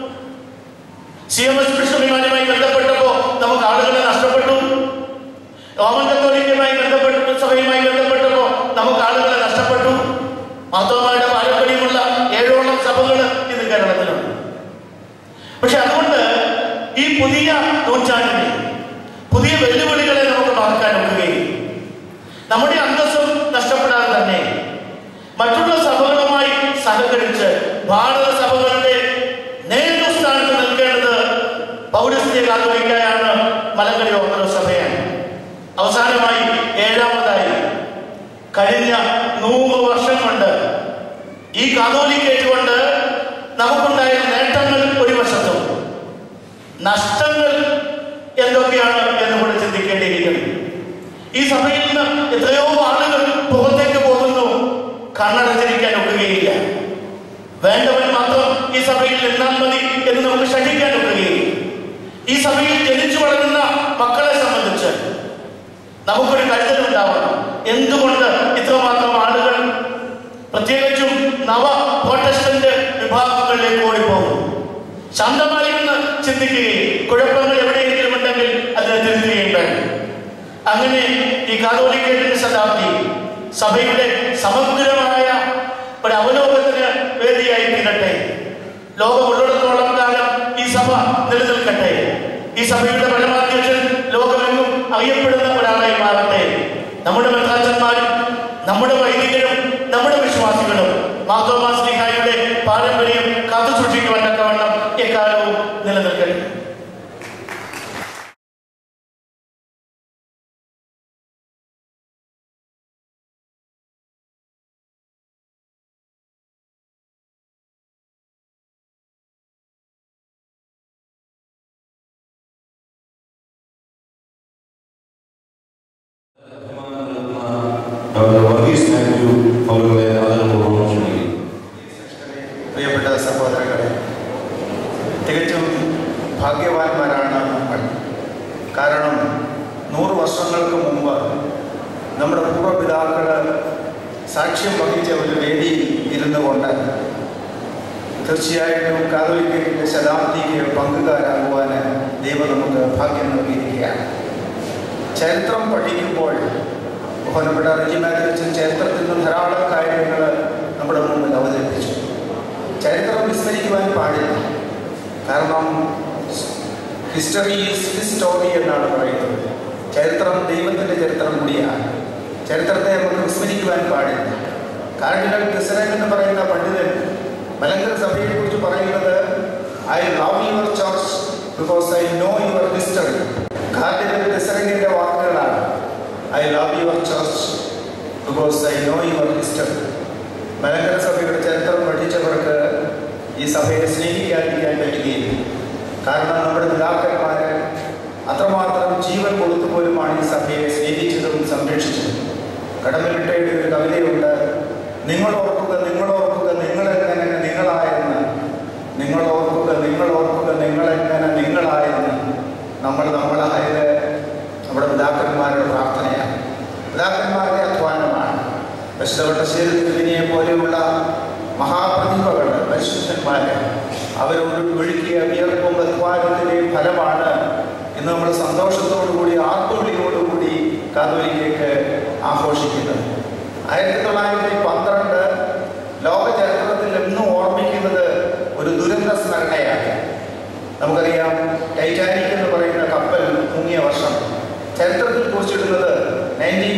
സി എം എസ് ബിഷപ്പിമാരുമായി ബന്ധപ്പെട്ടപ്പോൾ നമുക്ക് ആളുകളെ നഷ്ടപ്പെട്ടു റോമൻ കത്തോലിക്കയുമായി ബന്ധപ്പെട്ട സഭയുമായി ബന്ധപ്പെട്ടപ്പോൾ നമുക്ക് ആളുകളെ നഷ്ടപ്പെട്ടു മാത്തവന്മാരുടെ പാരമ്പര്യമുള്ള ഏഴോളം സഭകൾ ഇന്ന് കേരളത്തിലുണ്ട് പക്ഷെ അതുകൊണ്ട് ഈ പുതിയ നൂറ്റാണ്ടിനെ പുതിയ വെല്ലുവിളികളെ നമുക്ക് മറക്കാൻ ഒക്കുകയും നമ്മുടെ അന്തസ്സും നഷ്ടപ്പെടാതെ തന്നെ മറ്റുള്ള സഭകളുമായി സഹകരിച്ച് ഭാരത സഭകളുടെ നേതൃസ്ഥാനത്ത് നിൽക്കേണ്ടത് പൗരസ്ത്യ കാത്തോലിക്കായാണ് മലങ്കരി ഓർത്തഡോക്സ് സഭയാണ് അവസാനമായി ഏഴാമതായി കഴിഞ്ഞ നൂറ് വർഷം കൊണ്ട് ഈ കാതോലിക്കേറ്റ് കൊണ്ട് നമുക്കുണ്ടായ നേട്ടങ്ങൾ ഒരു വശത്തും നഷ്ടങ്ങൾ എന്തൊക്കെയാണ് എന്ന് കൂടെ ചിന്തിക്കേണ്ടിയിരിക്കുന്നു ഈ സഭയിൽ നിന്ന് എത്രയോ ആളുകൾ പുറത്തേക്ക് പോകുന്നു കണ്ണടച്ചിരിക്കാൻ ഒക്കുകയില്ല വേണ്ടവൻ മാത്രം ഈ സഭയിൽ നിന്നാൽ മതി എന്ന് നമുക്ക് ശഠിക്കാൻ ഒക്കുകയില്ല ഈ സഭയിൽ ജനിച്ചു വളരുന്ന മക്കളെ സംബന്ധിച്ച് നമുക്കൊരു കരുതലുണ്ടാവണം എന്തുകൊണ്ട് ഇത്രമാത്രം ആളുകൾ പ്രത്യേകിച്ചും നവ പ്രൊട്ടസ്റ്റന്റ് വിഭാഗങ്ങളിലേക്ക് ഓടിപ്പോകും ശാന്തമായി ഒന്ന് ചിന്തിക്കുകയും കുഴപ്പങ്ങൾ എവിടെയെങ്കിലും ഉണ്ടെങ്കിൽ അതിനെ തിരുത്തുകയും വേണം അങ്ങനെ ഈ കാതോലിക്കേറ്റിന്റെ ശതാബ്ദി സഭയുടെ സമഗ്രമായ ഒരു അവലോകനത്തിന് വേദിയായി തീരട്ടെ ലോകം ഉള്ളിടത്തോളം കാലം ഈ സഭ നിലനിൽക്കട്ടെ ഈ സഭയുടെ പരമാധ്യക്ഷൻ ലോകമെങ്ങും അറിയപ്പെടുന്ന ഒരാളായി മാറട്ടെ നമ്മുടെ മെത്രാച്ചന്മാരും നമ്മുടെ വൈദികരും നമ്മുടെ വിശ്വാസികളും മാധവ സ്ലിഹായുടെ പാരമ്പര്യം കാത്തു സൂക്ഷിക്കുവാൻ തക്കവണ്ണം എക്കാലവും നിലനിൽക്കട്ടെ ഡോക്ടർ വർഗീസ് മാത്യു അവരുടെ ആദരപൂർവ്വം ക്ഷണിക്കുന്നു പ്രിയപ്പെട്ട സഹോദരങ്ങളെ തികച്ചും ഭാഗ്യവാന്മാരാണ് നമ്മൾ കാരണം നൂറ് വർഷങ്ങൾക്ക് മുമ്പ് നമ്മുടെ പൂർവ്വപിതാക്കൾ സാക്ഷ്യം വഹിച്ച ഒരു വേദിയിൽ ഇരുന്നു കൊണ്ട് തീർച്ചയായിട്ടും കാതോലിക്കലിൻ്റെ ശതാബ്ദിക്ക് പങ്കുകാരാകുവാൻ ദൈവം നമുക്ക് ഭാഗ്യം നൽകിയിരിക്കുകയാണ് ചരിത്രം പഠിക്കുമ്പോൾ ബഹുമാനപ്പെട്ട റിജി മാത്യുവച്ചൻ ചരിത്രത്തിൽ നിന്ന് ധാരാളം കാര്യങ്ങൾ നമ്മുടെ മുമ്പിൽ അവതരിപ്പിച്ചു ചരിത്രം വിസ്മരിക്കുവാൻ പാടില്ല കാരണം ഹിസ്റ്ററി ഈസ് ഹിസ്റ്റോറി എന്നാണ് പറയുന്നത് ചരിത്രം ദൈവത്തിൻ്റെ ചരിത്രം കൂടിയാണ് ചരിത്രത്തെ നമുക്ക് വിസ്മരിക്കുവാൻ പാടില്ല കാർഡിനൽ ഡിസറൻ എന്ന് പറയുന്ന പണ്ഡിതൻ മലങ്കര സഭയെക്കുറിച്ച് പറയുന്നത് I love your church because I know your history cardinal ഡിസറങ്ങിൻ്റെ വാക്കുകളാണ് I love your church because I know your history Malankara സഭയുടെ ചരിത്രം പഠിച്ചവർക്ക് ഈ സഭയെ സ്നേഹിക്കാതിരിക്കാൻ പറ്റുകയില്ല കാരണം നമ്മുടെ പിതാക്കന്മാർ അത്രമാത്രം ജീവൻ കൊടുത്തു പോലുമാണ് ഈ സഭയെ സ്നേഹിച്ചതും സംരക്ഷിച്ചതും കടമലിട്ടയുടെ ഒരു കവിതയുണ്ട് നിങ്ങൾ ഓർക്കുക നിങ്ങൾ ഓർക്കുക നിങ്ങളെങ്ങനെ നിങ്ങളായെന്ന് നിങ്ങൾ ഓർക്കുക നിങ്ങൾ ഓർക്കുക നിങ്ങളെങ്ങനെ നിങ്ങളായെന്ന് നമ്മൾ നമ്മളായത് നമ്മുടെ പിതാക്കന്മാരുടെ പ്രാർത്ഥനയാണ് പിതാക്കന്മാരുടെ അധ്വാനമാണ് വിശുദ്ധവട്ടശ്ശേരി തിരുവിനിയെ പോലെയുള്ള മഹാപ്രതിഭകൾ പരിശുദ്ധന്മാർ അവരോട് ഒഴുക്കിയ വിയർപ്പും അധ്വാനത്തിൻ്റെയും ഫലമാണ് ഇന്ന് നമ്മൾ സന്തോഷത്തോടുകൂടി ആർത്തുവിളിയോടുകൂടി കാതോലിക്കേക്ക് ആഘോഷിക്കുന്നത് ആയിരത്തി തൊള്ളായിരത്തി പന്ത്രണ്ട് ലോക ചരിത്രത്തിൽ എന്നും ഓർമ്മിക്കുന്നത് ഒരു ദുരന്ത സ്മരണയാണ് നമുക്കറിയാം ടൈറ്റാനിക് എന്ന് പറയുന്ന കപ്പൽ മുങ്ങിയ വർഷം ചരിത്രത്തിൽ കുറിച്ചിടുന്നത് നയൻറ്റീൻ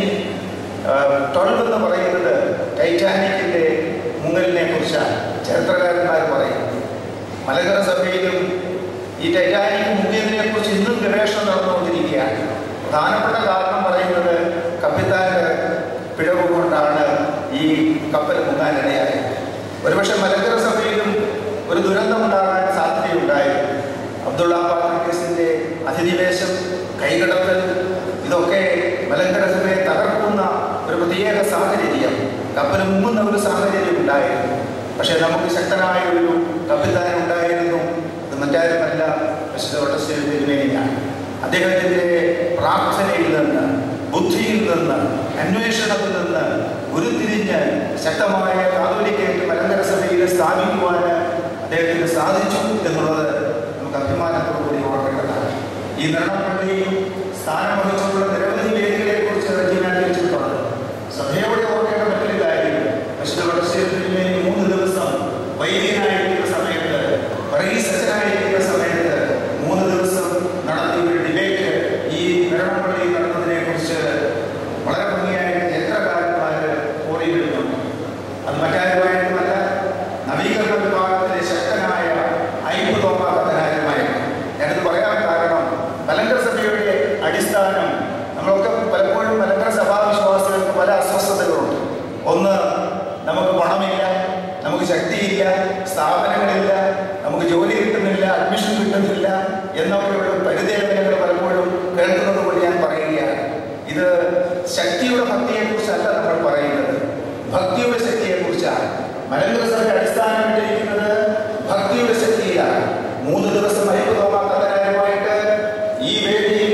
ട്വൽവ് എന്ന് പറയുന്നത് ടൈറ്റാനിക്കിൻ്റെ മുങ്ങലിനെ കുറിച്ചാണ് ചരിത്രകാരന്മാർ പറയുന്നത് മലകര സഭയിലും ഈ ടൈറ്റാനിക് മുങ്ങിയതിനെ കുറിച്ച് ഇന്നും ഗവേഷണം നടന്നുകൊണ്ടിരിക്കുകയാണ് പ്രധാനപ്പെട്ട കാരണം പറയുന്നത് കപ്പിത്താൻ്റെ പിഴവ് കൊണ്ടാണ് ഈ കപ്പൽ മുങ്ങാനിടയായത് ഒരുപക്ഷെ മലങ്കര സഭയിലും ഒരു ദുരന്തമുണ്ടാകാൻ സാധ്യതയുണ്ടായിരുന്നു അബ്ദുള്ള പാത്രിക്കേസിൻ്റെ അധിനിവേശം കൈകടത്തൽ ഇതൊക്കെ മലങ്കര സഭയെ തകർക്കുന്ന ഒരു പ്രത്യേക സാഹചര്യം കപ്പൽ മുങ്ങുന്ന ഒരു സാഹചര്യം ഉണ്ടായിരുന്നു പക്ഷേ നമുക്ക് ശക്തനായ ഒരു കപ്പിത്താൻ ഉണ്ടായിരുന്നു മറ്റാരുമല്ല വിശുദ്ധ വട്ടശ്ശേരി തിരുമേനിയാണ് അദ്ദേഹത്തിൻ്റെ പ്രാർത്ഥനയിൽ നിന്ന് ബുദ്ധിയിൽ നിന്ന് അന്വേഷണത്തിൽ നിന്ന് ഉരുത്തിരിഞ്ഞ് ശക്തമായ കാതോലിക്കേറ്റ് മലങ്കര സഭയെ സ്ഥാപിക്കുവാൻ അദ്ദേഹത്തിന് സാധിച്ചു എന്നുള്ളത് നമുക്ക് അഭിമാനത്തോടുകൂടി ഓർക്കേണ്ടതാണ് ഈ നിർണപ്പള്ളി സ്ഥാനം വഹിച്ചിട്ടുള്ള നിരവധി വേദികളെ കുറിച്ച് റെജിമാറ്റിച്ചിട്ടുണ്ട് സഭയോടെ ഓർക്കേണ്ട മറ്റൊരു കാര്യം വിശുദ്ധ വടശ്ശേരിയിലെ മൂന്ന് ദിവസം വൈദികനായിരിക്കുന്ന സമയത്ത് പറയീസച്ചനായിരിക്കുന്ന സമയത്ത് മൂന്ന് ദിവസം നടത്തിയ ഒരു ഡിബേറ്റ് ഈ നിരണപ്പള്ളി നടന്നതിനെ കുറിച്ച് വളരെ ഭംഗിയായിട്ട് ചരിത്രകാരന്മാർ ഓടിയിടുന്നുണ്ട് അത് മറ്റാരുമായിട്ടുമല്ല നവീകരണ വിഭാഗത്തിലെ ശക്തനായ ഐപ്പ് തോമാകത്തനാരുമായിരുന്നു ഞാനിത് പറയാൻ കാരണം മലങ്കര സഭയുടെ അടിസ്ഥാനം നമ്മളൊക്കെ പലപ്പോഴും മലങ്കര സഭാവിശ്വാസികൾക്ക് പല അസ്വസ്ഥതകളുണ്ട് ഒന്ന് നമുക്ക് പണമില്ല നമുക്ക് ശക്തിയില്ല സ്ഥാപനങ്ങളില്ല നമുക്ക് ജോലി കിട്ടുന്നില്ല അഡ്മിഷൻ കിട്ടുന്നില്ല എന്നൊക്കെയുള്ള പരിദേവനങ്ങൾ പലപ്പോഴും കേൾക്കുന്നത് കൊണ്ട് ഞാൻ പറയുകയാണ് ഇത് ശക്തിയുടെ ഭക്തിയെക്കുറിച്ചല്ല നമ്മൾ പറയുന്നത് ഭക്തിയുടെ ശക്തിയെക്കുറിച്ചാണ് മലങ്കര സഭ അടിസ്ഥാനമിട്ടിരിക്കുന്നത് ഭക്തിയുടെ ശക്തിയിലാണ് മൂന്ന് ദിവസം അയ്യപ്പതോമാക്കത്തനാരുമായിട്ട് ഈ വേദിയിൽ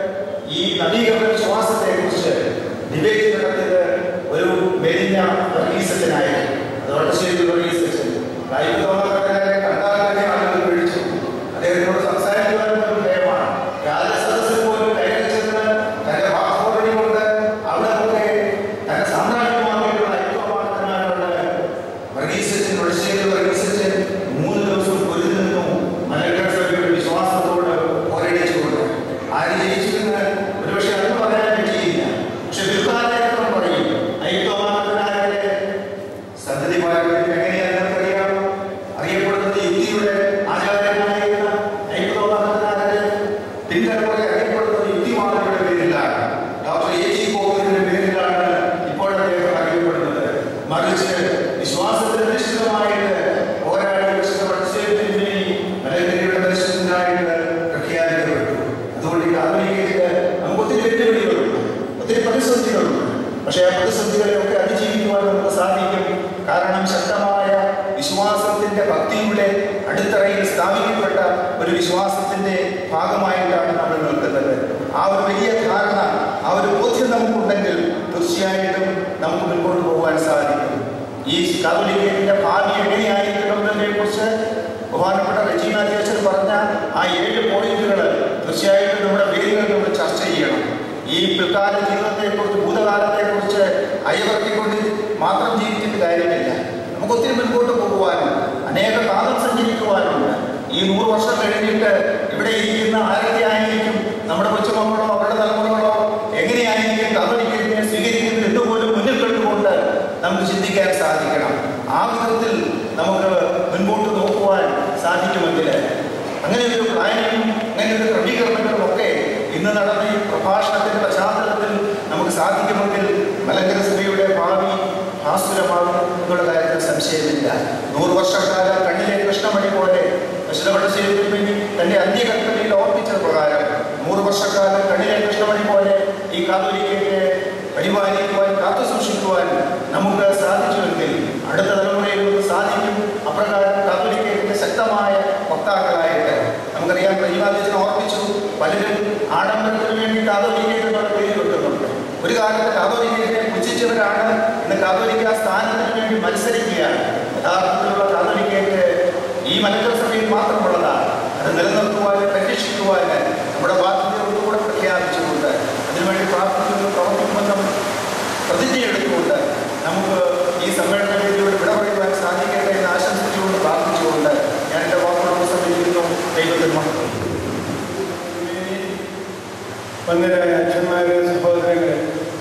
ഈ നവീകരണ വിശ്വാസത്തെക്കുറിച്ച് ഡിബേറ്റ് നടത്തിയത് ഒരു മെലിഞ്ഞ വർഗീസത്തിനായിരുന്നു അതുകൊണ്ട് ശരി വർഗീസച്ചൻ അയ്യപ്പതോമാക്കത്തനാരെ കണ്ടാൽ തന്നെ ആളുകൾ വിളിച്ചു അദ്ദേഹത്തിനോട് സംസാരിക്കുവാനും ഒരു ഭയമാണ് രാജസദസ്സിൽ പോലും കയറി ചെന്ന് തന്റെ വാക്കുപടി കൊണ്ട് അവിടെ ഒക്കെ തന്റെ സാമ്രാജ്യമാക്കിയിട്ടുള്ള അയ്യപ്പമാക്കത്തനാരോട് വർഗീസച്ചൻ ഒളിശ്ശേരി വർഗീസച്ചൻ മൂന്ന് ദിവസം പൊരുതി നിന്നു മലയാള സഭയുടെ വിശ്വാസത്തോട് പോരടിച്ചുകൊണ്ട് ആര് ജയിച്ചുവെന്ന് ഒരുപക്ഷെ അന്ന് പറയാൻ പറ്റിയില്ല പക്ഷെ പിൽക്കാലം പറയും അയ്യപ്പമാക്കത്തനാരുടെ സന്തതി പാരമ്പര്യം എങ്ങനെയാണെന്ന് നമുക്കറിയാമോ അറിയപ്പെടുന്നത് യുക്തിയുടെ ആചാര്യനായിരുന്ന അയ്യപ്പമാക്കത്തനാരുടെ പിൻതലമുറ അറിയപ്പെടുന്നത് യുക്തിമാതയുടെ പേരിലാണ് ഡോക്ടർ എ ജി ഗോവിന്ദന്റെ പേരിലാണ് ഇപ്പോൾ അദ്ദേഹം അറിയപ്പെടുന്നത് മറിച്ച് വിശ്വാസത്തിന് നിശ്ചിതമായിട്ട് പോരാടി വിശുദ്ധ പഠിച്ചതിന് മലങ്കരയുടെ ദർശനത്തിനായിട്ട് പ്രഖ്യാപിക്കപ്പെട്ടു അതുകൊണ്ട് ഈ ആധുനികതയ്ക്ക് നമുക്ക് ഒത്തിരി വെല്ലുവിളികളുണ്ട് ഒത്തിരി പ്രതിസന്ധികളുണ്ട് പക്ഷേ ആ പ്രതിസന്ധികളെയൊക്കെ അതിജീവിക്കുവാൻ നമുക്ക് സാധിക്കും കാരണം ശക്തമായ വിശ്വാസത്തിന്റെ ഭക്തിയുടെ അടിത്തറയിൽ സ്ഥാപിക്കപ്പെട്ട ഒരു വിശ്വാസത്തിന്റെ ഭാഗമായിട്ടാണ് നമ്മൾ നിൽക്കുന്നത് ആ ഒരു വലിയ ധാരണ ആ ഒരു ബോധ്യം നമുക്കുണ്ടെങ്കിൽ തീർച്ചയായിട്ടും നമുക്ക് മുൻപോട്ട് പോകാൻ സാധിക്കും ഈ കാതോലിക്കത്തിന്റെ ഭാവി എങ്ങനെയായിരിക്കണമെന്നതിനെ കുറിച്ച് ബഹുമാനപ്പെട്ട റജീന അധ്യക്ഷൻ പറഞ്ഞ ആ ഏഴ് പോയിന്റുകൾ തീർച്ചയായിട്ടും നമ്മുടെ വേദികളിൽ നമ്മൾ ചർച്ച ചെയ്യണം ഈ പിൽക്കാല ജീവിതത്തെക്കുറിച്ച് ഭൂതകാലത്തെക്കുറിച്ച് അയവർത്തിക്കൊണ്ട് മാത്രം ജീവിച്ചിട്ട് കാര്യമില്ല നമുക്ക് ഒത്തിരി മുൻപോട്ട് പോകുവാനും അനേക കാലം സഞ്ചരിക്കുവാനുണ്ട് ഈ നൂറ് വർഷം കഴിഞ്ഞിട്ട് ഇവിടെ ഇരിക്കുന്ന ആരൊക്കെ ആയിരിക്കും നമ്മുടെ കൊച്ചുമക്കളോ അവരുടെ തലമുറകളോ എങ്ങനെയായിരിക്കും കാതോലിക്കലിനെ സ്വീകരിക്കുന്നത് എന്നുപോലും മുന്നിൽ കണ്ടുകൊണ്ട് നമുക്ക് ചിന്തിക്കാൻ സാധിക്കണം ആ വിധത്തിൽ നമുക്ക് മുൻപോട്ട് നോക്കുവാൻ സാധിക്കുമെങ്കിൽ അങ്ങനെ ഒരു പ്ലാനിങ്ങും അങ്ങനെ ഒരു ക്രമീകരണങ്ങളും ഒക്കെ ഇന്ന് നടന്ന ഈ പ്രഭാഷണത്തിന്റെ പശ്ചാത്തലത്തിൽ നമുക്ക് സാധിക്കുമെങ്കിൽ മലങ്കര സഭയുടെ ഭാവി ഭാസുരമാകും എന്നുള്ള കാര്യത്തിൽ സംശയമില്ല നൂറ് വർഷക്കാലം കണ്ണിലെ കൃഷ്ണമണി പോലെ വിശദപടശ്ശേരിക്ക് വേണ്ടി തന്റെ അന്ത്യകൽപ്പനയിൽ ഓർപ്പിച്ചത് പ്രകാരം നൂറ് വർഷക്കാലം കണ്ണിലെ കൃഷ്ണമണി പോലെ ഈ കാതോലിക്കയെ പരിപാലിക്കുവാൻ കാത്തു സൂക്ഷിക്കുവാൻ നമുക്ക് സാധിച്ചുവെങ്കിൽ അടുത്ത തലമുറയിൽ നമുക്ക് സാധിക്കും അപ്രകാരം കാതോലിക്കയുടെ ശക്തമായ വക്താക്കളായിട്ട് നമുക്കറിയാം പ്രതിപാദിച്ചിന് ഓർപ്പിച്ചു പലരും ആഡംബരത്തിന് വേണ്ടി കാതോലിക്കയുടെ എന്നുള്ള പേര് വെക്കുന്നുണ്ട് ഒരു കാലത്ത് കാതോലിക്കയെ പുച്ഛിച്ചവരാണ് ഇന്ന് കാതോലിക്ക സ്ഥാനത്തിന് വേണ്ടി മത്സരിക്കുകയാണ് യഥാർത്ഥത്തിലുള്ള കാതോലിക്കയ്ക്ക് ഈ മലങ്കര സഭയിൽ മാത്രമുള്ളതാണ് അത് നിലനിർത്തുവാൻ പരിരക്ഷിക്കുവാൻ നമ്മുടെ ബാധ്യത ഒന്നുകൂടെ പ്രഖ്യാപിച്ചുകൊണ്ട് അതിനുവേണ്ടി പ്രാർത്ഥിക്കുന്നു പ്രവർത്തിക്കുമെന്നും പ്രതിജ്ഞയെടുത്തുകൊണ്ട് നമുക്ക് ഈ സമ്മേളന വേദിയോട് വിട പറയുവാൻ സാധിക്കട്ടെ എന്ന് ആശംസിച്ചുകൊണ്ട് പ്രാർത്ഥിച്ചുകൊണ്ട് ഞാൻ എൻ്റെ വാക്കുകൾ ഉപസംഹരിക്കുന്നു ദൈവത്തിന് മഹത്വം വന്നരായ അച്ഛന്മാരെ സഹോദരങ്ങളെ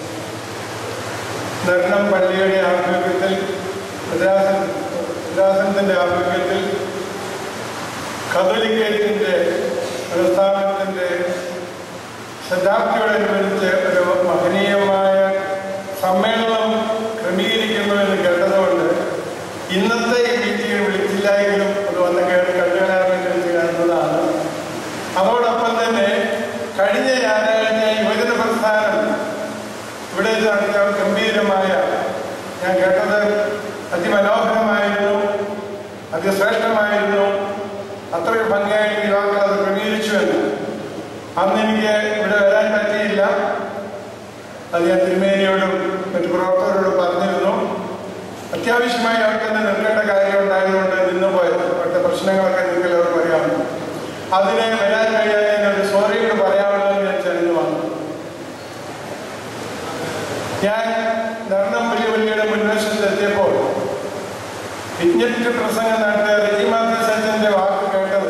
നിർണം പള്ളിയുടെ ആഭിമുഖ്യത്തിൽ പ്രജാസൻ പ്രജാസനത്തിൻ്റെ ആഭിമുഖ്യത്തിൽ കത്തോലിക്കേറ്റിൻ്റെ പ്രസ്ഥാനത്തിൻ്റെ ശതാബ്ദിയോടനുബന്ധിച്ച് ഒരു മഹനീയമായ സമ്മേളനം ക്രമീകരിക്കുന്നു എന്ന് കേട്ടതുകൊണ്ട് ഇന്നത്തെ ഈ മീറ്റിംഗ് വിളിച്ചില്ലായെങ്കിലും അത് വന്ന് കേട്ട് കണ്ടുകളാറിന് ചെയ്യാവുന്നതാണ് അതോടൊപ്പം തന്നെ കഴിഞ്ഞ ഞായറാഴ്ച യുവജന പ്രസ്ഥാനം ഇവിടെ നടത്തിയ ഗംഭീരമായ ഞാൻ കേട്ടത് അതിമനോഹരമായിരുന്നു അതിശ്രേഷ്ഠമായിരുന്നു അത്രയും ഭംഗിയായിട്ട് യുവാക്കൾ അത് ക്രമീകരിച്ചു എന്ന് അന്ന് എനിക്ക് ഇവിടെ വരാൻ പറ്റിയില്ല അത് ഞാൻ തിരുമേനിയോടും മറ്റു പ്രവർത്തകരോടും പറഞ്ഞിരുന്നു അത്യാവശ്യമായി അവർക്ക് തന്നെ നിൽക്കേണ്ട കാര്യം ഉണ്ടായതുകൊണ്ട് നിന്ന് പോയത് അവിടുത്തെ പ്രശ്നങ്ങളൊക്കെ നിങ്ങൾക്ക് എല്ലാവർക്കും അറിയാമല്ലോ അതിനെ വരാൻ കഴിയാതെ എന്നൊരു സോറിയോട് പറയാമല്ലോ എന്ന് ഞാൻ ചെന്ന് വന്നു ഞാൻ നർണം വലിയ മുൻവശത്ത് എത്തിയപ്പോൾ വിജ്ഞപ്തി പ്രസംഗം നടത്തിയ റെജിമാത്തി സജ്ജന്റെ വാക്ക് കേട്ടത്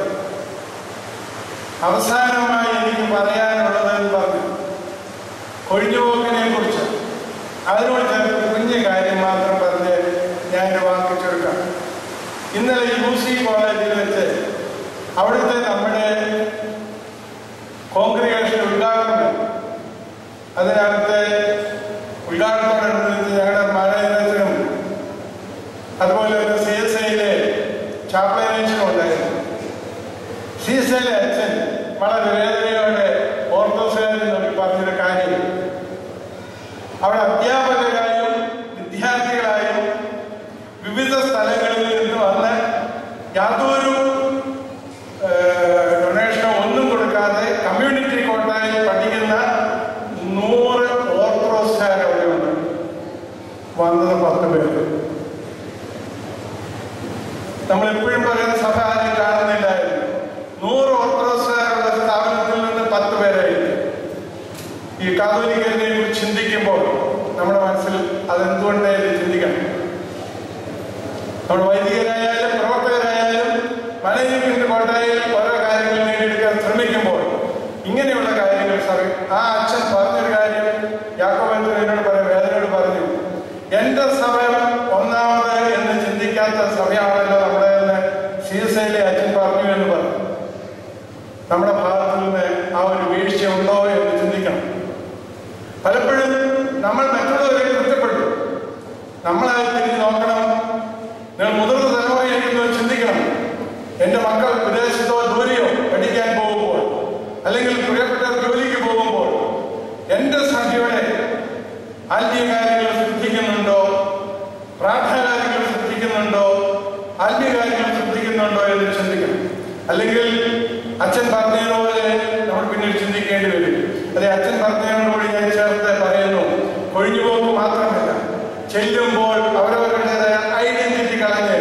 അവസാനമായി എനിക്ക് പറയാനുള്ളതെന്ന് പറഞ്ഞു കൊഴിഞ്ഞുപോക്കിനെ കുറിച്ച് അതിനോട് ചേർത്ത് കുഞ്ഞു കാര്യം മാത്രം പറഞ്ഞ് ഞാൻ എൻ്റെ വാക്ക് ചുരുക്കാം ഇന്നലെ യു സി കോളേജിൽ വെച്ച് അവിടുത്തെ നമ്മുടെ കോൺഗ്രിഗേഷൻ ഉദ്ഘാടനം അതിനകത്ത് ഉദ്ഘാടനത്തോടനുബന്ധിച്ച് ഞങ്ങളുടെ മാനേജനും അതുപോലെ തന്നെ സി എസ് ഐയിലെ ചാപ്ലനേഷനും ഉണ്ടായിരുന്നു സി എസ് ഐയിലെ അച്ഛൻ വളരെ വേദനയോടെ ഓർത്തോസുകാരിൽ നോക്കി പറഞ്ഞൊരു കാര്യം അവിടെ അധ്യാപകരായും വിദ്യാർത്ഥികളായും വിവിധ സ്ഥലങ്ങളിൽ നിന്ന് വന്ന് യാതൊരു ഡൊണേഷനോ ഒന്നും കൊടുക്കാതെ കമ്മ്യൂണിറ്റി കോട്ടായിൽ പഠിക്കുന്ന നൂറ് ഓർത്തഡോക്സുകാർ അവിടെയുണ്ട് വന്നത് പത്ത് പേര് നമ്മൾ എപ്പോഴും പറയുന്ന സഭ ആരും കാണുന്നില്ലായിരുന്നു നൂറ് ഓർത്തഡോക്സുകാരുള്ള സ്ഥാപനത്തിൽ നിന്ന് പത്ത് പേരായിരുന്നു ഈ കാതോലിക്കലിനെ കുറിച്ച് ചിന്തിക്കുമ്പോൾ നമ്മുടെ മനസ്സിൽ അതെന്തുകൊണ്ടേ ചിന്തിക്കണം നമ്മുടെ വൈദികരായാലും പ്രവർത്തകരായാലും മാനേജ്മെന്റ് കോട്ടയിൽ ഓരോ കാര്യങ്ങൾ നേടിയെടുക്കാൻ ശ്രമിക്കുമ്പോൾ ഇങ്ങനെയുള്ള കാര്യങ്ങൾ സാറി ആ അച്ഛൻ പറഞ്ഞൊരു കാര്യം യാക്കോബൻ എന്നോട് പറഞ്ഞു വേദനയോട് പറഞ്ഞു എന്റെ സമയം ഒന്നാമത് എന്ന് ചിന്തിക്കാത്ത സമയമാണല്ലോ നമ്മുടെ എന്ന് സി എസ് ഐയിലെ അച്ഛൻ പറഞ്ഞു എന്ന് പറഞ്ഞു നമ്മുടെ ഭാഗത്തു നിന്ന് ആ ഒരു വീഴ്ച ഉണ്ടോ എന്ന് ചിന്തിക്കണം പലപ്പോഴും നമ്മൾ മറ്റുള്ളവരെ കുറ്റപ്പെടുത്തും നമ്മളായി തിരിഞ്ഞ് നോക്കണം നിങ്ങൾ മുതിർന്ന തലമുറയിരിക്കുന്നത് ചിന്തിക്കണം എൻ്റെ മക്കൾ വിദേശത്തോ ദൂരെയോ പഠിക്കാൻ പോകുമ്പോൾ അല്ലെങ്കിൽ പ്രിയപ്പെട്ട ജോലിക്ക് പോകുമ്പോൾ എൻ്റെ സഭയുടെ ആത്മീയ കാര്യങ്ങൾ ശ്രദ്ധിക്കുന്നുണ്ടോ പ്രാർത്ഥന കാര്യങ്ങൾ ശ്രദ്ധിക്കുന്നുണ്ടോ ആത്മീയ കാര്യങ്ങൾ ശ്രദ്ധിക്കുന്നുണ്ടോ എന്ന് ചിന്തിക്കണം അല്ലെങ്കിൽ അച്ഛൻ പറഞ്ഞതുപോലെ നമ്മൾ പിന്നീട് ചിന്തിക്കേണ്ടി വരും അതെ അച്ഛൻ പറഞ്ഞതിനോടുകൂടി ഞാൻ ചേർത്ത് പറയുന്നു ഒഴിഞ്ഞുപോക്ക് മാത്രമല്ല ചെല്ലുമ്പോൾ അവരവരുടേതായ ഐഡന്റിറ്റി കളഞ്ഞ്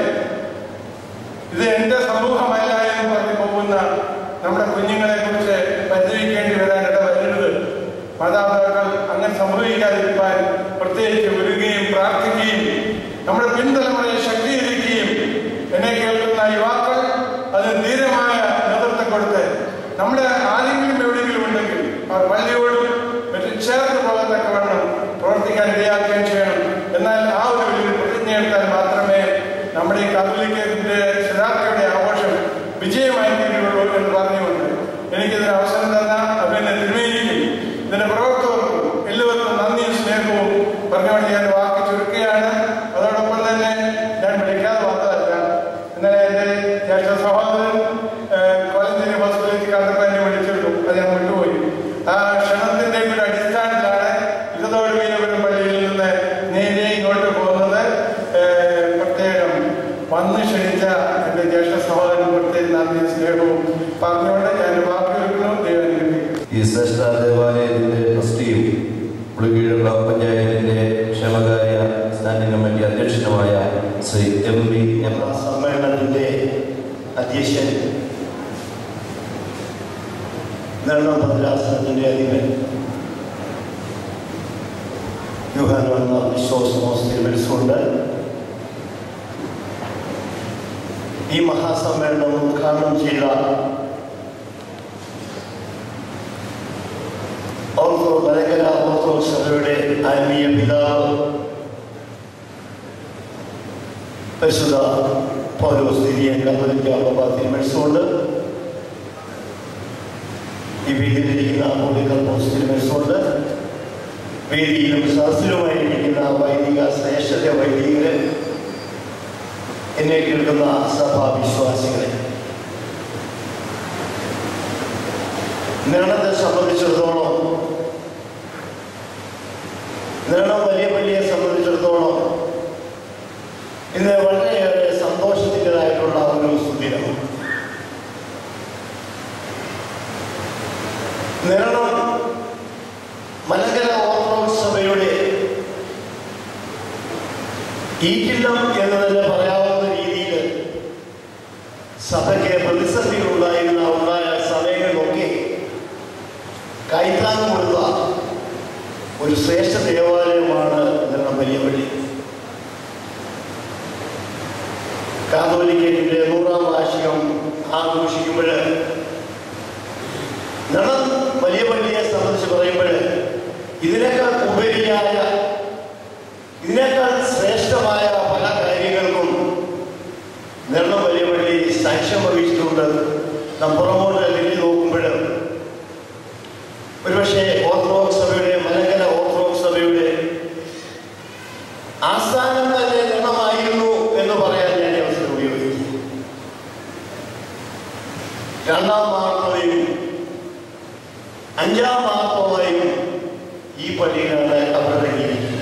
ഇത് എന്റെ സമൂഹമല്ല എന്ന് പറഞ്ഞ് പോകുന്ന നമ്മുടെ കുഞ്ഞുങ്ങളെ കുറിച്ച് പരിചയിക്കേണ്ടി വരാൻ ഇടവരരുത് മാതാപിതാക്കൾ അങ്ങനെ സംഭവിക്കാതിരിക്കാൻ പ്രത്യേകിച്ച് ഒരുങ്ങുകയും പ്രാർത്ഥിക്കുകയും നമ്മുടെ പിൻതലമുറയെ ശക്തീകരിക്കുകയും എന്നെ കേൾക്കുന്ന യുവാക്കൾ അതിന് ധീരമായ നേതൃത്വം കൊടുത്ത് നമ്മുടെ ആരെങ്കിലും എവിടെയെങ്കിലും ഉണ്ടെങ്കിൽ അവർ പള്ളിയോടും മറ്റും ചേർന്ന് പോകത്തക്കവണ്ണം പ്രവർത്തിക്കാൻ ഇടയാക്കുകയും ചെയ്യണം എന്നാൽ ആ ഒരു വലിയ പ്രതിജ്ഞ എടുത്താൽ മാത്രമേ നമ്മുടെ ഈ കത്തോലിക്കത്തിന്റെ ശതാബ്ദിയുടെ ആഘോഷം വിജയമായി തീരുള്ളൂ എന്ന് പറഞ്ഞുകൊണ്ട് എനിക്കിതിന് അവസരം തന്ന അഭിനന്ദ തിരുമേനിക്കും ഇതിന്റെ പ്രവർത്തകർക്കും എല്ലാവർക്കും നന്ദിയും സ്നേഹവും പറഞ്ഞുകൊണ്ട് ഞാൻ വാക്ക് ചുരുക്കുകയാണ് അതോടൊപ്പം തന്നെ ഞാൻ വിളിക്കാതെ വന്നതല്ല ഇന്നലെ എൻ്റെ ജ്യേഷ്ഠ സഹോദരൻ കോലഞ്ചേരി ഹോസ്പിറ്റലിൽ കണ്ടപ്പോൾ എന്നെ വിളിച്ചിരുന്നു അത് ഞാൻ വിട്ടുപോയി ആ ക്ഷണത്തിന്റെ ഒരു അടിസ്ഥാനത്തിലാണ് ഇടതോടുവീരപുരം പള്ളിയിൽ നിന്ന് നേരെ ഇങ്ങോട്ട് പോകുന്നത് ഏഹ്, പ്രത്യേകം വന്ന് ക്ഷണിച്ച എൻ്റെ ജ്യേഷ്ഠ സഹോദരൻ പ്രത്യേകം നന്ദി സ്നേഹവും പറഞ്ഞുകൊണ്ട് ഞാൻ വാക്ക് വെക്കുന്നു ദൈവം അനുഗ്രഹിക്കട്ടെ. ഈ ശ്രേഷ്ഠ ദേവാലയത്തിന്റെ ട്രസ്റ്റിയും പുളിക്കീഴ് ബ്ലോക്ക് പഞ്ചായത്തിന്റെ ക്ഷേമകാര്യ സ്റ്റാൻഡിംഗ് കമ്മിറ്റി അധ്യക്ഷനുമായ ശ്രീ എം വി എം ആ സമ്മേളനത്തിന്റെ അധ്യക്ഷൻ നിർണ ഭദ്രാസനത്തിന്റെ അധിപൻ യുഹാനോൻ വിശ്വാസമോസ് തിരുമനസുണ്ട് ഈ മഹാസമ്മേളനം ഉദ്ഘാടനം ചെയ്ത ഓർത്തോ മലങ്കര ഓർത്തഡോക്സ് സഭയുടെ ആത്മീയ പിതാവ് പരിശുദ്ധ പൗലോസ് തിരിയൻ കത്തോലിക്ക ബാബ തിരുമനസുണ്ട് ഈ വേദിയിലിരിക്കുന്ന പോളിക്കൽ പോസ്റ്റ് തിരുമനസുണ്ട് വേദിയിലും സദസ്സിലുമായിരിക്കുന്ന വൈദിക ശ്രേഷ്ഠത വൈദികര് എന്നെ കേൾക്കുന്ന സഭാ വിശ്വാസികളെ നിർണത്തെ സംബന്ധിച്ചിടത്തോളം നിർണം വലിയ പള്ളിയെ സംബന്ധിച്ചിടത്തോളം ഇന്ന് വളരെയേറെ സന്തോഷത്തിൻ്റെതായിട്ടുള്ള ഒരു സുദിനം നിരണം മലങ്കര ഓർത്തഡോക്സ് സഭയുടെ ഈറ്റില്ലം എന്ന് തന്നെ പറയാവുന്ന രീതിയിൽ സഭയ്ക്ക് പ്രതിസന്ധികളുണ്ടായിരുന്ന ഉണ്ടായ സമയങ്ങളിലൊക്കെ കൈത്താങ് കൊടുത്ത ഒരു ശ്രേഷ്ഠ ദേവാലയമാണ് നിരണം വലിയ പള്ളി കാതോലിക്കറ്റിന്റെ നൂറാം വാർഷികം ആഘോഷിക്കുമ്പോൾ നിണം വലിയ പള്ളിയെ സംബന്ധിച്ച് പറയുമ്പോൾ ഇതിനേക്കാൾ ഉപരിയായ ഇതിനേക്കാൾ ശ്രേഷ്ഠമായ പല കാര്യങ്ങൾക്കും നിരണം വലിയ പള്ളി സാക്ഷ്യം വഹിച്ചിട്ടുണ്ട് നാം പുറമോട്ട് തിരിഞ്ഞു നോക്കുമ്പോൾ ഒരുപക്ഷെ ഓർത്തഡോക്സ് സഭയുടെ മലങ്കര ഓർത്തഡോക്സ് സഭയുടെ ആസ്ഥാനം തന്നെ നിരണമായിരുന്നു എന്ന് പറയാൻ ഞാൻ ഈ അവസരം ഉപയോഗിക്കും രണ്ടാം മാർത്തവയും അഞ്ചാം മാർത്തവയും ഈ പള്ളിയിലാണ് അവരടങ്ങിയിരിക്കുന്നത്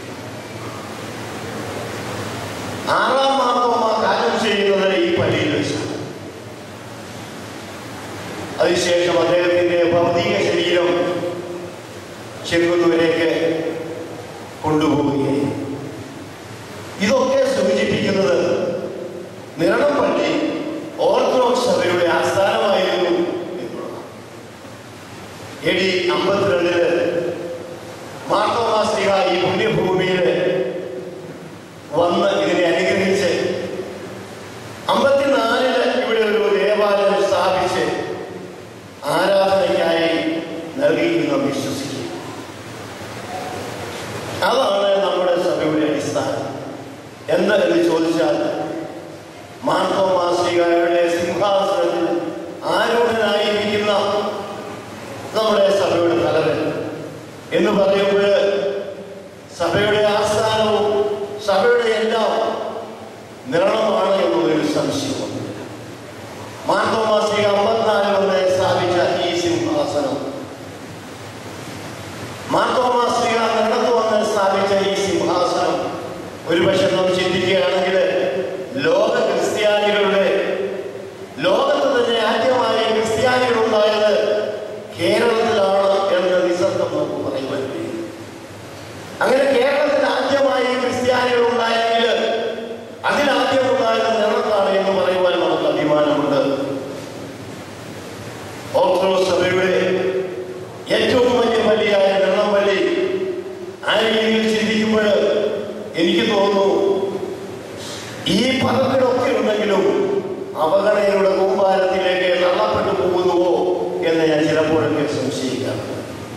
ആറാം മാർത്തവ കാര്യം ചെയ്യുന്നത് ഈ പള്ളിയിൽ വെച്ചാണ് അതിനുശേഷം അദ്ദേഹത്തിന്റെ ഭൗതിക ശരീരം ചെറുകുന്നൂരേക്ക് കൊണ്ടുപോവുകയും ഇതൊക്കെ സൂചിപ്പിക്കുന്നത് നിരണം പള്ളി ഓർത്തഡോക്സ് സഭയുടെ ആസ്ഥാനമായിരുന്നു എന്നുള്ളതാണ് എ ഡി അമ്പത്തിരണ്ടില് മാർത്തോമാസ്ലിക ഈ പുണ്യഭൂമിയിൽ വന്ന് ഇതിനെ അനുഗ്രഹിച്ച് അമ്പത്തിനാലില് ഇവിടെ ഒരു ദേവാലയം സ്ഥാപിച്ച് ആരാധനയ്ക്കായി നൽകിയെന്ന് നാം വിശ്വസിക്കും അതാണ് നമ്മുടെ സഭയുടെ അടിസ്ഥാനം എന്ത് എന്ന് ചോദിച്ചാൽ മാർത്തോമാസികയുടെ സിംഹാസനത്തിൽ ആരൂഢനായിരിക്കുന്ന നമ്മുടെ സഭയുടെ തലവൻ എന്ന് പറയുമ്പോൾ സഭയുടെ ആസ്ഥാനവും സഭയുടെ എല്ലാം നിരണമാണ് എന്നുള്ളൊരു സംശയമൊന്നുമില്ല മാർത്തോമാസിക അമ്പത്തിനാല് വന്ന് സ്ഥാപിച്ച ഈ സിംഹാസനം മാർത്തോമാസിക നിരണത്ത് വന്ന് സ്ഥാപിച്ച ഈ സിംഹാസനം ഒരു പക്ഷെ നാം ചിന്തിക്കുകയാണെങ്കിൽ ലോക ക്രിസ്ത്യാനികളുടെ ലോകത്ത് തന്നെ ആദ്യമായി ക്രിസ്ത്യാനികൾ ഉണ്ടായത് കേരളത്തിലാണ് എന്ന് നിസർഗം നമുക്ക് പറയുവാൻ കഴിയും അങ്ങനെ കേരളത്തിൽ ആദ്യമായി ക്രിസ്ത്യാനികൾ ഉണ്ടായെങ്കിൽ അതിലാദ്യം ഉണ്ടായത് നിറത്താണ് എന്ന് പറയുവാൻ നമുക്ക് അഭിമാനമുണ്ട് ഓർത്തഡോക്സ് സഭയുടെ ഏറ്റവും വലിയ പള്ളിയായ നിറം പള്ളി ആ രീതിയിൽ ചിന്തിക്കുമ്പോൾ എനിക്ക് തോന്നുന്നു ഈ പദങ്ങളൊക്കെ ഉണ്ടെങ്കിലും അവഗണനയുടെ കൂമ്പാരത്തിലേക്ക് തള്ളപ്പെട്ടു പോകുന്നുവോ എന്ന് ഞാൻ ചിലപ്പോഴൊക്കെ സംശയിക്കാറുണ്ട്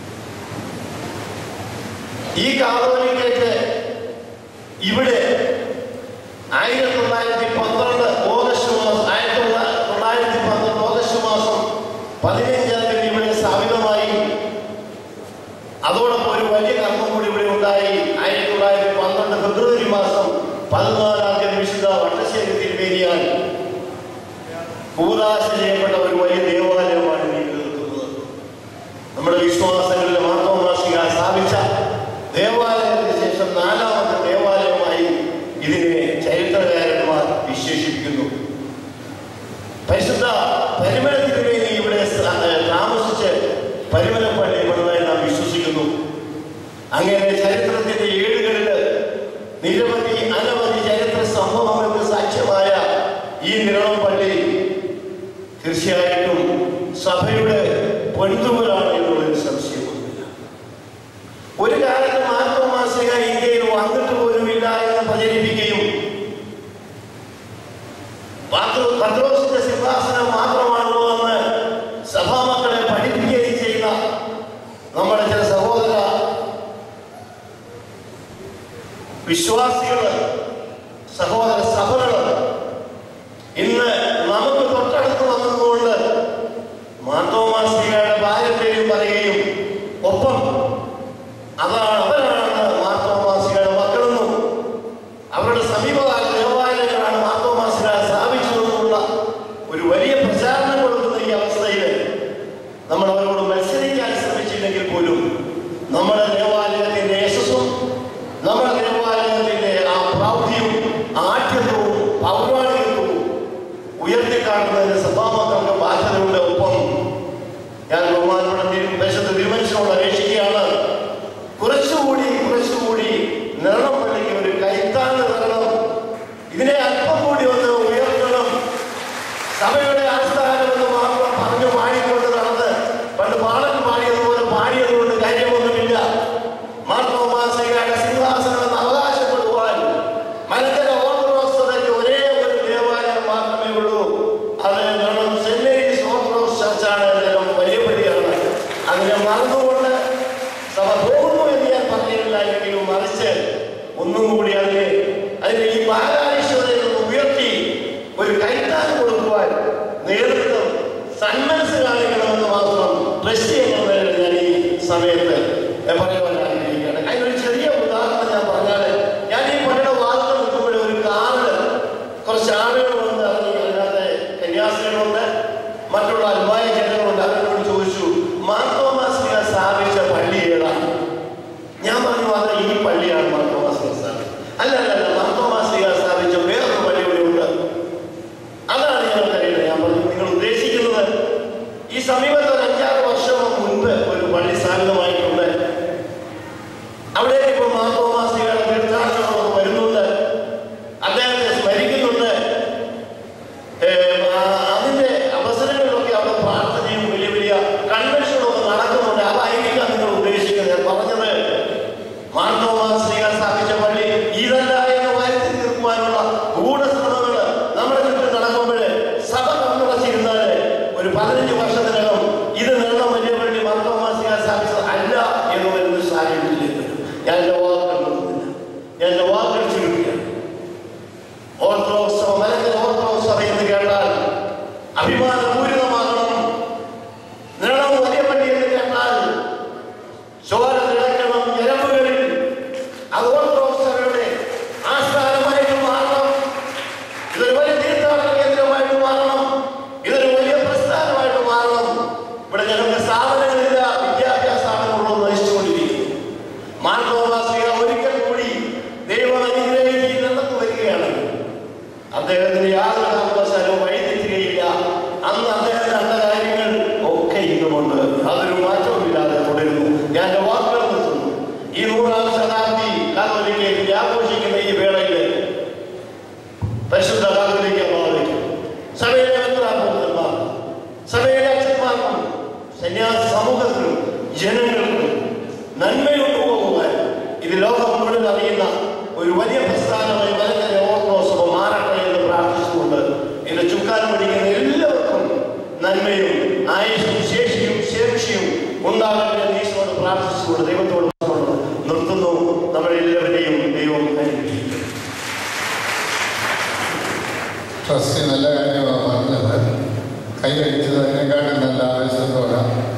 ഈ കാതോലിക്കേറ്റ് ഇവിടെ ആയിരത്തി തൊള്ളായിരത്തി പന്ത്രണ്ട് ഓഗസ്റ്റ് മാസം ആയിരത്തി തൊള്ള- തൊള്ളായിരത്തി പന്ത്രണ്ട് ഓഗസ്റ്റ് മാസം പതിനഞ്ചാം തീയതി ഇവിടെ സ്ഥാപിതമായി അതോടൊപ്പം ഒരു വലിയ കർമ്മം കൂടി ഇവിടെ ഉണ്ടായി ആയിരത്തി തൊള്ളായിരത്തി പന്ത്രണ്ട് ഫെബ്രുവരി മാസം പതിനാലാം തീയതി വിശുദ്ധ വട്ടശ്ശേരി തിരുവേദിയാൽ കൂതാശ ചെയ്യപ്പെട്ട ഒരു വലിയ ദേവാലയമാണ് ഈ നിൽക്കുന്നത് നമ്മുടെ വിശ്വാസങ്ങളിൽ മാർത്തോമാസിക സ്ഥാപിച്ച ദേവാലയത്തിന് ശേഷം നാലാമത്തെ ദേവാലയമായി ഇതിനെ ചരിത്രകാരന്മാർ വിശേഷിപ്പിക്കുന്നു പരിശുദ്ധ പരിമല തിരുവേദി ഇവിടെ സ്ഥ- ഏഹ് താമസിച്ച് പരിമല പള്ളി പണിതായി നാം വിശ്വസിക്കുന്നു അങ്ങനെ ചരിത്രത്തിന്റെ ഏടുകളിൽ നിരവധി അനവധി ചരിത്ര സംഭവങ്ങൾക്ക് സാക്ഷ്യമായ ഈ നിരണം പള്ളി തീർച്ചയായിട്ടും സഭയുടെ പൊൻതുമലാണ് എന്നുള്ളൊരു സംശയമൊന്നുമില്ല ഒരു കാലത്ത് മാർത്തോമാസിക ഇന്ത്യയിൽ വന്നിട്ട് പോലുമില്ല എന്ന് പ്രചരിപ്പിക്കുകയും പാത്ര- പത്രോസിന്റെ സിംഹാസനം മാത്രമാണല്ലോ എന്ന് സഭാമക്കളെ പഠിപ്പിക്കുകയും ചെയ്ത നമ്മുടെ ചില സഹോദര വിശ്വാസികള് സഹോദര സഭകള് ഇന്ന് നമുക്ക് തൊട്ടടുത്ത് വന്നതുകൊണ്ട് മാർത്തോമാസികയുടെ പാരമ്പര്യം പറയുകയും ഒപ്പം അതാണ് അവരാണ് മാർത്തോമാസികയുടെ മക്കളെന്നും അവരുടെ സമീപകാല ദേവാലയങ്ങളാണ് മാർത്തോമാസിക സ്ഥാപിച്ചതെന്നുള്ള ഒരു വലിയ പ്രചാരണം കൊടുക്കുന്ന ഈ അവസ്ഥയിൽ നമ്മൾ അവരോട് മത്സരിക്കാൻ ശ്രമിച്ചില്ലെങ്കിൽ പോലും നമ്മുടെ ദേവാലയത്തിന്റെ യശസ്സും നമ്മുടെ ദേവാലയത്തിന്റെ ആ അതിനെ മറന്നുകൊണ്ട് സഭ പോകുന്നു എന്ന് ഞാൻ പറഞ്ഞില്ല എങ്കിലും മറിച്ച് ഒന്നും കൂടി അതിനെ അതിനെ ഈ ബാലാരീശ്വരയിൽ നിന്ന് ഉയർത്തി ഒരു കൈത്താൻ കൊടുക്കുവാൻ നേതൃത്വം സന്മനസ് കാണിക്കണമെന്ന് മാത്രം ട്രസ്റ്റ് ചെയ്യുന്നതിന് ഞാൻ ഈ സമയത്ത് പറയുവാൻ ആഗ്രഹിക്കുകയാണ് അതിനൊരു ചെറിയ ഉദാഹരണം ഞാൻ പറഞ്ഞാൽ ഞാൻ ഈ പള്ളിയുടെ വാർത്ത നിൽക്കുമ്പോൾ ഒരു കാറിൽ കുറച്ച് ആളുകൾ വന്ന് ഇറങ്ങി അതിനകത്ത് കന്യാസ്ത്രീകളുണ്ട് മറ്റുള്ള അൽമായ ജനങ്ങളുണ്ട് അവരോട് ചോദിച്ചു മാർത്തോമാസ്ലിയ സ്ഥാപിച്ച പള്ളി ഏതാണ് ഞാൻ പറഞ്ഞു അത് ഈ പള്ളിയാണ് മാർത്തോമാസ്ലിയ സ്ഥാപിച്ചത് അല്ല അല്ല അല്ല മാർത്തോമാസ്ലിയ സ്ഥാപിച്ച വേറൊരു പള്ളി ഇവിടെ ഉണ്ട് അതാണ് ഞങ്ങൾക്ക് അറിയുന്നത് ഞാൻ പറഞ്ഞു നിങ്ങൾ ഉദ്ദേശിക്കുന്നത് ഈ സമീപത്ത് ഒരു അഞ്ചാറ് വർഷം മുൻപ് ഒരു പള്ളി സ്ഥാപിതമായിട്ടുണ്ട് അവിടേക്ക് ഇപ്പോൾ മാർത്തോമാസ്ലിയുടെ തീർത്ഥാടനങ്ങളൊക്കെ വരുന്നുണ്ട് അദ്ദേഹത്തെ സ്മരിക്കുന്നുണ്ട് ഏഹ് ആ അതിന്റെ അവസരങ്ങളിലൊക്കെ അവിടെ പ്രാർത്ഥനയും വലിയ വലിയ കൺവെൻഷനൊക്കെ നടക്കുന്നുണ്ട് അതായിരിക്കാം നിങ്ങൾ ഉദ്ദേശിക്കുന്നത് ഞാൻ പറഞ്ഞത് മാർത്തോമാശ്രീക സ്ഥാപിച്ച പള്ളി ഇതല്ല എന്ന് വരുത്തി തീർക്കുവാനുള്ള ഗൂഢശ്രമങ്ങൾ നമ്മുടെ ചുറ്റും നടക്കുമ്പോൾ സഭ കണ്ണുടച്ചിരുന്നാൽ ഒരു പതിനഞ്ച് വർഷത്തിനകം ഇത് നേടാൻ വലിയ പള്ളി മാർത്തോമാശ്രീക സ്ഥാപിച്ചത് അല്ല എന്ന് വരുന്ന സാഹചര്യത്തിലേക്ക് വരും ഞാൻ എൻ്റെ വാക്കുകൾ നിർത്തുന്നില്ല ഞാൻ എൻ്റെ വാക്കുകൾ ചുരുക്കുകയാണ് ഓർത്തഡോക്സ് സഭ മലങ്കര ഓർത്തഡോക്സ് സഭ എന്ന് കേട്ടാൽ അഭിമാനപൂരിതമാകണം നീളം വലിയ പള്ളി എന്ന് കേട്ടാൽ ചോര തിളക്കണം ഞരമ്പുകളിൽ അത് ഓർത്തഡോക്സ് സഭയുടെ ആസ്ഥാനമായിട്ട് മാറണം ഇതൊരു വലിയ തീർത്ഥാടന കേന്ദ്രമായിട്ട് മാറണം ഇതൊരു വലിയ പ്രസ്ഥാനമായിട്ട് മാറണം ഇവിടെ ഞങ്ങൾക്ക് സ്ഥാപനങ്ങളില്ല വിദ്യാഭ്യാസ സ്ഥാപനങ്ങളൊന്നും നശിച്ചുകൊണ്ടിരിക്കുന്നു മാർഗോമാസിക ഒരിക്കൽ കൂടി ദൈവം അനുഗ്രഹിച്ച് നടന്നു വരികയാണ് അദ്ദേഹത്തിന് യാതൊരു കാരണവശാലും വഴിതെറ്റുകയില്ല അന്ന് അദ്ദേഹം കണ്ട കാര്യങ്ങൾ ഒക്കെ ഇന്നുമുണ്ട് അതൊരു മാറ്റവുമില്ലാതെ തുടരുന്നു ഞാൻ എൻ്റെ വാക്കുകൾ നിർത്തുന്നു ഈ നൂറാം ശതാബ്ദി കാതോലിക്കയിൽ ആഘോഷിക്കുന്ന ഈ വേളയിൽ പരിശുദ്ധ കാതോലിക്ക മാറിക്കും സഭയിലെ മെത്രാപോലിത്തന്മാർ സഭയിലെ അച്ഛന്മാർക്കും സന്യാസ സമൂഹത്തിനും ജനങ്ങൾക്കും നന്മയൊന്നു പോകുവാൻ ഇത് ലോകം മുഴുവൻ അറിയുന്ന ഒരു വലിയ പ്രസ്ഥാനമായി മലങ്കര ഓർത്തോസഭ മാറട്ടെ എന്ന് പ്രാർത്ഥിച്ചുകൊണ്ട് എന്റെ ചുക്കാൻ പഠിക്കുന്ന എല്ലാവർക്കും നന്മയും ആയുഷും ശേഷിയും ശേഷിയും ഉണ്ടാകട്ടെ എന്ന് ഈശോട് പ്രാർത്ഥിച്ചുകൊണ്ട് ദൈവത്തോട് പറഞ്ഞുകൊണ്ട് നിർത്തുന്നു നമ്മളെല്ലാവരെയും ദൈവം അനുഗ്രഹിക്കും ട്രസ്റ്റി നല്ല കാര്യമാണ് പറഞ്ഞത് കൈയടിച്ചത് അതിനെക്കാട്ടും നല്ല ആവേശത്തോടെ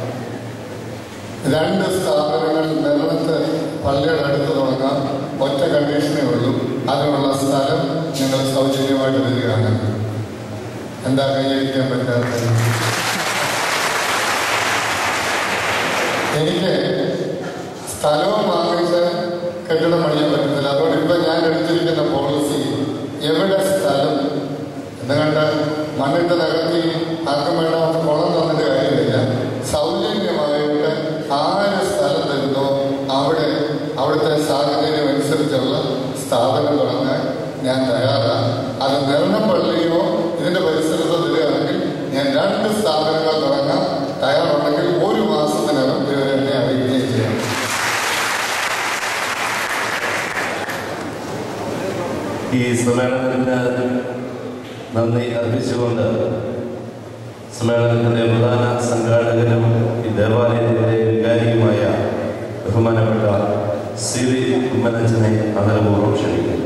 രണ്ട് സ്ഥാപനങ്ങൾ നിലനിർത്ത് പള്ളിയുടെ അടുത്ത് തുടങ്ങാം ഒറ്റ കണ്ടീഷനേ ഉള്ളൂ അതിനുള്ള സ്ഥലം നിങ്ങൾ സൗജന്യമായിട്ട് തരികയാണ് എന്താ കൈയടിക്കാൻ പറ്റാത്തത് എനിക്ക് സ്ഥലവും വാങ്ങിച്ച് കെട്ടിടം പണിയാൻ പറ്റുന്നില്ല അതുകൊണ്ട് ഇപ്പം ഞാൻ എടുത്തിരിക്കുന്ന പോളിസി എവിടെ സ്ഥലം എന്ന് കണ്ട് മണ്ണിട്ട് നികത്തി ആർക്കും വേണ്ടാത്ത കുളം തന്നിട്ട് കാര്യമില്ല സൗജന്യമായിട്ട് ആര് സ്ഥലം തരുന്നോ അവിടെ അവിടുത്തെ സാഹചര്യം അനുസരിച്ചുള്ള സ്ഥാപനം തുടങ്ങാൻ ഞാൻ തയ്യാറാണ് അത് നെരണപ്പള്ളിയോ ഇതിന്റെ പരിസരത്തോ തരികയാണെങ്കിൽ ഞാൻ രണ്ട് സ്ഥാപനങ്ങൾ തുടങ്ങാൻ തയ്യാറുണ്ടെങ്കിൽ ഒരു മാസത്തിനകം ഇവർ എന്നെ അറിയിക്കുകയും ചെയ്യണം ഈ സമ്മേളനത്തിന് നന്ദി അർപ്പിച്ചുകൊണ്ട് സമ്മേളനത്തിന്റെ പ്രധാന സംഘാടകനും ഈ ദേവാലയത്തിന്റെ വികാരിയുമായ ബഹുമാനപ്പെട്ട സി വി ഉമ്മനച്ചനെ ആദരപൂർവ്വം ക്ഷണിക്കുന്നു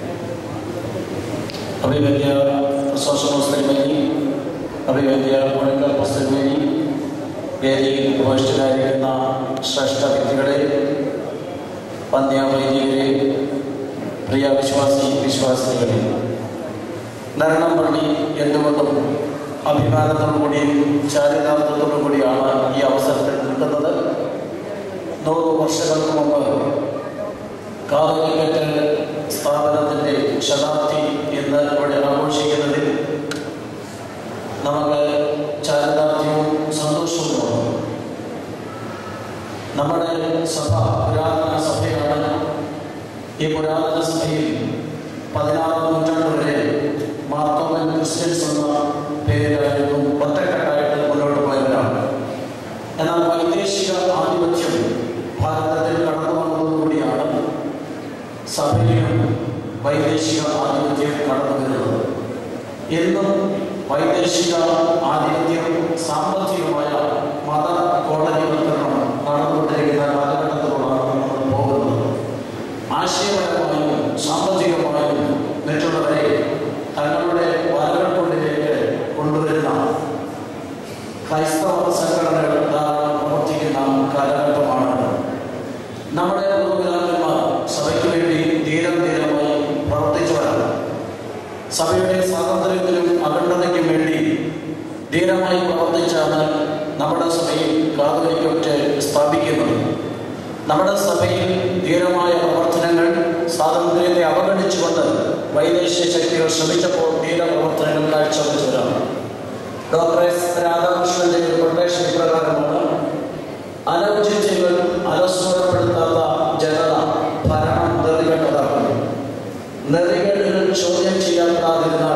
അഭിവന്യ സോഷമോസ്ലിമേനി അഭിവന്യ മുഴക്കൽ പുസ്തകമേനി വേദിയിൽ ഉപവിഷ്ടരായിരിക്കുന്ന ശ്രേഷ്ഠ വ്യക്തികളെ പന്യ വൈദികരെ പ്രിയ വിശ്വാസി വിശ്വാസികളെ നരണം പള്ളി എന്തുകൊണ്ടും അഭിമാനത്തോടു കൂടിയും ചാരിതാർത്ഥത്തോടു കൂടിയാണ് ഈ അവസരത്തിൽ നിൽക്കുന്നത് നൂറ് വർഷങ്ങൾക്ക് മുമ്പ് കാതോലിക്കറ്റ് സ്ഥാപനത്തിൻ്റെ ശതാബ്ദി എന്ന് ഇവിടെ ആഘോഷിക്കുന്നതിൽ നമുക്ക് ചാരിതാർത്ഥ്യവും സന്തോഷവുമാണ് നമ്മുടെ സഭ പുരാതന സഭയാണ് ഈ പുരാതന സഭയിൽ പതിനാറാം നൂറ്റാണ്ട് വരെ മാർത്തോമൻ ക്രിസ്ത്യൻസ് എന്ന പേരായിരുന്നു ഒറ്റക്കെട്ടായിട്ട് മുന്നോട്ട് പോയവരാണ് എന്നാൽ വൈദേശിക ആധിപത്യം ഭാരതത്തിൽ കടന്നു വന്നതോടുകൂടിയാണ് സഭയിലും വൈദേശിക ആധിപത്യം കടന്നു വരുന്നത് എന്നും വൈദേശിക ആധിപത്യം സാമ്പത്തികമായ മത കോളനിവൽക്കരണം ക്രൈസ്തവ സംഘടനകൾ ധാരാളം പ്രവർത്തിക്കുന്ന കാലഘട്ടമാണ് നമ്മുടെ പൂർവ്വപിതാക്കന്മാർ സഭയ്ക്ക് വേണ്ടി ധീരം ധീരമായി പ്രവർത്തിച്ചവരാണ് സഭയുടെ സ്വാതന്ത്ര്യത്തിനും അഖണ്ഡതയ്ക്കും വേണ്ടി ധീരമായി പ്രവർത്തിച്ചാണ് നമ്മുടെ സഭയിൽ കാതോലിക്കൊറ്റ് സ്ഥാപിക്കുന്നത് നമ്മുടെ സഭയിൽ ധീരമായ പ്രവർത്തനങ്ങൾ സ്വാതന്ത്ര്യത്തെ അവഗണിച്ചുകൊണ്ട് വൈദേശിക ശക്തികൾ ശ്രമിച്ചപ്പോൾ ധീര പ്രവർത്തനങ്ങൾ കാഴ്ചവെച്ചവരാണ് ഡോക്ടർ എസ് രാധാകൃഷ്ണന്റെ ഒരു കൊട്ടേഷൻ ഇപ്രകാരമാണ് അനൗചിത്യങ്ങൾ അലസ്വരപ്പെടുത്താത്ത ജനത ഭരണം നെറികെട്ടതാക്കുന്നു നെറികേടുകൾ ചോദ്യം ചെയ്യാത്താതിരുന്നാൽ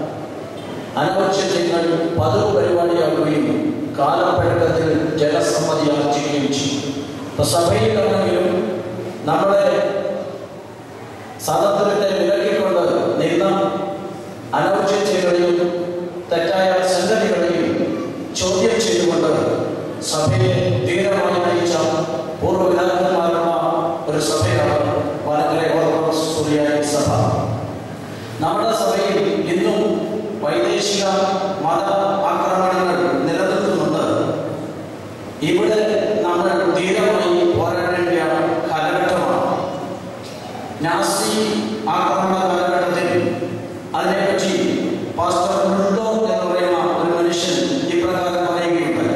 അനൗചിത്യങ്ങൾ പതിവ് പരിപാടിയാക്കുകയും കാലപ്പഴക്കത്തിൽ ജനസമ്മതി ആർജിക്കുകയും ചെയ്യും ഇപ്പൊ സഭയിലാണെങ്കിലും നമ്മുടെ സ്വാതന്ത്ര്യത്തെ വിലക്കിക്കൊണ്ട് നിന്ന അനൗചിത്യങ്ങളെയും തെറ്റായ സംഗതികളെയും ചോദ്യം ചെയ്തുകൊണ്ട് സഭയെ ധീരമായി നയിച്ച പൂർവ്വപിതാക്കന്മാരുള്ള ഒരു സഭയാണ് വനകര ഓർത്തഡോക്സ് സുറിയാനി സഭ നമ്മുടെ സഭയിൽ ഇന്നും വൈദേശിക മത ആക്രമണങ്ങൾ നിലനിൽക്കുന്നുണ്ട് ഇവിടെ നമ്മൾ ധീരമായി പോരാടേണ്ട കാലഘട്ടമാണ് നാസി ആക്രമണ കാലഘട്ടത്തിൽ അതിനെപ്പറ്റി പാസ്റ്റർ മുണ്ടോ എന്ന് പറയുന്ന ഒരു മനുഷ്യൻ ഇപ്രകാരം പറയുകയുണ്ടായി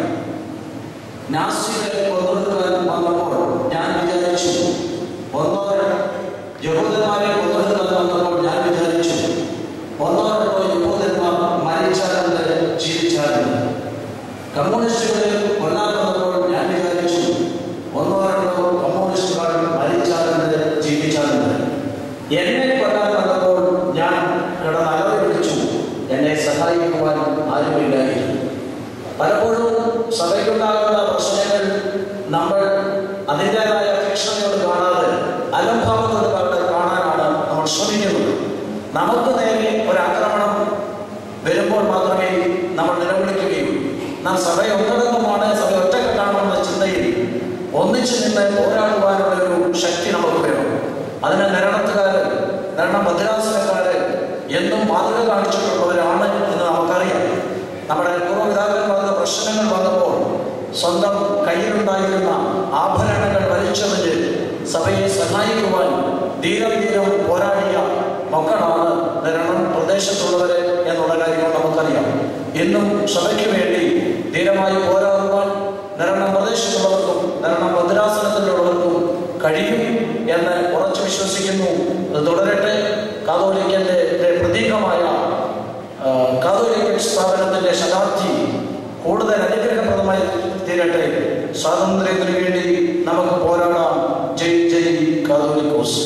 നാസികളെ കൊന്നൊടുക്കാൻ വന്നപ്പോൾ ഞാൻ വിചാരിച്ചു ഒന്നോ യഹൂദന്മാരെ കൊന്നൊടുക്കാൻ വന്നപ്പോൾ ഞാൻ വിചാരിച്ചു ഒന്നോ രണ്ടോ യഹൂദന്മാർ മരിച്ചാലെന്ന് ജീവിച്ചാലെന്ന് കമ്മ്യൂണിസ്റ്റുകളെ കൊല്ലാൻ വന്നപ്പോൾ ഞാൻ വിചാരിച്ചു ഒന്നോ രണ്ടോ കമ്മ്യൂണിസ്റ്റുകൾ മരിച്ചാലെന്ന് ജീവിച്ചാലെന്ന് എന്നെ കൊല്ലാൻ വന്നപ്പോൾ ഞാൻ കിടന്ന് അലറിപ്പിടിച്ചു എന്നെ സഹായിക്കുവാൻ ആരുമില്ലായിരുന്നു പലപ്പോഴും സഭയ്ക്കുണ്ടാകുന്ന പ്രശ്നങ്ങൾ നമ്മൾ അതിൻ്റെതായ തീക്ഷ്ണതയോട് കാണാതെ അലംഭാവത്തോട് കാണാതെ കാണാനാണ് നമ്മൾ ശ്രമിക്കുന്നത് നമുക്ക് നേരെ ഒരാക്രമണം വരുമ്പോൾ മാത്രമേ നമ്മൾ നിലവിളിക്കുകയുള്ളൂ നാം സഭ ഒന്നടങ്കമാണ് സഭ ഒറ്റക്കെട്ടാണെന്ന ചിന്തയിൽ ഒന്നിച്ചു നിന്ന് പോരാടുവാനുള്ള ഒരു ശക്തി നമുക്ക് വേണം അതിന് നിരണത്തുകാര് നിരണം ഭദ്രാസനക്കാര് എന്നും മാതൃക കാണിച്ചിട്ടുള്ളവരാണ് എന്ന് നമുക്കറിയാം നമ്മുടെ പൂർവ്വപിതാക്കന്മാരുടെ പ്രശ്നങ്ങൾ വന്നപ്പോൾ സ്വന്തം കയ്യിലുണ്ടായിരുന്ന ആഭരണങ്ങൾ വലിച്ചെറിഞ്ഞ് സഭയെ സഹായിക്കുവാൻ ധീരം ധീരം പോരാടിയ മക്കളാണ് നിരണം പ്രദേശത്തുള്ളവര് എന്നുള്ള കാര്യങ്ങൾ നമുക്കറിയാം ഇന്നും സഭയ്ക്ക് വേണ്ടി ധീരമായി പോരാടുവാൻ നിരണം പ്രദേശത്തുള്ളവർക്കും നിരണം ഭദ്രാസനത്തിലുള്ളവർക്കും കഴിയും എന്ന് ഉറച്ചു വിശ്വസിക്കുന്നു അത് തുടരട്ടെ കാതോലിക്കന്റെ പ്രതീകമായ ആ, കാതോലിക്കൻ സ്ഥാപനത്തിന്റെ ശതാബ്ദി കൂടുതൽ അനുഗ്രഹപ്രദമായി തീരട്ടെ സ്വാതന്ത്ര്യത്തിന് വേണ്ടി നമുക്ക് പോരാടാം ജയ് ജയ് കാതോലിക്കോസ്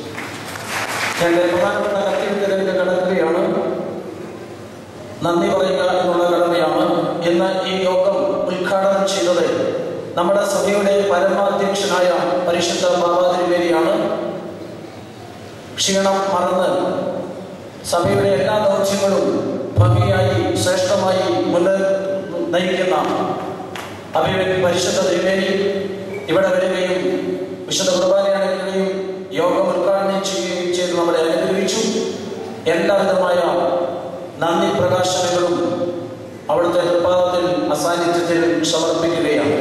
എന്റെ പ്രധാനപ്പെട്ട കത്തിവിദ്യയിലേക്ക് കടക്കുകയാണ് നന്ദി പറയുക എന്നുള്ള കടമയാണ് ഇന്ന് ഈ യോഗം ഉദ്ഘാടനം ചെയ്തത് നമ്മുടെ സഭയുടെ പരമാധ്യക്ഷനായ പരിശുദ്ധ ബാബാതിരുവേലിയാണ് ക്ഷീണം മറന്ന് സഭയുടെ എല്ലാ ദൗത്യങ്ങളും ഭംഗിയായി ശ്രേഷ്ഠമായി മുന്നിൽ നയിക്കുന്ന അഭിമന്യ പരിശുദ്ധ തിരുവേലി ഇവിടെ വരികയും വിശുദ്ധ കുർബാന അടയ്ക്കുകയും യോഗം ഉദ്ഘാടനം ചെയ്യുകയും ചെയ്ത് നമ്മളെ അനുഗ്രഹിച്ചു എല്ലാവിധമായ നന്ദി പ്രകാശനങ്ങളും അവിടുത്തെ നിർപ്പാദത്തിൽ അസാന്നിധ്യത്തിൽ സമർപ്പിക്കുകയാണ്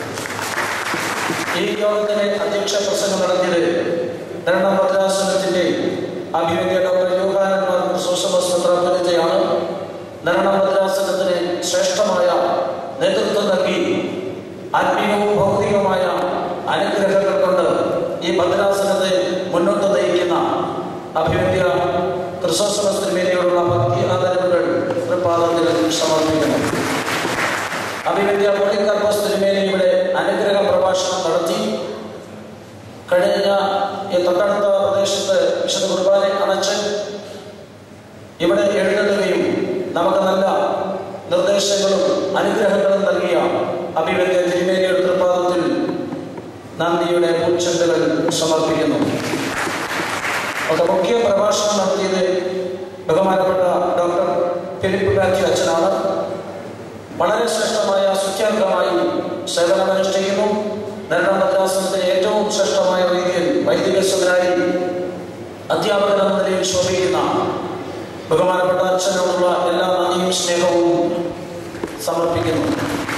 ഈ യോഗത്തിന് അധ്യക്ഷ പ്രസംഗം നടത്തിയത് ഭരണ ഭദ്രാസനത്തിന്റെ അഭിമന്യ ഡോക്ടർ യോഗാനന്ദ സുസമസ്ത്രയാണ് ഭരണ ഭദ്രാസനത്തിന് ശ്രേഷ്ഠമായ നേതൃത്വം നൽകി ആത്മീയവും ഭൗതികമായ അനുഗ്രഹങ്ങൾ കൊണ്ട് ഈ ഭദ്രാസനത്തെ മുന്നോട്ട് നയിക്കുന്ന അഭിമന്യ ക്രിസോസ്റ്റമസ് തിരുമേനിയോടുള്ള ഭക്തി ആദരവുകൾ തൃപ്പാദത്തിൽ സമർപ്പിക്കുന്നു അഭിമന്യ പോളിക്കാർപ്പോസ് തിരുമേനി ഇവിടെ അനുഗ്രഹ പ്രഭാഷണം നടത്തി കഴിഞ്ഞ ഈ തൊട്ടടുത്ത പ്രദേശത്ത് വിശുദ്ധ കുർബാനെ അടച്ച് ഇവിടെ എഴുന്നള്ളുകയും നമുക്ക് നല്ല നിർദ്ദേശങ്ങളും അനുഗ്രഹങ്ങളും നൽകിയ അഭിമന്യ തിരുമേനിയുടെ തൃപ്പാദത്തിൽ നന്ദിയുടെ പൂച്ചെണ്ടുകൾ സമർപ്പിക്കുന്നു ഒക്കെ മുഖ്യ പ്രഭാഷണം നടത്തിയത് ബഹുമാനപ്പെട്ട ഡോക്ടർ ഫിലിപ്പ് മാത്യു അച്ഛനാണ് വളരെ ശ്രേഷ്ഠമായ സുഖ്യാന്തമായി സേവനമനുഷ്ഠിക്കുന്നു നെല്ലം മദ്രാസനത്തിലെ ഏറ്റവും ശ്രേഷ്ഠമായ രീതിയിൽ വൈദികസ്വതനായി അധ്യാപകൻ എന്ന നിലയിൽ ശോഭിക്കുന്ന ബഹുമാനപ്പെട്ട അച്ഛനോടുള്ള എല്ലാ നന്ദിയും സ്നേഹവും സമർപ്പിക്കുന്നു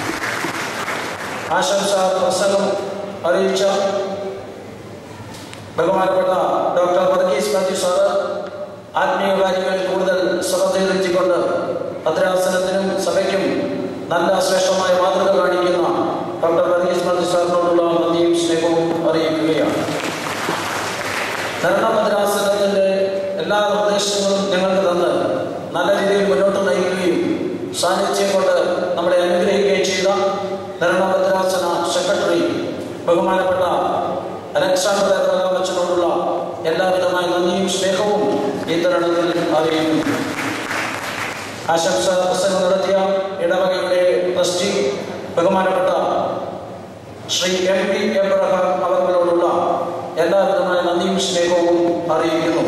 ആശംസ പ്രസംഗം അറിയിച്ച ബഹുമാനപ്പെട്ട ഡോക്ടർ വർഗീസ് മാത്യു സാറ് ആത്മീയ കാര്യങ്ങളിൽ കൂടുതൽ ശ്രദ്ധ ചെലുത്തിക്കൊണ്ട് ഭദ്രാസനത്തിനും സഭയ്ക്കും നല്ല ശ്രേഷ്ഠമായ മാതൃക കാണിക്കുന്ന ഡോക്ടർ വർഗീസ് മാത്യു സാറിനോടുള്ള നന്ദിയും സ്നേഹവും അറിയിക്കുകയാണ് ഭരണഭദ്രാസനത്തിൻ്റെ എല്ലാ നിർദ്ദേശങ്ങളും ഞങ്ങൾക്ക് തന്ന് നല്ല രീതിയിൽ മുന്നോട്ട് നയിക്കുകയും സാന്നിധ്യം കൊണ്ട് നമ്മളെ അനുഗ്രഹിക്കുകയും ചെയ്ത ഭരണഭദ്രാസന സെക്രട്ടറി ബഹുമാനപ്പെട്ട അലക്സാണ്ടർ എറണാകുളച്ചനോടുള്ള എല്ലാവിധമായ നന്ദിയും സ്നേഹവും ഈ തരുണത്തിൽ അറിയിക്കുന്നു ആശംസ പ്രസംഗം നടത്തിയ ഇടവകയുടെ ട്രസ്റ്റി ബഹുമാനപ്പെട്ട ശ്രീ എം പി എബ്രഹാം അവர்களോടുള്ള എല്ലാവിധമായ നന്ദിയും സ്നേഹവും അറിയിക്കുന്നു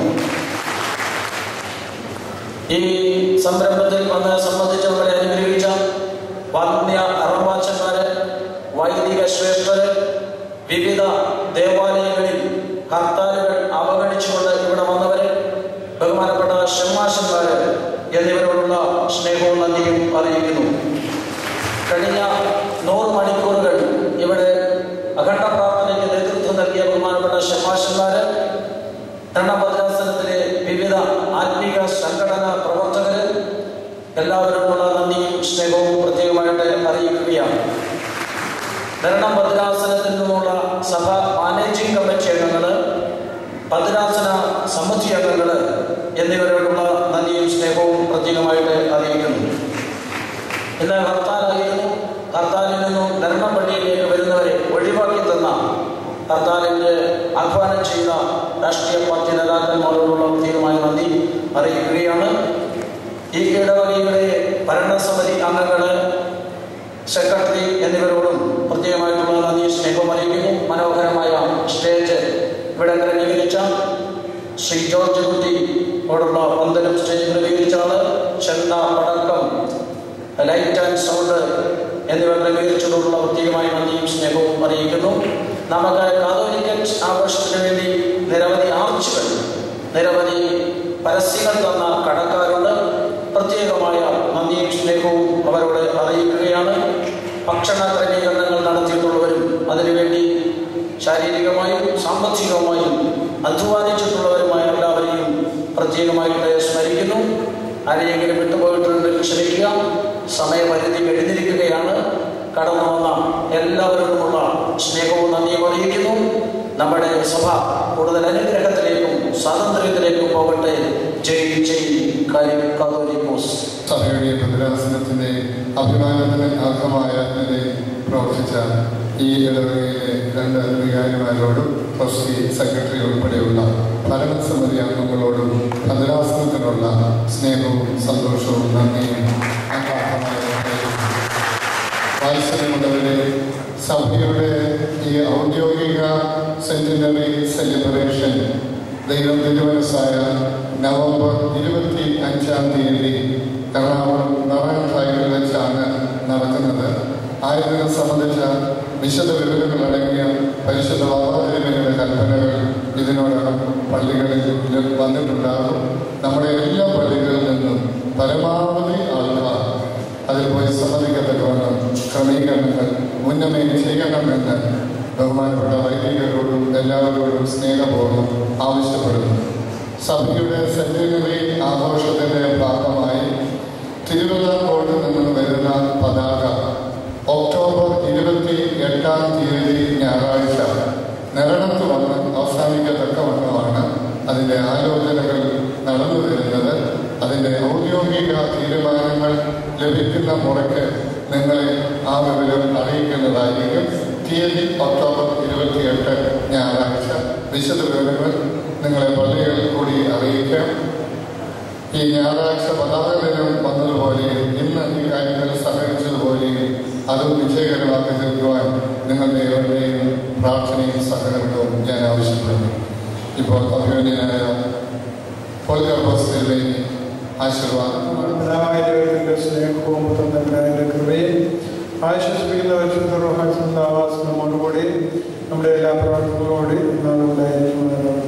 ഈ സംരംഭത്തിൽ വന്ന് സംബന്ധിച്ച് നമ്മളെ അനുഗ്രഹിച്ച വാത്മീയ അറവാച്ചന്മാര് വൈദിക ശ്രേഷ്ഠര് വിവിധ ദേവാലയങ്ങളിൽ ഹർത്താലുകൾ അവഗണിച്ചുകൊണ്ട് ഇവിടെ വന്നവര് ബഹുമാനപ്പെട്ട ഷമ്മാശന്മാര് എന്നിവരോടുള്ള സ്നേഹവും നന്ദിയും അറിയിക്കുന്നു കഴിഞ്ഞ നൂറ് മണിക്കൂറുകൾ ഇവിടെ അഖണ്ഡ പ്രാർത്ഥനയ്ക്ക് നേതൃത്വം നൽകിയ ബഹുമാനപ്പെട്ട ഷമാശന്മാര് ഭദ്രാസനത്തിലെ വിവിധ ആത്മീക സംഘടനാ പ്രവർത്തകര് എല്ലാവരോടുള്ള നന്ദിയും സ്നേഹവും പ്രത്യേകമായിട്ട് അറിയിക്കുകയാണ് ഭരണം ഭദ്രാസനത്തിൽ നിന്നുള്ള സഭ മാനേജിംഗ് കമ്മിറ്റി അംഗങ്ങള് ഭദ്രാസന സമിതി അംഗങ്ങള് എന്നിവരോടുള്ള നന്ദിയും സ്നേഹവും പ്രത്യേകമായിട്ട് അറിയിക്കുന്നു ഇന്ന് ഹർത്താലായിരുന്നു ഹർത്താലിൽ നിന്നും ധർമ്മപ്പള്ളിയിലേക്ക് വരുന്നവരെ ഒഴിവാക്കി തന്ന ഹർത്താലിന് ആഹ്വാനം ചെയ്ത രാഷ്ട്രീയ പാർട്ടി നേതാക്കന്മാരോടുള്ള പ്രത്യേകമായ നന്ദി അറിയിക്കുകയാണ് ഈ ഇടവകയുടെ ഭരണസമിതി അംഗങ്ങള് സെക്രട്ടറി എന്നിവരോടും പ്രത്യേകമായിട്ടുള്ള നന്ദി സ്നേഹം അറിയിക്കുന്നു മനോഹരമായ സ്റ്റേജ് ഇവിടെ ക്രമീകരിച്ച ശ്രീ ജോർജ് കുട്ടി ഓടുള്ള പന്തലും സ്റ്റേജ് ക്രമീകരിച്ച ആള് ചെണ്ട പടക്കം ലൈറ്റ് ആൻഡ് സൗണ്ട് എന്നിവ ക്രമീകരിച്ചതോടുള്ള പ്രത്യേകമായ നന്ദിയും സ്നേഹവും അറിയിക്കുന്നു നമുക്ക് കാതോലിക്കൽ ആഘോഷത്തിന് വേണ്ടി നിരവധി ആർച്ചുകൾ നിരവധി പരസ്യങ്ങൾ തന്ന കടക്കാരുണ്ട് പ്രത്യേകമായ നന്ദിയും സ്നേഹവും അവരോട് അറിയിക്കുകയാണ് ഭക്ഷണ ക്രമീകരണങ്ങൾ നടത്തിയിട്ടുള്ളവരും അതിനുവേണ്ടി ശാരീരികമായും സാമ്പത്തികമായും അധ്വാനിച്ചിട്ടുള്ളവരുമായ എല്ലാവരെയും പ്രത്യേകമായിട്ട് സ്മരിക്കുന്നു ആരെയെങ്കിലും വിട്ടുപോയിട്ടുണ്ടെങ്കിൽ ക്ഷമിക്കുക സമയപരിധി കഴിഞ്ഞിരിക്കുകയാണ് കടന്നു വന്ന എല്ലാവരോടുമുള്ള സ്നേഹവും നന്ദിയും അറിയിക്കുന്നു നമ്മുടെ സഭ കൂടുതൽ അനുഗ്രഹത്തിലേക്കും സ്വാതന്ത്ര്യത്തിലേക്കും പോകട്ടെ ജയ് ജയ് കാര്യം കാതോലിക്കോസ് സഭയുടെ ഭദ്രാസനത്തിന്റെ അഭിമാനത്തിന് അർഹമായ നിലയിൽ പ്രവർത്തിച്ച ഈ ഇടവകയിലെ രണ്ട് വികാരിമാരോടും ട്രസ്റ്റി സെക്രട്ടറി ഉൾപ്പെടെയുള്ള ഭരണസമിതി അംഗങ്ങളോടും ഭദ്രാസനത്തിനുള്ള സ്നേഹവും സന്തോഷവും നന്ദിയും അഗാധമായ വാത്സല്യമുള്ളവരെ സഭയുടെ ഈ ഔദ്യോഗിക സെന്റിനറി സെലിബ്രേഷൻ ദൈവം തിരുവനസായ നവംബർ ഇരുപത്തി അഞ്ചാം തീയതി എറണാകുളം നാരായണ വെച്ചാണ് നടക്കുന്നത് ആയതിനെ സംബന്ധിച്ച വിശദ വിവരങ്ങൾ അടങ്ങിയ പരിശുദ്ധ വാർത്തയുടെ കൽപ്പനകൾ ഇതിനോടകം പള്ളികളിൽ വന്നിട്ടുണ്ടാകും നമ്മുടെ എല്ലാ പള്ളികളിൽ നിന്നും പരമാവധി ആൾക്കാർ അതിൽ പോയി സമ്മതിക്കത്തക്കവണ്ണം ക്രമീകരണങ്ങൾ മുന്നമേ ചെയ്യണമെന്ന് ബഹുമാനപ്പെട്ട വൈദികരോടും എല്ലാവരോടും സ്നേഹപൂർവ്വം ആവശ്യപ്പെടുന്നു സഭയുടെ സെന്റിനറി ആഘോഷത്തിന്റെ ഭാഗമായി തിരുവല്ലാക്കോട്ട് നിന്ന് വരുന്ന പതാക ഒക്ടോബർ ഇരുപത്തി എട്ടാം തീയതി ഞായറാഴ്ച നിരണത്ത് വന്ന് അവസാനിക്കത്തക്കവണ്ണമാണ് അതിൻ്റെ ആലോചനകൾ നടന്നു വരുന്നത് അതിൻ്റെ ഔദ്യോഗിക തീരുമാനങ്ങൾ ലഭിക്കുന്ന മുറയ്ക്ക് നിങ്ങളെ ആ വിവരം അറിയിക്കുന്നതായിരിക്കും തീയതി ഒക്ടോബർ ഇരുപത്തിയെട്ട് ഞായറാഴ്ച വിശദ വിവരങ്ങൾ നിങ്ങളെ പള്ളികളിൽ കൂടി അറിയിക്കാം ഈ ഞായറാഴ്ച പതാക ദിനം വന്നതുപോലെയും ഇന്ന് ഈ കാര്യങ്ങൾ സഹകരിച്ചതുപോലെയും അതും വിജയകരമാക്കി തീർക്കുവാൻ നിങ്ങളുടെ ഏവരുടെയും പ്രാർത്ഥനയും സഹകരണവും ഞാൻ ആവശ്യപ്പെടുന്നു ഇപ്പോൾ അഭിമന്യനായ പോൽക്കർബോസിലെ ആശീർവാദം പിതാവായ ദൈവത്തിന്റെ സ്നേഹവും പുത്രന്റെ കൃപയും ആശ്വസിപ്പിക്കുന്ന പരിശുദ്ധ റോഹാസിന്റെ ആവാസം നമ്മോടുകൂടി നമ്മുടെ എല്ലാ പ്രവർത്തനങ്ങളോടെ ഉണ്ടായിരിക്കും